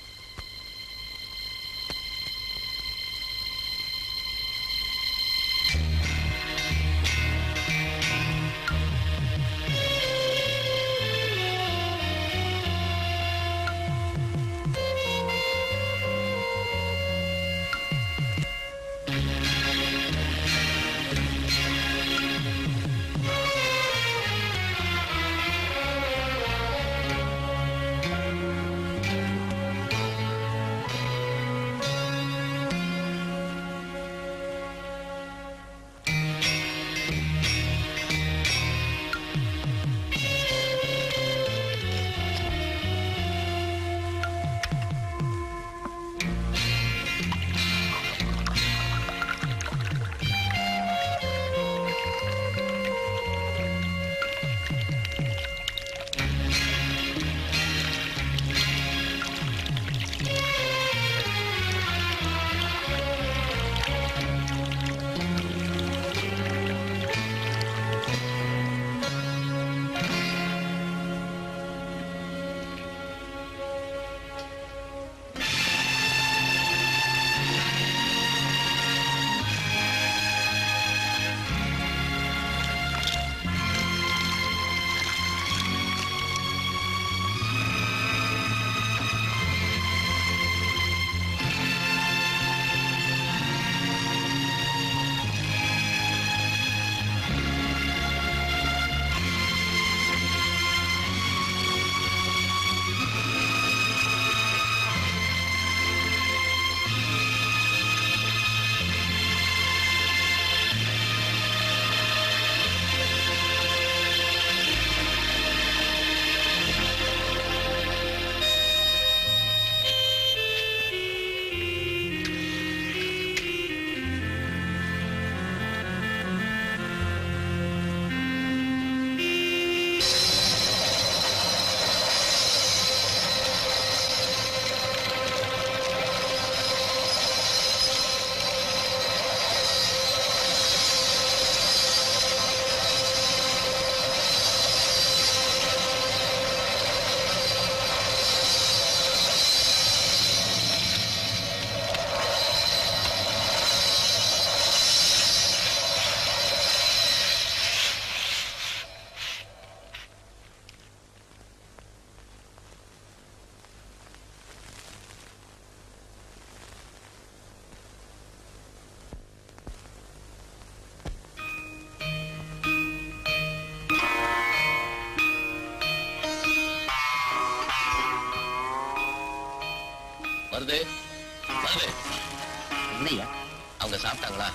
வருது வருது என்னய்யா அவங்க சாப்பிட்டாங்களா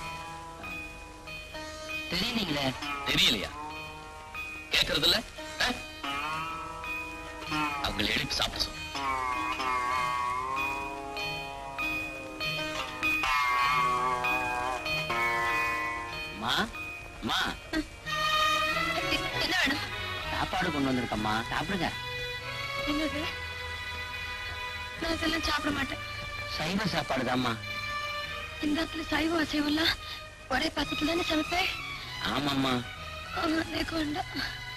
தெரியலீங்களே தெரியலையா கேக்குறது இல்ல அவங்களை எழுப்பி சாப்பிட சொல்லு அம்மா அம்மா என்ன வேணும் சாப்பாடு கொண்டு வந்திருக்கம்மா சாப்பிடுங்க என்னது அதெல்லாம் சாப்பிட மாட்டேன் சைவ சாப்பாடு தாம்மா இந்த இடத்துல சைவம் அசைவம்லாம் ஒரே பாத்திரத்துல தானே சமைப்பேன் ஆமாம்மா ஆ, எனக்கு வேண்டாம்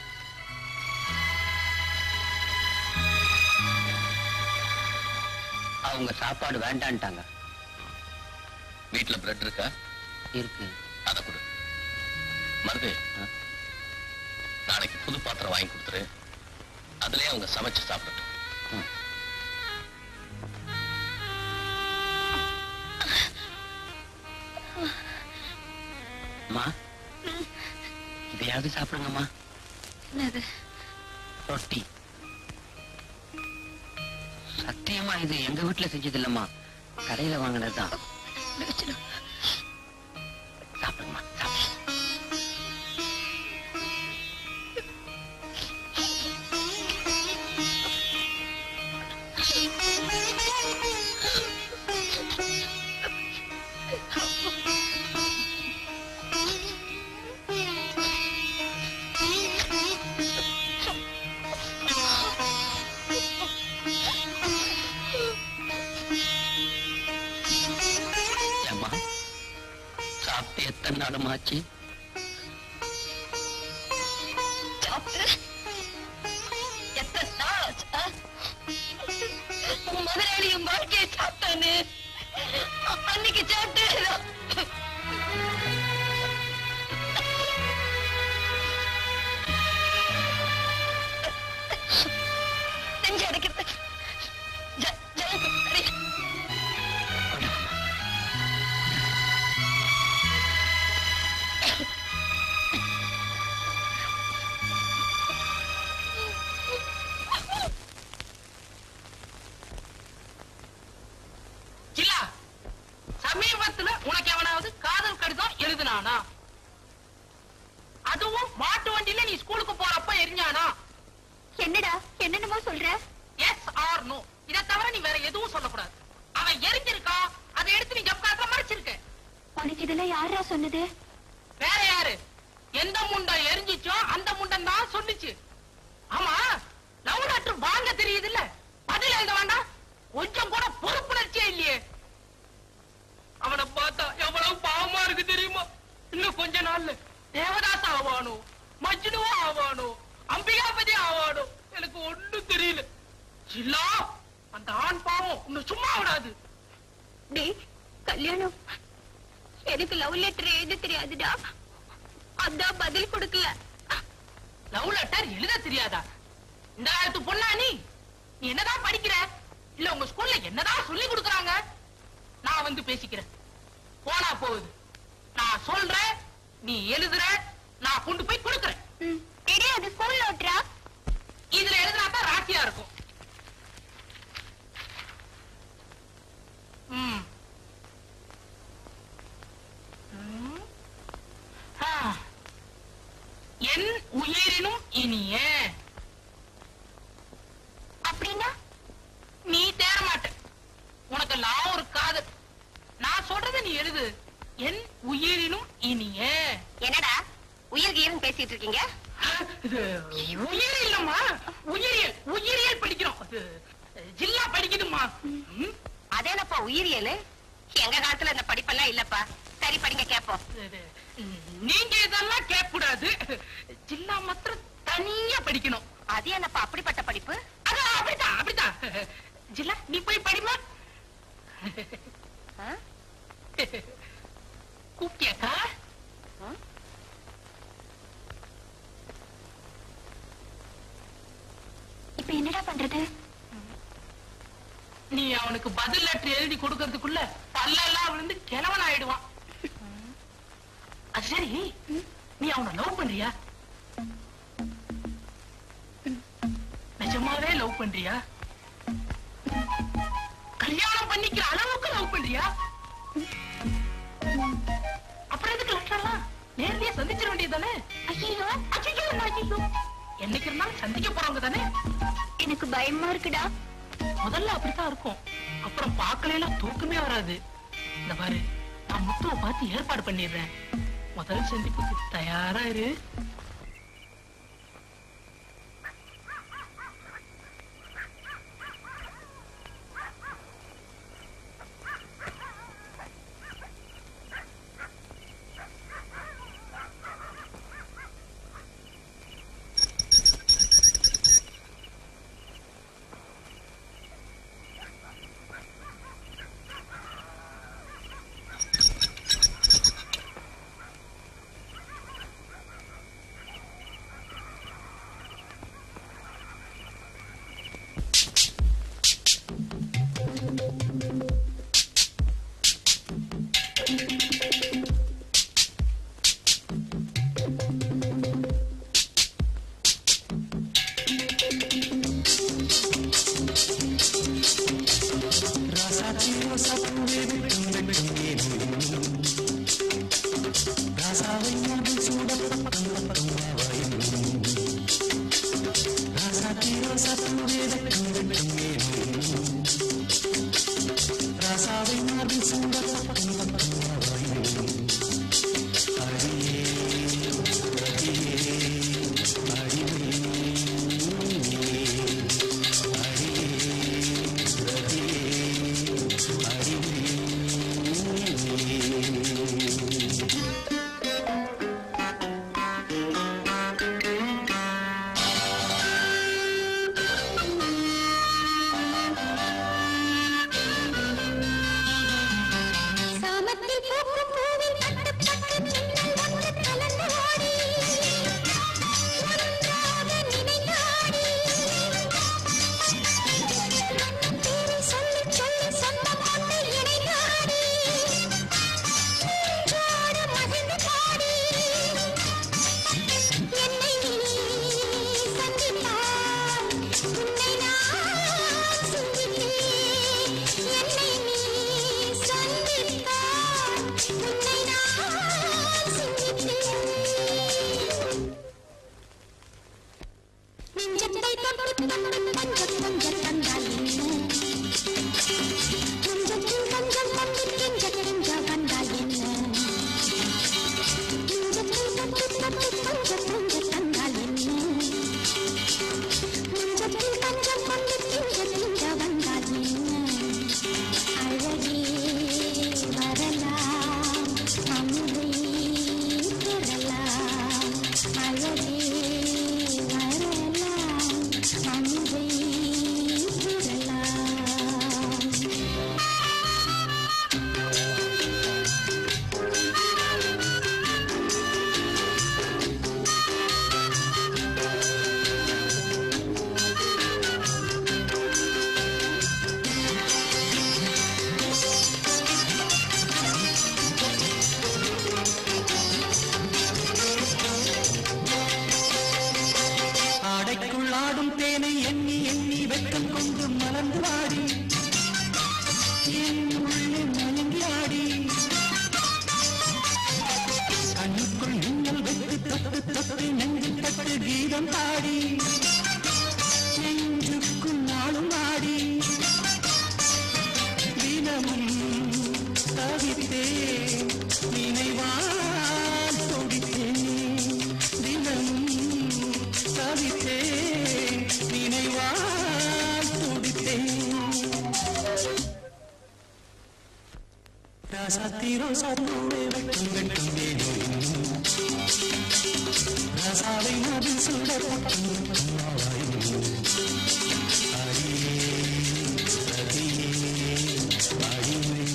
அவங்க சாப்பாடு வேண்டான்ட்டாங்க வீட்டுல பிரெட் இருக்கா இருக்கு அத கொடு மருது நாளைக்கு புது பாத்திரம் வாங்கி கொடுத்துரு அதுலயே அவங்க சமைச்சு சாப்பிடட்டும் ம். அம்மா இதையாவது சாப்பிடுங்கம்மா என்னது ரொட்டி சத்தியமா இது எங்க வீட்டுல செஞ்சது இல்லம்மா கடையில வாங்கினதுதான் இப்படி வச்சிடு. சாப்பிடுங்கம்மா சாப்பிடு ஏம்மா சாப்பிட்டு எத்தனை நாளுமாச்சு சாப்பிட்டு எத்தனை நாள் ஆச்சு, ஆ? உன் முதலாளி என் வாழ்க்கையை சாப்பிட்டானு அன்னைக்கு சாப்பிட்டு நெஞ்சு அடைக்கிறது ஜ- ஜனக்கு அடி. சில்லா சமீபத்துல உனக்கு எவனாவது காதல் கடிதம் எழுதுனானா அதுவும் மாட்டு வண்டியில நீ ஸ்கூலுக்கு போறப்ப எரிஞ்சானா என்னடா என்னென்னமோ சொல்ற எஸ் ஆர் நோ இத தவிர நீ வேற எதுவும் சொல்லக்கூடாது அவன் எரிஞ்சிருக்கா அதை எடுத்து நீ ஜப்காத்துல மறைச்சிருக்க உனக்கு இதெல்லாம் யாரா சொன்னது வேற யாரு எந்த முண்டம் எரிஞ்சிச்சோ அந்த முண்டம் தான் சொல்லுச்சு ஆமா லவ் லெட்டர் வாங்க தெரியுது இல்ல பதில் எழுத வேண்டாம் கொஞ்சம் கூட பொறுப்புணர்ச்சியே இல்லையே அவனை பார்த்தா எவ்வளவு பாவமா இருக்கு தெரியுமா இன்னும் கொஞ்ச நாள்ல தேவதாஸ் ஆவானோ மஜ்னுவா ஆவானோ அம்பிகாபதி ஆவானோ எனக்கு ஒண்ணும் தெரியல சில்லா அந்த ஆண் பாவம் இன்னும் சும்மா விடாது டேய் கல்யாணம் எனக்கு லவ் லெட்டர் எழுத தெரியாதுடா அதான் பதில் கொடுக்கல லவ் லெட்டர் எழுத தெரியாதா இந்த காலத்து பொண்ணா நீ நீ என்னதான் படிக்கிற இல்ல உங்க ஸ்கூல்ல என்னதான் சொல்லி கொடுக்கறாங்க நான் வந்து பேசிக்கிறேன் போனா போகுது நான் சொல்றேன் நீ எழுதுற நான் கொண்டு போய் கொடுக்கறேன் டேடி அது ஸ்கூல் லெட்டரா இதுல எழுதினா தான் ராசியா இருக்கும் ம். ம். ஆ. என் உயிரினும் இனிய அப்படின்னா நீ தேர மாட்ட உனக்கெல்லாம் ஒரு காதல் நான் சொல்றத நீ எழுது என் உயிரினும் இனிய என்னடா உயிர் கீரன் பேசிட்டு இருக்கீங்க இது உயிர் இல்லம்மா உயிரியல் உயிரியல் படிக்கிறோம் அது ஜில்லா படிக்குதுமா ம், அதேனப்பா உயிரியல் எங்க காலத்துல இந்த படிப்பெல்லாம் இல்லப்பா சரி படிங்க கேப்போம் இது, ம், நீங்க இதெல்லாம் கேட்க கூடாது ஜில்லா மாத்திரம் தனியா படிக்கணும் அது என்னப்பா அப்படிப்பட்ட படிப்பு அதான் அப்படித்தான் அப்படித்தான் ஜில்லா நீ போய் படிமா ஆ? கூப்பிட்டியாக்கா இப்ப என்னடா பண்றது நீ அவனுக்கு பதில் லெட்டர் எழுதி கொடுக்கறதுக்குள்ள பல்லெல்லாம் விழுந்து கிழவன் ஆயிடுவான் அது சரி நீ அவனை லவ் பண்றியா நிஜமாவே லவ் பண்றியா கல்யாணம் பண்ணிக்கிற அளவுக்கு லவ் பண்றியா அப்புறம் எதுக்கு லெட்டர்லாம் நேர்லயே சந்திச்சிட வேண்டியதானே ஐயோ ஐயோ ஐயோ என்னைக்கு இருந்தாலும் சந்திக்க போறவங்க தானே எனக்கு பயமா இருக்குடா முதல்ல அப்படித்தான் இருக்கும் அப்புறம் பார்க்கலாம் தூக்கமே வராது இந்த பாரு நான் முத்துவை பார்த்து ஏற்பாடு பண்ணிடுறேன் முதல் சந்திப்புக்கு தயாரா இரு சாமத்தில் பூக்கும் பூவில் பட்டு பட்டு மின்னல் வந்து கலந்து ஓடி ஒன்றாக நினைந்தாடி மன்னன் பேரை சொல்லி சொல்லி சொந்தம் கொண்டு இணைந்தாடி மூன்றோடு மகிழ்ந்து பாடி என்னை நீ சந்தித்தாய் உன்னை நான் சிந்தித்தேன் என்னை நீ சந்தித்தாய் உன்னை நான் சிந்தித்தேன் நெஞ்சத்தை தொட்டு தொட்டு பஞ்ச கொஞ்ச தந்தால் என்ன நெஞ்சத்தில் கொஞ்சம் கொண்டு கெஞ்ச கெஞ்ச வந்தால் என்ன நெஞ்சத்தில் தொட்டு தொட்டு பஞ்ச கொஞ்ச தந்தால் என்ன நெஞ்சத்தில் கொஞ்சம் கொண்டு கெஞ்ச கெஞ்ச வந்தால் என்ன அழகே வரலாம் அமுதை பெறலாம் அழகே வரலாம் அமுதை பெறலாம் ஆடைக்குள் ஆடும் தேனை எண்ணி எண்ணி வெட்கம் கொண்டு மலர்ந்து வாடி என் உள்ளே மயங்கி ஆடி கண்ணுக்குள் மின்னல் வெட்டு தொட்டு தொட்டு நெஞ்சில் பட்டு கீதம் பாடி நெஞ்சுக்குள் நாளும் ஆடி தினமும் தவித்தேன் நினைவால் துடித்தேன் தினமும் தவித்தேன் நினைவால் துடித்தேன் ராசாத்திரோ சாத்தோடு வெட்டும் வெட்டும் வேணோ ராசாவை மதில் சுட பட்டும் அடியே ரதியே அடிமை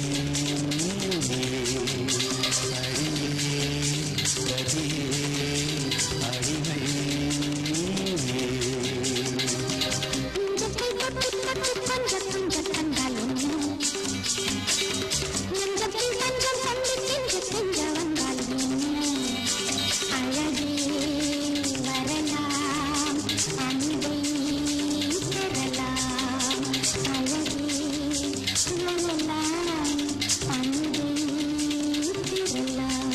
நெஞ்சத்தை தொட்டு தொட்டு பஞ்ச பஞ்ச தந்தால் என்ன நெஞ்சத்தில் பஞ்சம் கொண்டு கெஞ்ச கெஞ்ச வந்தால் என்ன அழகே வரலாம் அன்பை பெறலாம் அழகே வரலாம் அன்பை பெறலாம்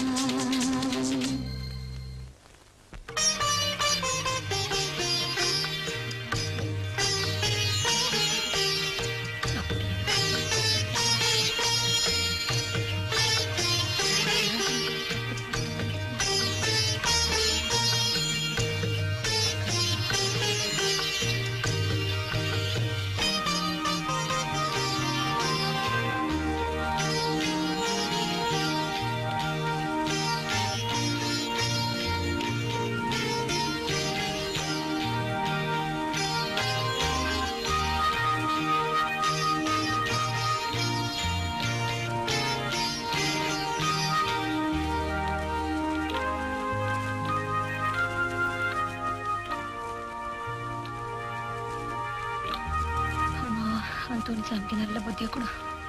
அந்தோணி சாமிக்கு நல்ல புத்திய கொடு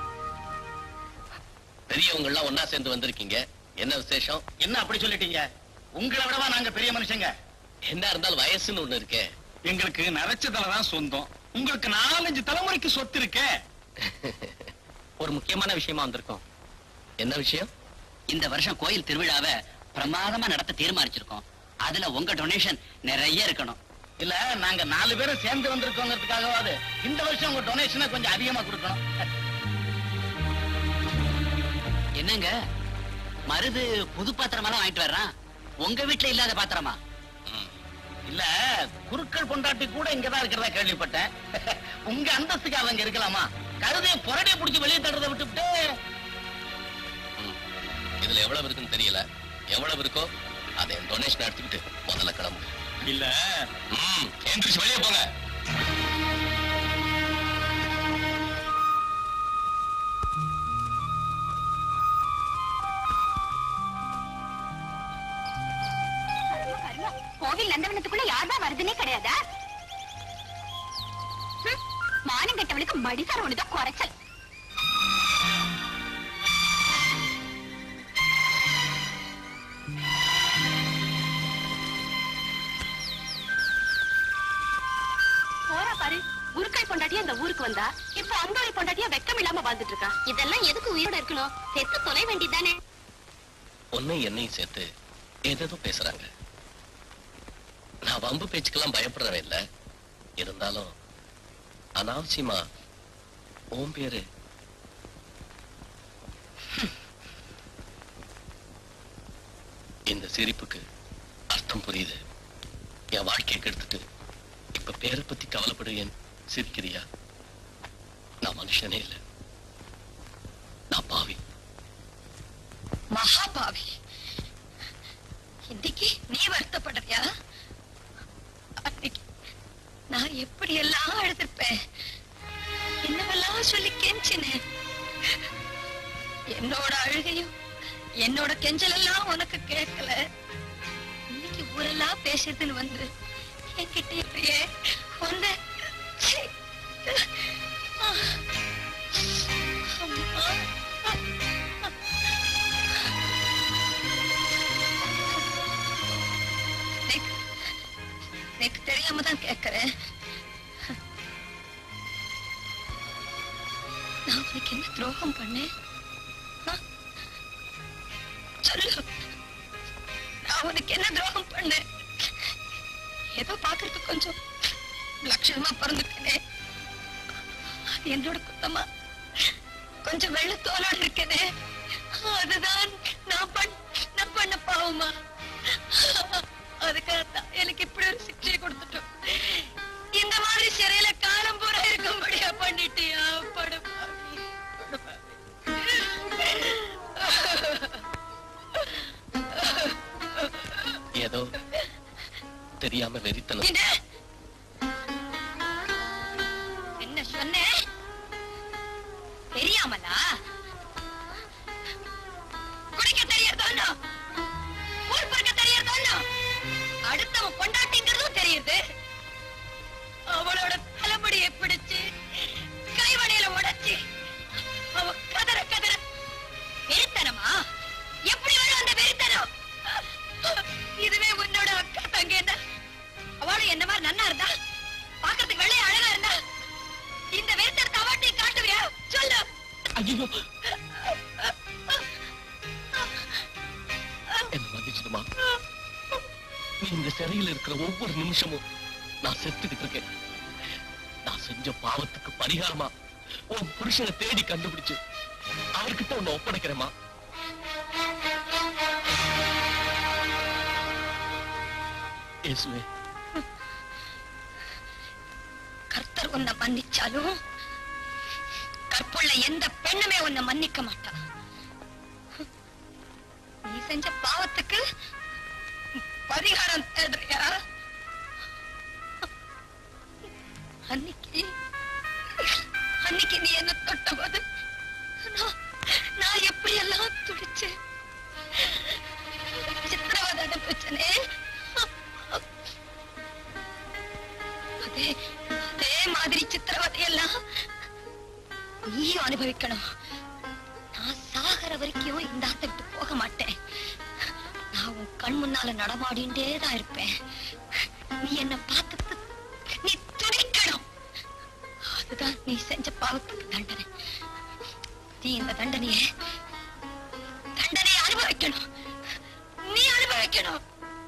பெரியவங்க எல்லாம் ஒன்னா சேர்ந்து வந்திருக்கீங்க என்ன விசேஷம் என்ன அப்படி சொல்லிட்டீங்க உங்களை விடவா நாங்க பெரிய மனுஷங்க என்ன இருந்தாலும் வயசுன்னு ஒண்ணு இருக்கே எங்களுக்கு நரைச்ச தலை தான் சொந்தம் உங்களுக்கு நாலஞ்சு தலைமுறைக்கு சொத்து இருக்கே ஒரு முக்கியமான விஷயமா வந்திருக்கோம் என்ன விஷயம் இந்த வருஷம் கோயில் திருவிழாவை பிரமாதமா நடத்த தீர்மானிச்சிருக்கோம் அதுல உங்க டொனேஷன் நிறைய இருக்கணும் இல்ல நாங்க நாலு பேரும் சேர்ந்து வந்திருக்கோங்கிறதுக்காகவாது இந்த வருஷம் உங்க டொனேஷனை கொஞ்சம் அதிகமா கொடுக்கணும் என்னங்க மருது புது பாத்திரமெல்லாம் வாங்கிட்டு வர்றான் உங்க வீட்டுல இல்லாத பாத்திரமா இல்ல குருக்கள் பொண்டாட்டி கூட இங்கதான் இருக்கிறதா கேள்விப்பட்டேன் உங்க அந்தஸ்துக்கு அவங்க இருக்கலாமா கழுதைய புரடிய புடிச்சு வெளியே தடுறதை விட்டுவிட்டு இதுல எவ்வளவு இருக்குன்னு தெரியல எவ்வளவு இருக்கோ அதை டொனேஷன் எடுத்துக்கிட்டு முதல்ல கிளம்பு இல்ல ம் எந்திரிச்சு வெளியே போங்க கோவில் நந்தவனத்துக்குள்ள யார்தான் வருதுன்னே கிடையாதா ஹம், மானம் கெட்டவனுக்கு மடிசார் ஒண்ணுதான் குறைச்சல் போறா பாரு குருக்கள் பொண்டாட்டியா இந்த ஊருக்கு வந்தா இப்ப அந்தோரி பொண்டாட்டியா வெக்கம் இல்லாம வாழ்ந்துட்டு இருக்கா இதெல்லாம் எதுக்கு உயிரோட இருக்கணும் செத்து தொலை வேண்டியதானே உன்னை என்னையும் சேர்த்து ஏதேதோ பேசுறாங்க நான் வம்பு பேச்சுக்கெல்லாம் பயப்படுறவன் இல்ல இருந்தாலும் அனாவசியமா உன் பேரு இந்த சிரிப்புக்கு அர்த்தம் புரியுது என் வாழ்க்கையை கெடுத்துட்டு இப்ப பேரை பத்தி கவலைப்படுவேன் சிரிக்கிறியா நான் மனுஷனே இல்லை நான் பாவி மகாபாவி இன்னைக்கு நீ வருத்தப்படுறியா அன்னைக்கு நான் எப்படி எல்லாம் அழுதுருப்பேன் என்னவெல்லாம் சொல்லி கெஞ்சினேன் என்னோட அழுகையும் என்னோட கெஞ்சல் எல்லாம் உனக்கு கேட்கல இன்னைக்கு ஊரெல்லாம் பேசுறதுன்னு வந்து என்கிட்ட இப்படியே வந்து சீ. ஆ. அம்மா. எனக்கு- எனக்கு தெரியாம தான் கேட்கிறேன் நான் உனக்கு என்ன துரோகம் பண்ணேன் ஆ? சொல்லு நான் உனக்கு என்ன துரோகம் பண்ணேன் ஏதோ பாக்குறதுக்கு கொஞ்சம் லட்சணமா பிறந்துட்டேனே அது என்னோட குத்தமா கொஞ்சம் வெள்ளத்தோலோட இருக்கேனே அதுதான் நான் பண்ண நான் பண்ண பாவமா அதுக்காகத்தான் எனக்கு இப்படி ஒரு சிக்ஷையை கொடுத்துட்டோம் இந்த மாதிரி சிறையில காலம் பூரா இருக்கும்படியா பண்ணிட்டியா படுபாவி ஏதோ தெரியாம வெறித்தனம் என்ன என்ன சொன்னேன் தெரியாமலா குடிக்க தெரியறதோ ஊர் பறக்க தெரியறதோ அடுத்தவன் பொண்டாட்டிங்கிறதும் தெரியுது அவளோட தலைமுடியை பிடிச்சு கைவடையில உடைச்சு அவ கதற கதற வெறித்தனமா எப்படி வரும் அந்த வெறித்தனம் இதுவே உன்னோட அக்கா தங்கேன்னா அவளும் என்ன மாதிரி நன்னா இருந்தா பாக்குறதுக்கு வெள்ளை அழகா இருந்தா இந்த வெறித்தனத்தை அவட்டை காட்டுவியா சொல்லு ஐயோ என்ன மன்னிச்சிடுமா நீ இந்த சிறையில் இருக்கிற ஒவ்வொரு நிமிஷமும் நான் செத்துக்கிட்டு இருக்கேன் நான் செஞ்ச பாவத்துக்கு பரிகாரமா உன் புருஷனை தேடி கண்டுபிடிச்சு அவர்கிட்ட உன்னை ஒப்படைக்கிறேமா இயேசுவே கர்த்தர் உன்னை மன்னிச்சாலும் கற்புள்ள எந்த பெண்ணுமே உன்னை மன்னிக்க மாட்டா நீ செஞ்ச பாவத்துக்கு பரிகாரம் தேடுறியா அன்னைக்கு அன்னைக்கு நீ என்ன தொட்ட போது நான் நான் எப்படி எல்லாம் துடிச்சேன் சித்திரவதை அனுப்பிச்சனே அதே அதே மாதிரி சித்திரவதை எல்லாம் நீயும் அனுபவிக்கணும் நான் சாகர வரைக்கும் இந்த ஆத்தை விட்டு போக மாட்டேன் நான் உன் கண் முன்னால நடமாடிண்டே தான் இருப்பேன் நீ என்ன பார்த்து நீ துடிக்கணும் அதுதான் நீ செஞ்ச பாவத்துக்கு தண்டனை நீ இந்த தண்டனைய தண்டனையை அனுபவிக்கணும் நீ அனுபவிக்கணும்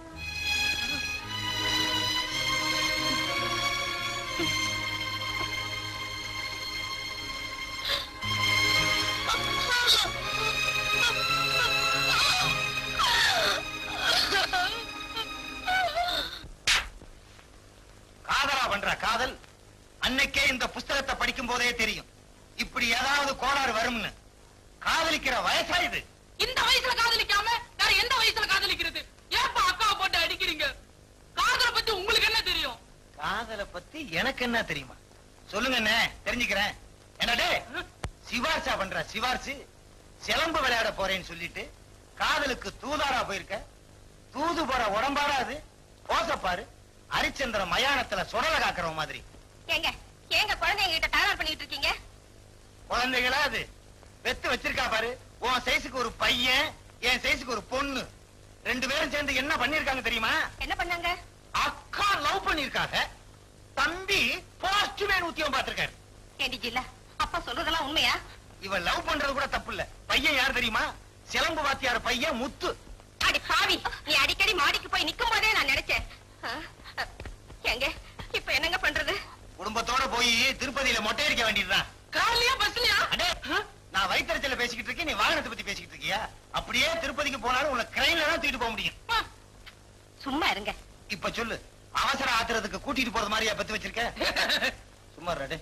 காதலா பண்ற காதல் அன்னைக்கே இந்த புஸ்தகத்தை படிக்கும் போதே தெரியும் இப்படி ஏதாவது கோளாறு வரும்னு காதலிக்கிற வயசா இது இந்த வயசுல காதலிக்காம வேற எந்த வயசுல காதலிக்கிறது ஏப்பா அக்காவை போட்டு அடிக்கிறீங்க காதலை பத்தி உங்களுக்கு என்ன தெரியும் காதலை பத்தி எனக்கு என்ன தெரியுமா சொல்லுங்க அண்ணே தெரிஞ்சுக்கிறேன் என்னடே சிவார்சா பண்ற சிவார்சு சிலம்பு விளையாட போறேன்னு சொல்லிட்டு காதலுக்கு தூதாரா போயிருக்க தூது போற உடம்பாடா அது ஓசப்பாரு ஹரிச்சந்திர மயானத்துல சுடல காக்குற மாதிரி ஏங்க ஏங்க குழந்தைங்க கிட்ட தகவல் பண்ணிட்டு இருக்கீங்க குழந்தைகளா அது வெத்து வச்சிருக்கா பாரு உன் சைஸுக்கு ஒரு பையன் என் சைஸுக்கு ஒரு பொண்ணு ரெண்டு பேரும் சேர்ந்து என்ன பண்ணிருக்காங்க தெரியுமா என்ன பண்ணாங்க அக்கா லவ் பண்ணிருக்காங்க தம்பி போஸ்ட்மேன் உத்தியம் பார்த்திருக்காரு ஏண்டி ஜில்லா அப்பா சொல்றதெல்லாம் உண்மையா இவன் லவ் பண்றது கூட தப்பு இல்ல பையன் யார் தெரியுமா சிலம்பு வாத்தியார் பையன் முத்து அடி பாவி நீ அடிக்கடி மாடிக்கு போய் நிக்கும் போதே நான் நினைச்சேன் ஆ, ஆ, ஏங்க இப்ப என்னங்க பண்றது குடும்பத்தோட போய் திருப்பதியில மொட்டை அடிக்க வேண்டியதுதான் கார்லயா பஸ்லயா அடே நான் வயிற்றுல பேசிக்கிட்டு இருக்கேன் நீ வாகனத்தை பத்தி பேசிக்கிட்டு இருக்கியா அப்படியே திருப்பதிக்கு போனாலும் உன்னை கிரைன்ல தான் தூக்கிட்டு போக முடியும் சும்மா இருங்க இப்ப சொல்லு அவசர ஆத்திரத்துக்கு கூட்டிட்டு போறது மாதிரியா பத்து வச்சிருக்க சும்மா ரெடு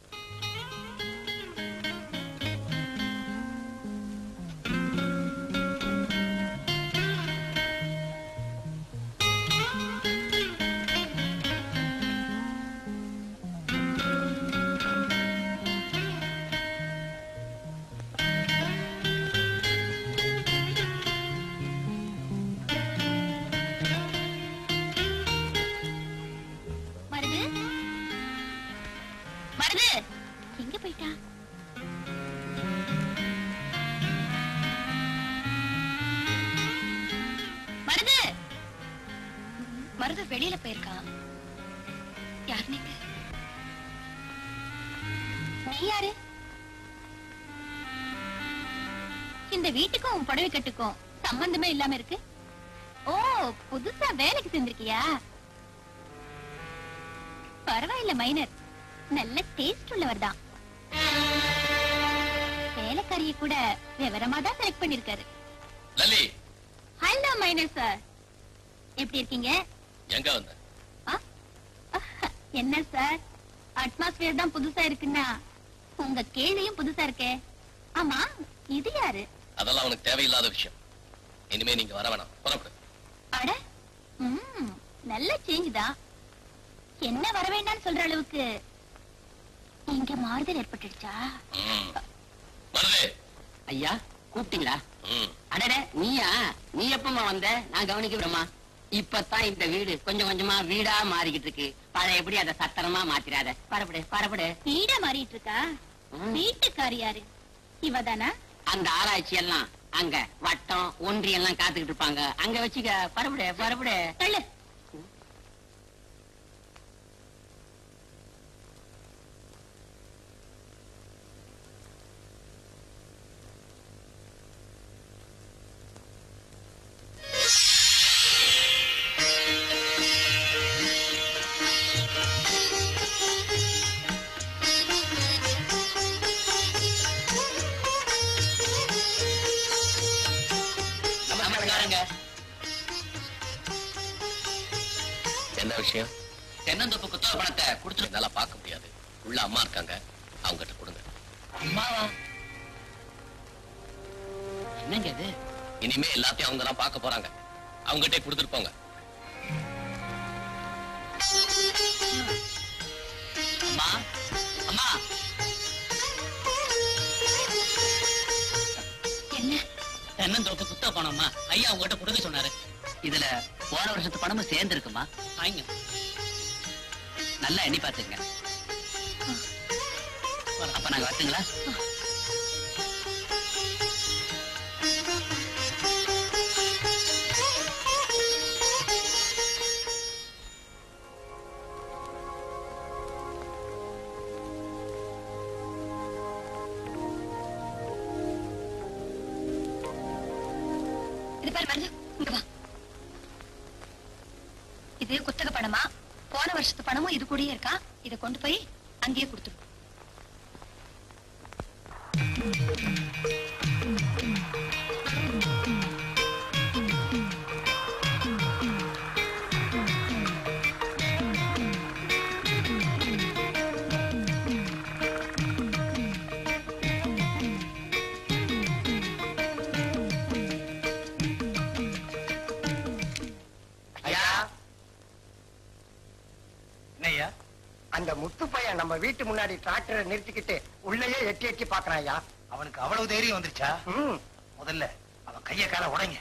மருது மருது எங்க போயிட்டா மருது மருது வெளியில போயிருக்கான் யார் நீங்க நீ யாரு இந்த வீட்டுக்கும் உன் புடவை கட்டுக்கும் சம்பந்தமே இல்லாம இருக்கு ஓ புதுசா வேலைக்கு சேர்ந்திருக்கியா பரவாயில்ல மைனர் நல்ல டேஸ்ட் உள்ளவர் தான் வேலைக்காரிய கூட விவரமா தான் செலக்ட் பண்ணிருக்காரு லலி ஹலோ மைனர் சார் எப்படி இருக்கீங்க எங்க வந்த என்ன சார் அட்மாஸ்பியர் தான் புதுசா இருக்குன்னா உங்க கேள்வியும் புதுசா இருக்கே ஆமா இது யாரு அதெல்லாம் உனக்கு தேவையில்லாத விஷயம் இனிமே நீங்க வர வேணாம் புறப்படு அட ம், நல்ல சேஞ்ச் தான் என்ன வர வேண்டாம்னு சொல்ற அளவுக்கு இங்க மாறுதல் ஏற்பட்டுடுச்சா ம். மருது ஐயா கூப்பிட்டீங்களா ம். அடட நீயா நீ எப்பமா வந்த நான் கவனிக்கிறேம்மா இப்பதான் இந்த வீடு கொஞ்சம் கொஞ்சமா வீடா மாறிக்கிட்டு இருக்கு பழையபடி அதை சத்திரமா மாத்திராத பரப்படு பரப்படு வீடா மாறிட்டு இருக்கா ம். வீட்டுக்காரி யாரு இவதானா அந்த ஆராய்ச்சி எல்லாம் அங்க வட்டம் ஒன்றியம் எல்லாம் காத்துக்கிட்டு இருப்பாங்க அங்க வச்சுக்க பரப்படு பரப்படு தள்ளு நமஸ்காரங்க என்ன விஷயம் தென்னந்தோப்பு குத்தக பணத்தை கொடுத்துரு என்னால பார்க்க முடியாது உள்ள அம்மா இருக்காங்க அவங்ககிட்ட கொடுங்க அம்மாவா என்னங்க இது இனிமே எல்லாத்தையும் அவங்க தான் பார்க்க போறாங்க அவங்ககிட்ட கொடுத்துட்டு போங்க அம்மா அம்மா என்ன தென்னந்தோப்பு குத்தக பணம்மா ஐயா உங்ககிட்ட கொடுக்க சொன்னாரு இதுல போன வருஷத்து பணமும் சேர்ந்து இருக்குமா வாங்க நல்லா எண்ணி பாத்துங்க அப்ப நாங்க வரட்டுங்களா பாரு மருந்து இங்க வா இது குத்தக பணமா போன வருஷத்து பணமும் இது கூடயே இருக்கா இத கொண்டு போய் அங்கேயே கொடுத்துரு ஐயா என்னய்யா அந்த முத்து பையன் நம்ம வீட்டு முன்னாடி டிராக்டரை நிறுத்திக்கிட்டு உள்ளேயே எட்டி எட்டி பாக்குறான் ஐயா அவனுக்கு அவ்வளவு தைரியம் வந்துருச்சா ம் முதல்ல அவன் கைய கால உடைங்க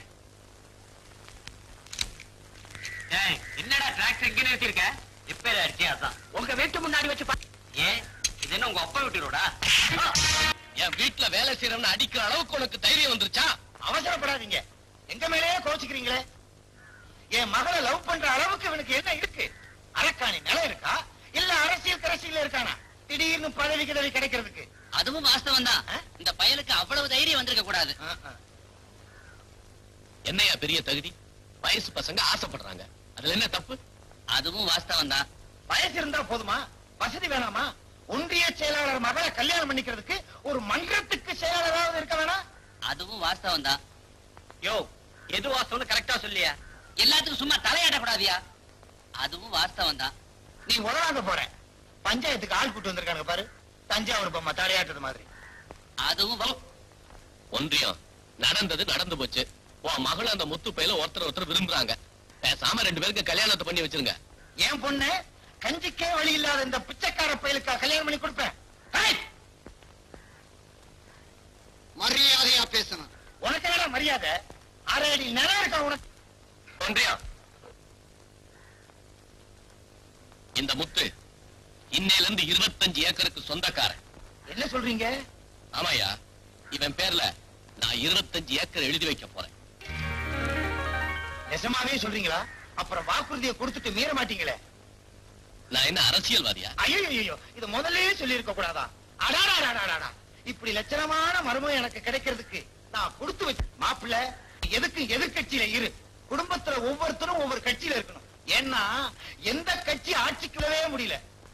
ஏய், என்னடா டிராக்டர் இங்க நிறுத்திருக்க ரிப்பேர் ஆயிடுச்சு அதான் உங்க வீட்டு முன்னாடி வச்சு பா- ஏன் இது என்ன உங்க அப்பா வீட்டு ரோடா என் வீட்டுல வேலை செய்யறவன அடிக்கிற அளவுக்கு உனக்கு தைரியம் வந்துருச்சா அவசரப்படாதீங்க எங்க மேலேயே கோச்சுக்கிறீங்களே என் மகளை லவ் பண்ற அளவுக்கு இவனுக்கு என்ன இருக்கு அரக்காணி நிலம் இருக்கா இல்ல அரசியல் கரசியல் இருக்கானா திடீர்னு பதவி கிதவி கிடைக்கிறதுக்கு அதுவும் வாஸ்தவம் தான் ஆ? இந்த பயலுக்கு அவ்வளவு தைரியம் வந்திருக்க கூடாது ஆ, ஆ. என்னையா பெரிய தகுதி வயசு பசங்க ஆசைப்படுறாங்க அதுல என்ன தப்பு அதுவும் வாஸ்தவம் தான் வயசு இருந்தா போதுமா வசதி வேணாமா ஒன்றிய செயலாளர் மகளை கல்யாணம் பண்ணிக்கிறதுக்கு ஒரு மன்றத்துக்கு செயலாளராவது இருக்க வேணாம் அதுவும் வாஸ்தவம் தான் யோ எது வாசம்னு கரெக்டா சொல்லியா எல்லாத்துக்கும் சும்மா தலையாட்டக்கூடாதியா அதுவும் வாஸ்தவம் தான் நீ உலகாங்க போற பஞ்சாயத்துக்கு ஆள் கூட்டு வந்திருக்கானுங்க பாரு தஞ்சாவூர் பொம்மை தலையாட்டுறது மாதிரி அதுவும் வா- ஒன்றியம் நடந்தது நடந்து போச்சு உன் மகள் அந்த முத்து பையில ஒருத்தர் ஒருத்தர் விரும்புறாங்க பேசாம ரெண்டு பேருக்கு கல்யாணத்தை பண்ணி வச்சிருங்க என் பொண்ணு கஞ்சிக்கே வழி இல்லாத இந்த பிச்சைக்கார பயலுக்கா கல்யாணம் பண்ணி கொடுப்பேன் ஏய், மரியாதையா பேசணும் உனக்கு என்னடா மரியாதை அரை அடி நிலம் இருக்கா உனக்கு ஒன்றியம் இந்த முத்து இன்னையில இருந்து இருபத்தஞ்சு ஏக்கருக்கு சொந்தக்காரன் என்ன சொல்றீங்க ஆமாயா இவன் பேர்ல நான் இருபத்தஞ்சு ஏக்கர் எழுதி வைக்க போறேன் நிஜமாவே சொல்றீங்களா அப்புறம் வாக்குறுதியை கொடுத்துட்டு மீற மாட்டீங்களே நான் என்ன அரசியல்வாதியா ஐயோ ஐயோ இது முதல்லயே சொல்லி இருக்க கூடாதா அடாடாடாடாடா இப்படி லட்சணமான மர்மம் எனக்கு கிடைக்கிறதுக்கு நான் கொடுத்து வச்ச மாப்பிள்ள எதுக்கு எதிர்கட்சியில இரு குடும்பத்துல ஒவ்வொருத்தரும் ஒவ்வொரு கட்சியில இருக்கணும் ஏன்னா எந்த கட்சி ஆட்சிக்கு வரவே முடியல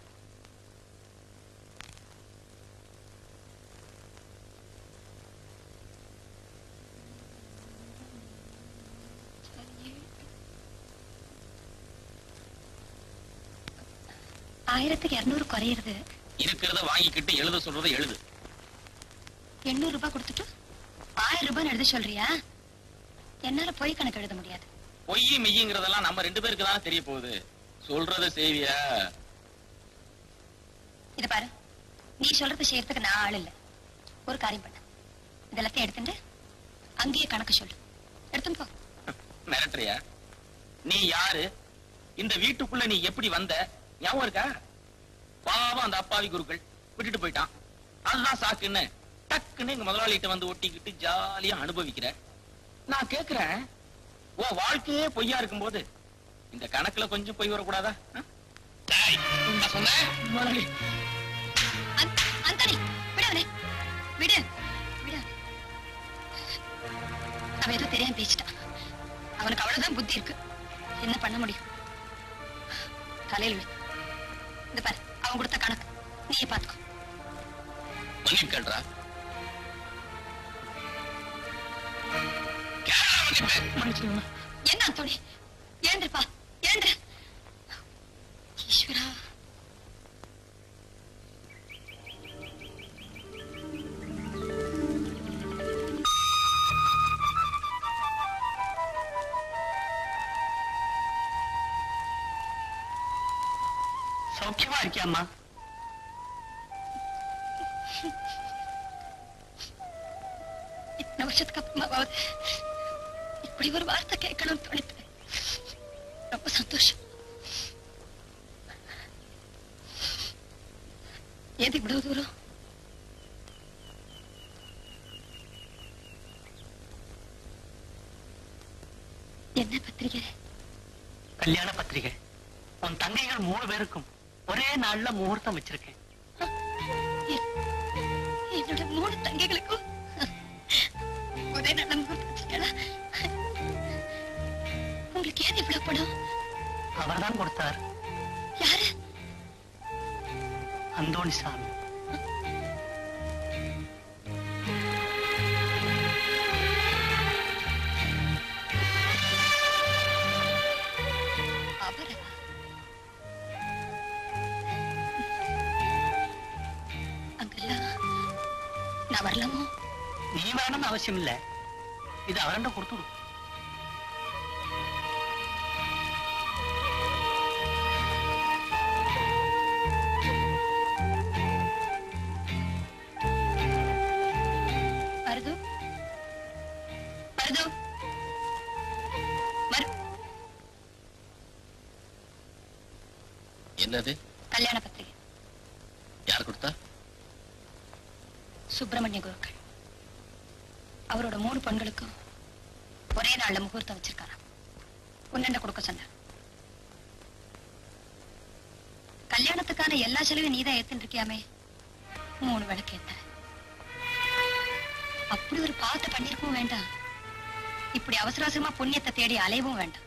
ஆயிரத்துக்கு இருநூறு குறையிறது இருக்கிறத வாங்கிக்கிட்டு எழுத சொல்றத எழுது எண்ணூறு ரூபாய் கொடுத்துட்டு ஆயிரம் ரூபாய் எழுத சொல்றியா என்னால பொய் கணக்கு எழுத முடியாது பொய் மெய்யுங்கிறதெல்லாம் நம்ம ரெண்டு பேருக்கு தானே தெரிய போகுது சொல்றத செய்வியா இது பாரு நீ சொல்றது செய்யறதுக்கு நான் ஆள் இல்ல ஒரு காரியம் பண்ண இதெல்லாத்தையும் எடுத்துட்டு அங்கேயே கணக்கு சொல்லு எடுத்துன்னு போ மிரட்டுறியா நீ யாரு இந்த வீட்டுக்குள்ள நீ எப்படி வந்த ஞாபகம் இருக்கா பாவம் அந்த அப்பாவி குருக்கள் விட்டுட்டு போயிட்டான் அதுதான் சாக்குன்னு டக்குன்னு எங்க முதலாளிகிட்ட வந்து ஒட்டிக்கிட்டு ஜாலியா அனுபவிக்கிற நான் கேக்குறேன் உன் வாழ்க்கையே பொய்யா இருக்கும்போது இந்த கணக்குல கொஞ்சம் பொய் வரக்கூடாதா ஆ? டேய், நான் சொன்னேன் முதலாளி அந்- அந்தனி விடு அவனை விடு விடு அவன் ஏதோ தெரியாம பேசிட்டான் அவனுக்கு அவ்வளவுதான் புத்தி இருக்கு என்ன பண்ண முடியும் தலையில் விடு இந்த பாரு அவன் கொடுத்த கணக்கு நீயே பாத்துக்கோ மன்னிப்பு கேள்றா கேரளா மன்னிப்பு என்ன அந்தோணி ஏந்திருப்பா ஏந்திரு ஈஸ்வரா சௌக்கியமா இருக்கியாம்மா இத்தனை வருஷத்துக்கு அப்புறமாவது இப்படி ஒரு வார்த்தை கேட்கணும்னு தோணித்து ரொம்ப சந்தோஷம் ஏது இவ்வளவு தூரம் என்ன பத்திரிகை கல்யாண பத்திரிகை உன் தங்கைகள் மூணு பேருக்கும் ஒரே நாள்ல முகூர்த்தம் வச்சிருக்கேன் என்- என்னோட மூணு தங்கைகளுக்கும் ஒரே நல்ல முகூர்த்தம் வச்சிருக்கேடா. வரம் கொடுத்தார் யாரு அந்தோணி சாமி அவரா அங்கெல்லாம் நான் வரலாமோ நீ வேணும்னு அவசியம் இல்ல இது அவரண்ட கொடுத்துடு மருது மருது மரு என்னது கல்யாண பத்திரிகை யார் கொடுத்தா சுப்பிரமணிய குருக்கள் அவரோட மூணு பெண்களுக்கும் ஒரே நாள்ல முகூர்த்தம் வச்சிருக்காராம் உன்னண்ட கொடுக்க சொன்னார் கல்யாணத்துக்கான எல்லா செலவையும் நீதான் ஏத்துன்னு இருக்கியாமே மூணு விளக்கு ஏத்த அப்படி ஒரு பாவத்தை பண்ணிருக்கவும் வேண்டாம் இப்படி அவசர அவசரமா புண்ணியத்தை தேடி அலையவும் வேண்டாம்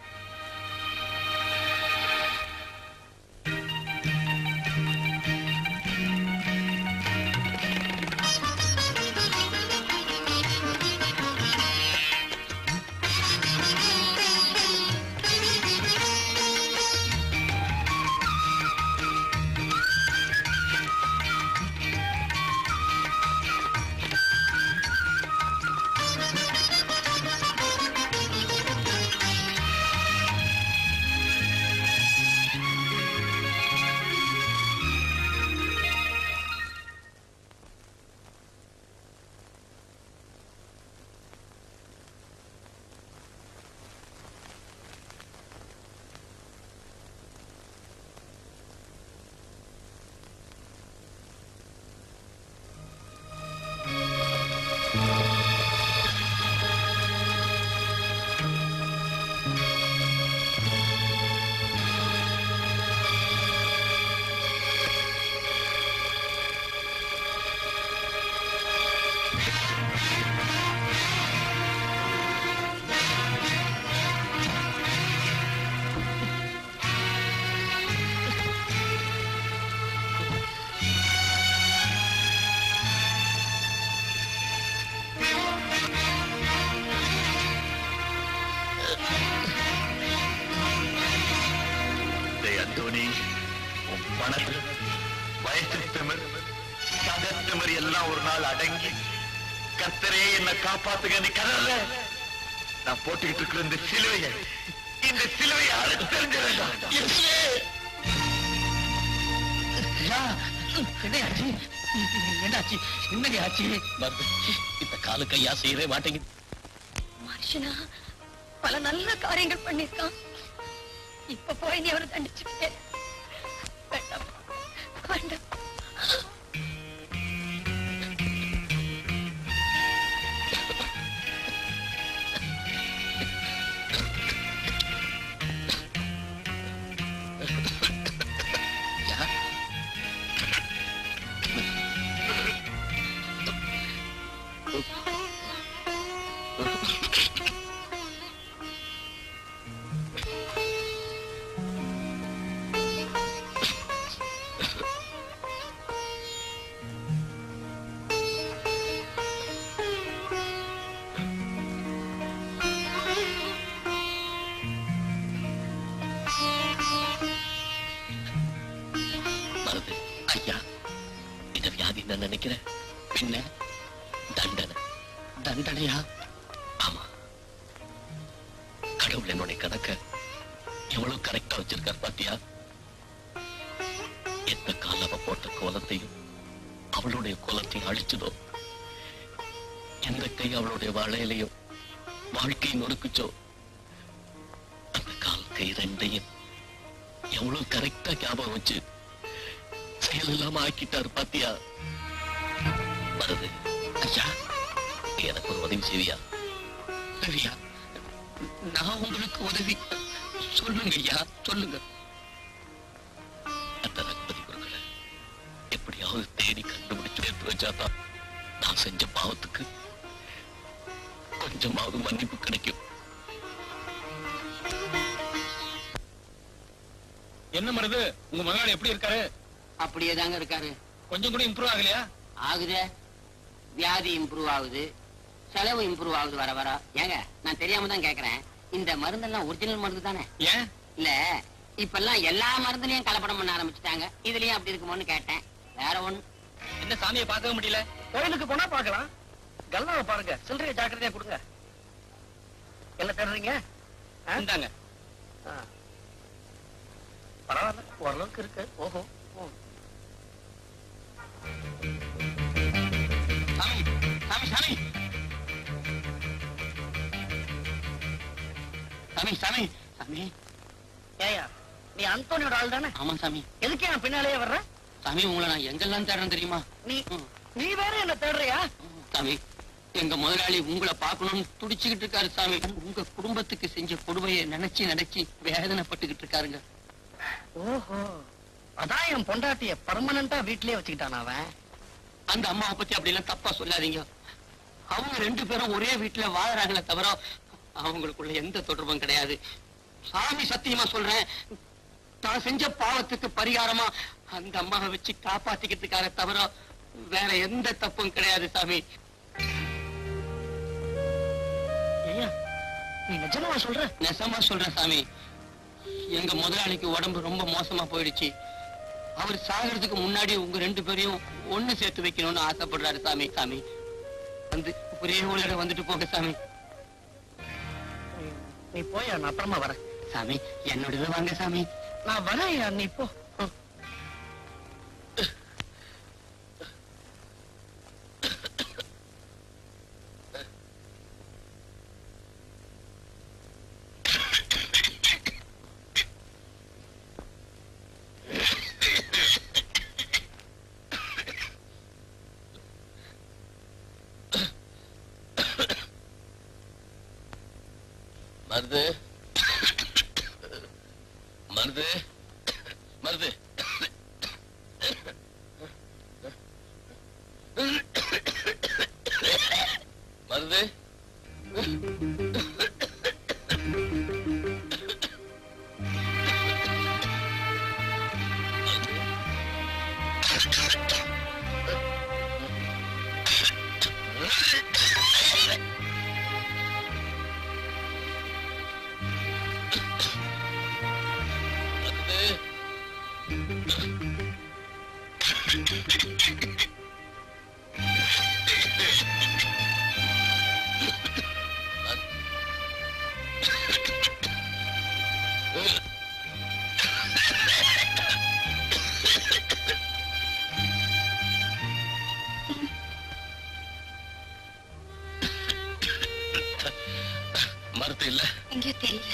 டேய் அந்தோணி உன் பணத்து வயசு திமிர் சகத்திமிர் எல்லாம் ஒரு நாள் அடங்கி கத்தரே என்ன காப்பாத்துங்க நீ கதறல நான் போட்டுக்கிட்டு இருக்கிற இந்த சிலுவையை இந்த சிலுவையை அறுத்தறிஞ்ச வேண்டாம் என்னையாச்சு என்னாச்சு என்னையாச்சு மருந்து இந்த காலு கையா செய்யவே மாட்டேங்குது மனுஷனா பல நல்ல காரியங்கள் பண்ணிருக்கான் இப்ப போய் நீ அவரை தண்டிச்சுட்டே வேண்டாம் வேண்டாம் மருந்து ஐயா இந்த வியாதி நான் நினைக்கிறேன் பின்ன தண்டனை தண்டனையா ஆமா கடவுள் என்னுடைய கணக்க எவ்வளவு கரெக்டா வச்சிருக்கார் பாத்தியா எந்த கால அவ போட்ட கோலத்தையும் அவளுடைய கோலத்தையும் அழிச்சதோ எந்த கை அவளுடைய வாழையிலையும் வாழ்க்கை நொறுக்குச்சோ அந்த கால் கை ரெண்டையும் எவ்வளவு கரெக்டா ஞாபகம் வச்சு செயல் இல்லாம ஆக்கிட்டாரு பாத்தியா வருது ஐயா நீ எனக்கு ஒரு உதவி செய்வியா சரியா நான் உங்களுக்கு உதவி சொல்லுங்க ஐயா சொல்லுங்க அந்த ரகுபதி குருக்களை எப்படியாவது தேடி கண்டுபிடிச்சு எடுத்து வச்சாதான் நான் செஞ்ச பாவத்துக்கு கொஞ்சமாவது மன்னிப்பு கிடைக்கும் என்ன மருது உங்க முதலாளி எப்படி இருக்காரு அப்படியே தாங்க இருக்காரு கொஞ்சம் கூட இம்ப்ரூவ் ஆகலையா ஆகுதே வியாதி இம்ப்ரூவ் ஆகுது செலவு இம்ப்ரூவ் ஆகுது வர வர ஏங்க நான் தெரியாம தான் கேக்குறேன் இந்த மருந்தெல்லாம் ஒரிஜினல் மருந்து தானே ஏன் இல்ல இப்பெல்லாம் எல்லா மருந்துலயும் கலப்படம் பண்ண ஆரம்பிச்சுட்டாங்க இதுலயும் அப்படி இருக்குமோன்னு கேட்டேன் வேற ஒண்ணு என்ன சாமியை பார்க்கவே முடியல கோயிலுக்கு போனா பார்க்கலாம் கல்லாவை பாருங்க சில்லறைய ஜாக்கிரதையா கொடுங்க என்ன தேடுறீங்க ஆ? இந்தாங்க ஆ. பரவாயில்ல ஓரளவுக்கு இருக்கு ஓஹோ ஓ. சாமி சாமி சாமி சாமி சாமி சாமி ஏயா நீ அந்தோனியோட ஆள் தானே ஆமா சாமி எதுக்கு என் பின்னாலேயே வர்ற சாமி உங்களை நான் எங்கெல்லாம் தேடுறேன் தெரியுமா நீ ம். நீ வேற என்ன தேடுறியா சாமி எங்க முதலாளி உங்களை பார்க்கணும்னு துடிச்சுக்கிட்டு இருக்காரு சாமி உங்க குடும்பத்துக்கு செஞ்ச கொடுமையை நினைச்சு நினைச்சு வேதனைப்பட்டுக்கிட்டு இருக்காருங்க ஓஹோ அதான் என் பொண்டாட்டிய பர்மனண்டா வீட்லயே வச்சுக்கிட்டான் அவன் அந்த அம்மாவை பத்தி அப்படி எல்லாம் தப்பா சொல்லாதீங்க அவங்க ரெண்டு பேரும் ஒரே வீட்டுல வாழறாங்களே தவிர அவங்களுக்குள்ள எந்த தொடர்பும் கிடையாது சாமி சத்தியமா சொல்றேன் தான் செஞ்ச பாவத்துக்கு பரிகாரமா அந்த அம்மாவை வச்சு காப்பாத்திக்கிறதுக்காக தவிர வேற எந்த தப்பும் கிடையாது சாமி ஐயா நீ நிஜமா சொல்ற நெசமா சொல்றேன் சாமி எங்க முதலாளிக்கு உடம்பு ரொம்ப மோசமா போயிடுச்சு அவர் சாகிறதுக்கு முன்னாடி உங்க ரெண்டு பேரையும் ஒண்ணு சேர்த்து வைக்கணும்னு ஆசைப்படுறாரு சாமி சாமி வந்து ஒரே ஒரு வந்துட்டு போங்க சாமி நீ- நீ போயா நான் அப்புறமா வரேன் சாமி என்னோடது வாங்க சாமி நான் வரேன் நீ போ ம். மருது மருது மருது மருது மருது மருது இல்ல எங்கேயோ தெரியல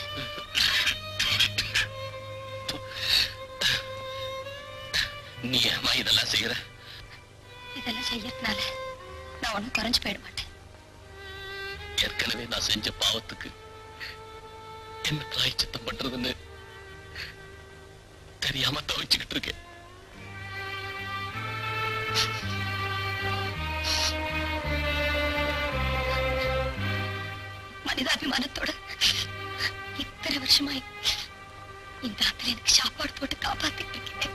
நீ ஏமா இதெல்லாம் செய்யற இதெல்லாம் செய்யறதுனால நான் ஒண்ணும் குறைஞ்சு போயிட மாட்டேன் ஏற்கனவே நான் செஞ்ச பாவத்துக்கு என்ன பிராய்ச்சித்தம் பண்றதுன்னு தெரியாம தவிச்சுக்கிட்டு இருக்கேன் மனிதாபிமானத்தோட இத்தனை வருஷமாய் இந்த ஆத்துல எனக்கு சாப்பாடு போட்டு காப்பாத்திட்டு இருக்கேன்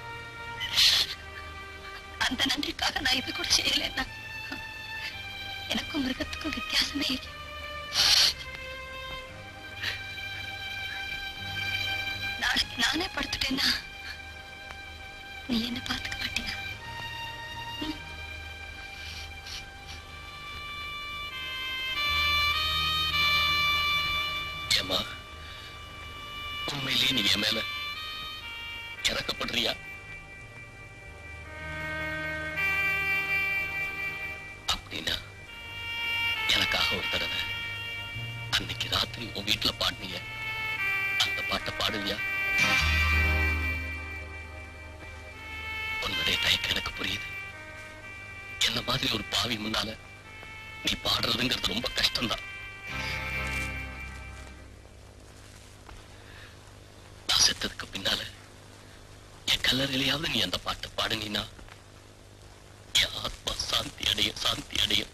அந்த நன்றிக்காக நான் இது கூட செய்யலைன்னா எனக்கும் மிருகத்துக்கும் வித்தியாசமே இல்லை நாளைக்கு நானே படுத்துட்டேன்னா நீ என்ன பாத்துக்க மாட்டியா ஏமா உண்மையிலேயே நீ என் மேல இறக்கப்படுறியா அப்படின்னா எனக்காக ஒரு தடவை அன்னைக்கு ராத்திரி உன் வீட்டுல பாடினிய அந்த பாட்டை பாடுவியா உன்னுடைய தயக்கம் எனக்கு புரியுது என்ன மாதிரி ஒரு பாவி முன்னால நீ பாடுறதுங்கிறது ரொம்ப கஷ்டம்தான் நான் செத்ததுக்கு பின்னால என் கல்லறையிலையாவது நீ அந்த பாட்டை பாடுனீனா என் ஆத்மா சாந்தி அடையும் சாந்தி அடையும்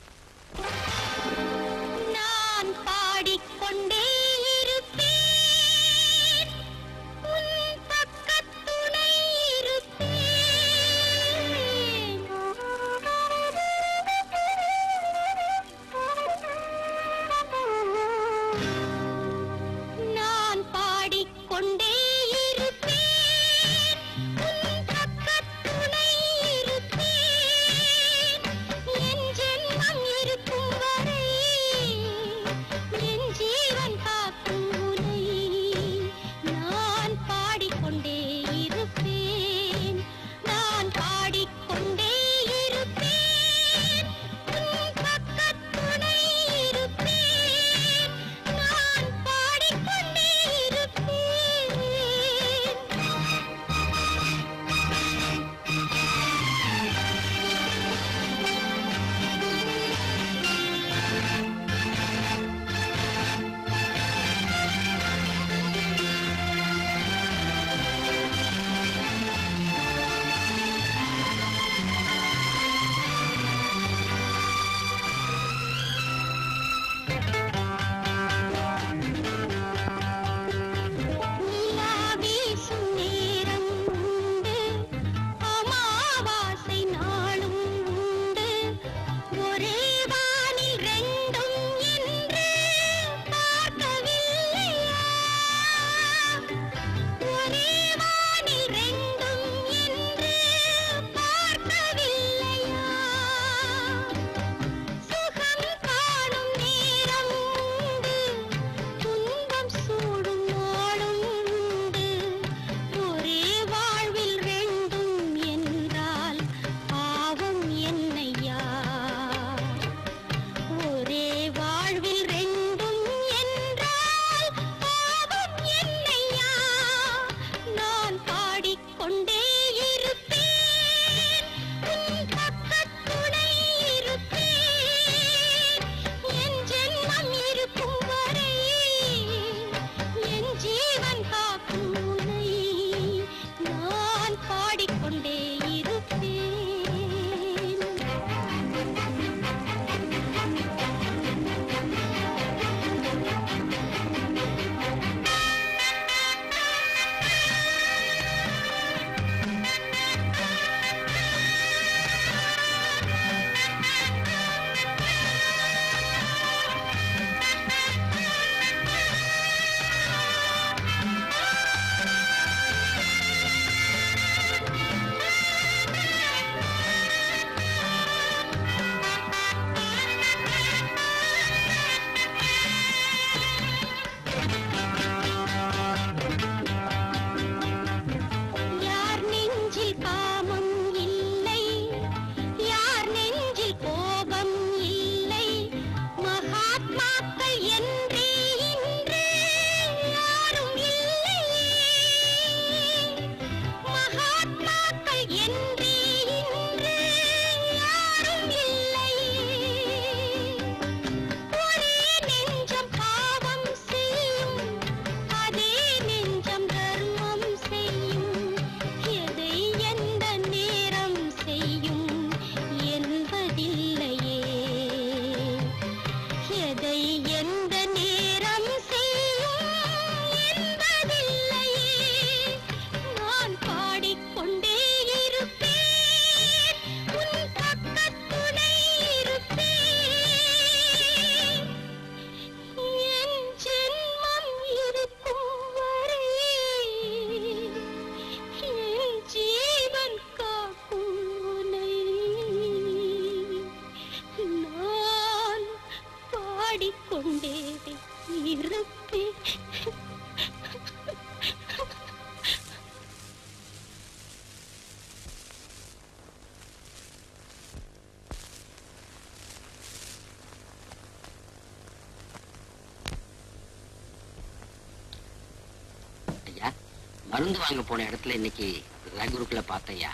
நான் பாடிக்கொண்டே இருப்பேன் உன் பக்கத்தில் பாடிக்கொண்டே இருப்பேன் ஐயா மருந்து வாங்க போன இடத்துல இன்னைக்கு ரகுருக்குள்ள பார்த்தையா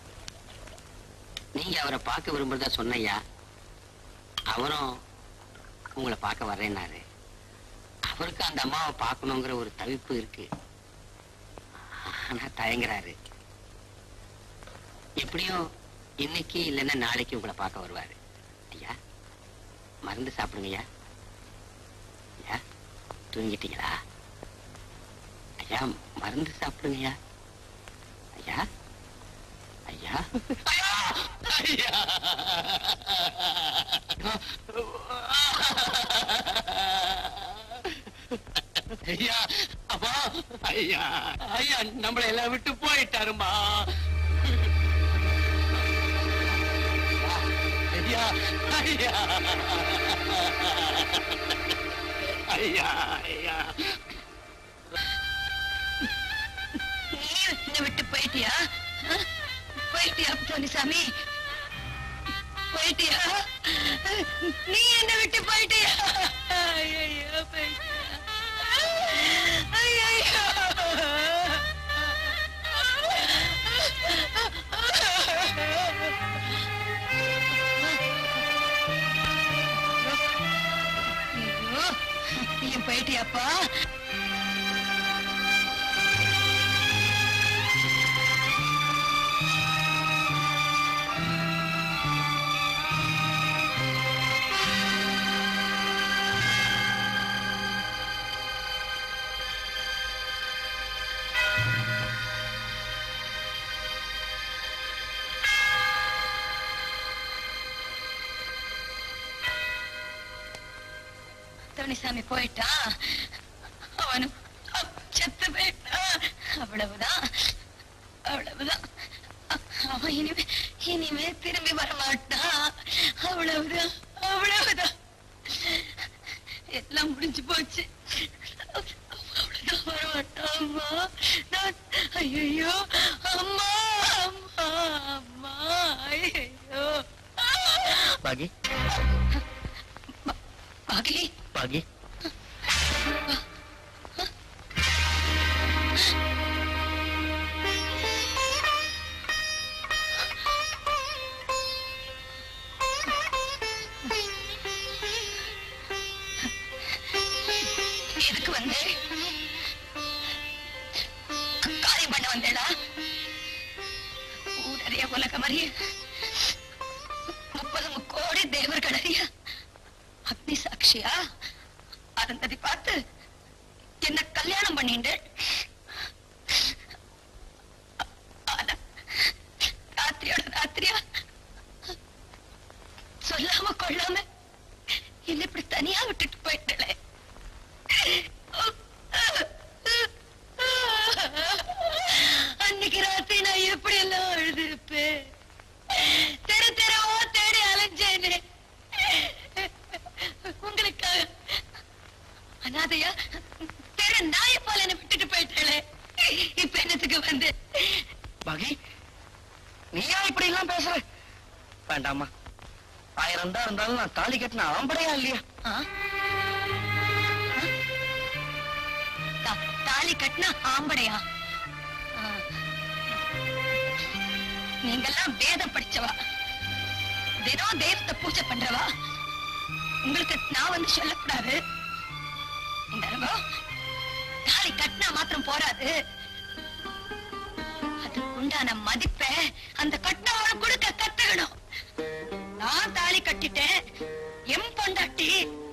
நீங்க அவரை பார்க்க விரும்புறதா சொன்னையா அவரும் உங்களை பார்க்க வர்றேன்னாரு அவருக்கு அந்த அம்மாவை பார்க்கணுங்கிற ஒரு தவிப்பு இருக்கு ஆனா தயங்குறாரு எப்படியும் இன்னைக்கு இல்லைன்னா நாளைக்கு உங்களை பார்க்க வருவாரு ஐயா மருந்து சாப்பிடுங்க ஐயா ஐயா தூங்கிட்டீங்களா ஐயா மருந்து சாப்பிடுங்கய்யா ஐயா ஐயா ஐயா ஐயா அப்பா ஐயா ஐயா நம்மளை எல்லாம் விட்டு போயிட்டாருமா ஐயா ஐயா ஐயா ஐயா என்ன விட்டு போயிட்டியா ஆ? போயிட்டியா துணிசாமி போயிட்டியா நீ என்ன விட்டு போயிட்டியா ஐயையோ, போயிட்டியா? ஐயையோ. ஐயோ, நீயும் போயிட்டியாப்பா துணிசாமி போயிட்டான் அவனும் செத்து போயிட்டான் அவ்வளவுதான் அவ்வளவுதான் அவன் இனிமே இனிமே திரும்பி வரமாட்டான் அவ்வளவுதான் அவ்வளவுதான் எல்லாம் முடிஞ்சு போச்சு அவ்வளவுதான் வரமாட்டான் அம்மா நான் ஐயோ அம்மா அம்மா அம்மா ஐயோ பாகி பாகி பாகி எதுக்கு வந்த காரியம் பண்ண வந்தேடா ஊரறிய உலகம் அறிய முப்பது முக்கோடி தேவர்கள் அறிய அக்னி சாட்சியா அருந்ததி பார்த்து என்ன கல்யாணம் பண்ணிண்டு ஆனா, ராத்திரியோட ராத்திரியா சொல்லாம கொள்ளாம என்ன இப்படி தனியா விட்டுட்டு போயிட்டே அன்னைக்கு ராத்திரி நான் எப்படி எல்லாம் அழுதுருப்பேன் தெரு தெருவா தேடி அலைஞ்சேனே உங்களுக்காக அனாதையா தெரு நாய போல என்ன விட்டுட்டு போயிட்டே இப்ப என்னத்துக்கு வந்து பாகி நீயா இப்படி எல்லாம் பேசுற வேண்டாமா ஆயிரம் தான் இருந்தாலும் நான் தாலி கட்டின ஆம்படையா இல்லையா ஆ? தா- தாலி கட்டின ஆம்படையா ஆ. நீங்கெல்லாம் வேதம் படிச்சவா தினம் தெய்வத்தை பூஜை பண்றவா உங்களுக்கு நான் வந்து சொல்லக்கூடாது இந்த அனுபவம் தாலி கட்டினா மாத்திரம் போராது அதுக்குண்டான மதிப்பை அந்த கட்டினவன் கொடுக்க கத்துக்கணும் நான் தாலி கட்டிட்டேன் எம் பொண்டாட்டி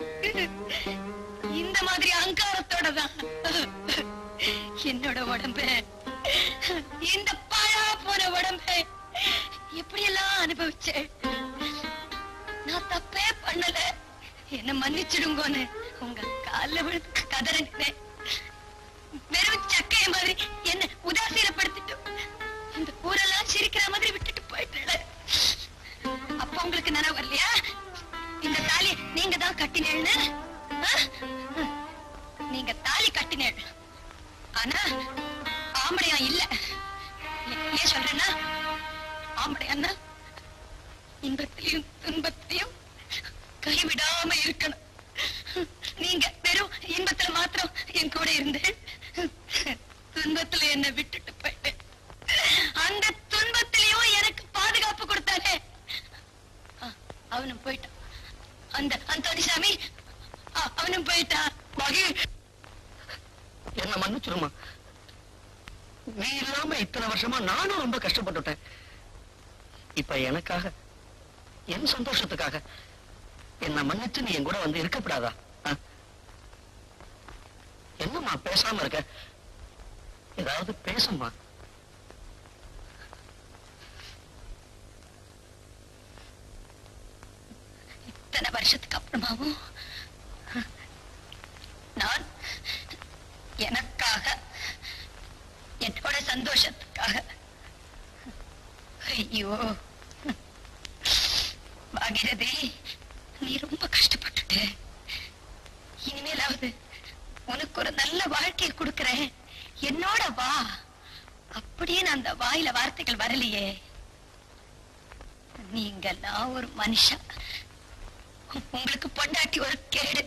இந்த மாதிரி அகங்காரத்தோட தான் என்னோட உடம்பு இந்த பாழா போன உடம்பு எப்படி எல்லாம் அனுபவிச்சேன் நான் தப்பே பண்ணல என்ன மன்னிச்சிடுங்கோன்னு உங்க கால்ல விழுந்து கதறினேன் வெறும் சக்கைய மாதிரி என்ன உதாசீனப்படுத்திட்டு இந்த ஊரெல்லாம் சிரிக்கிற மாதிரி விட்டுட்டு போயிட்டேன் அப்ப உங்களுக்கு நினைவு வரலையா இந்த தாலி நீங்க தான் கட்டினேன்னு ஆ? நீங்க தாலி கட்டினேள் ஆனா ஆம்படையா இல்ல ஏ- ஏன் சொல்றேன்னா ஆம்படையான்னா இன்பத்திலையும் துன்பத்திலையும் கைவிடாம இருக்கணும் நீங்க வெறும் இன்பத்துல மாத்திரம் என் கூட இருந்து துன்பத்துல என்ன விட்டுட்டு போயிட்டு அந்த துன்பத்திலையும் எனக்கு பாதுகாப்பு கொடுத்தானே ஆ, அவனும் போயிட்டான் அந்த அந்தோனிசாமி ஆ, அவனும் போயிட்டான் மகி என்ன மன்னிச்சிருமா நீ இல்லாம இத்தனை வருஷமா நானும் ரொம்ப கஷ்டப்பட்டுட்டேன் இப்ப எனக்காக என் சந்தோஷத்துக்காக என்ன மன்னிச்சு நீ என் கூட வந்து இருக்கப்படாதா ஆ? என்னம்மா பேசாம இருக்க ஏதாவது பேசும்மா இத்தனை வருஷத்துக்கு அப்புறமாவும் நான் எனக்காக என்னோட சந்தோஷத்துக்காக ஐயோ பாகிரதி நீ ரொம்ப கஷ்டப்பட்டுட்ட இனிமேலாவது உனக்கு ஒரு நல்ல வாழ்க்கையை கொடுக்கிறேன் என்னோட வா அப்படியே நான் அந்த வாயில வார்த்தைகள் வரலையே நீங்கெல்லாம் ஒரு மனுஷன் உங்களுக்கு பொண்டாட்டி ஒரு கேடு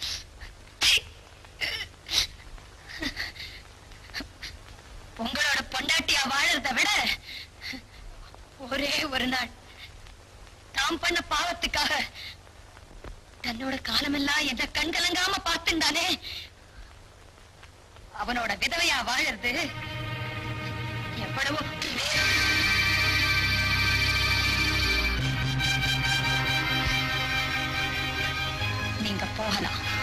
உங்களோட பொண்டாட்டியா வாழறத விட ஒரே ஒரு நாள் தாம் பண்ண பாவத்துக்காக தன்னோட காலமெல்லாம் என்ன கண்கலங்காம பார்த்துண்டானே அவனோட விதவையா வாழறது எவ்வளவோ மே- நீங்க போகலாம்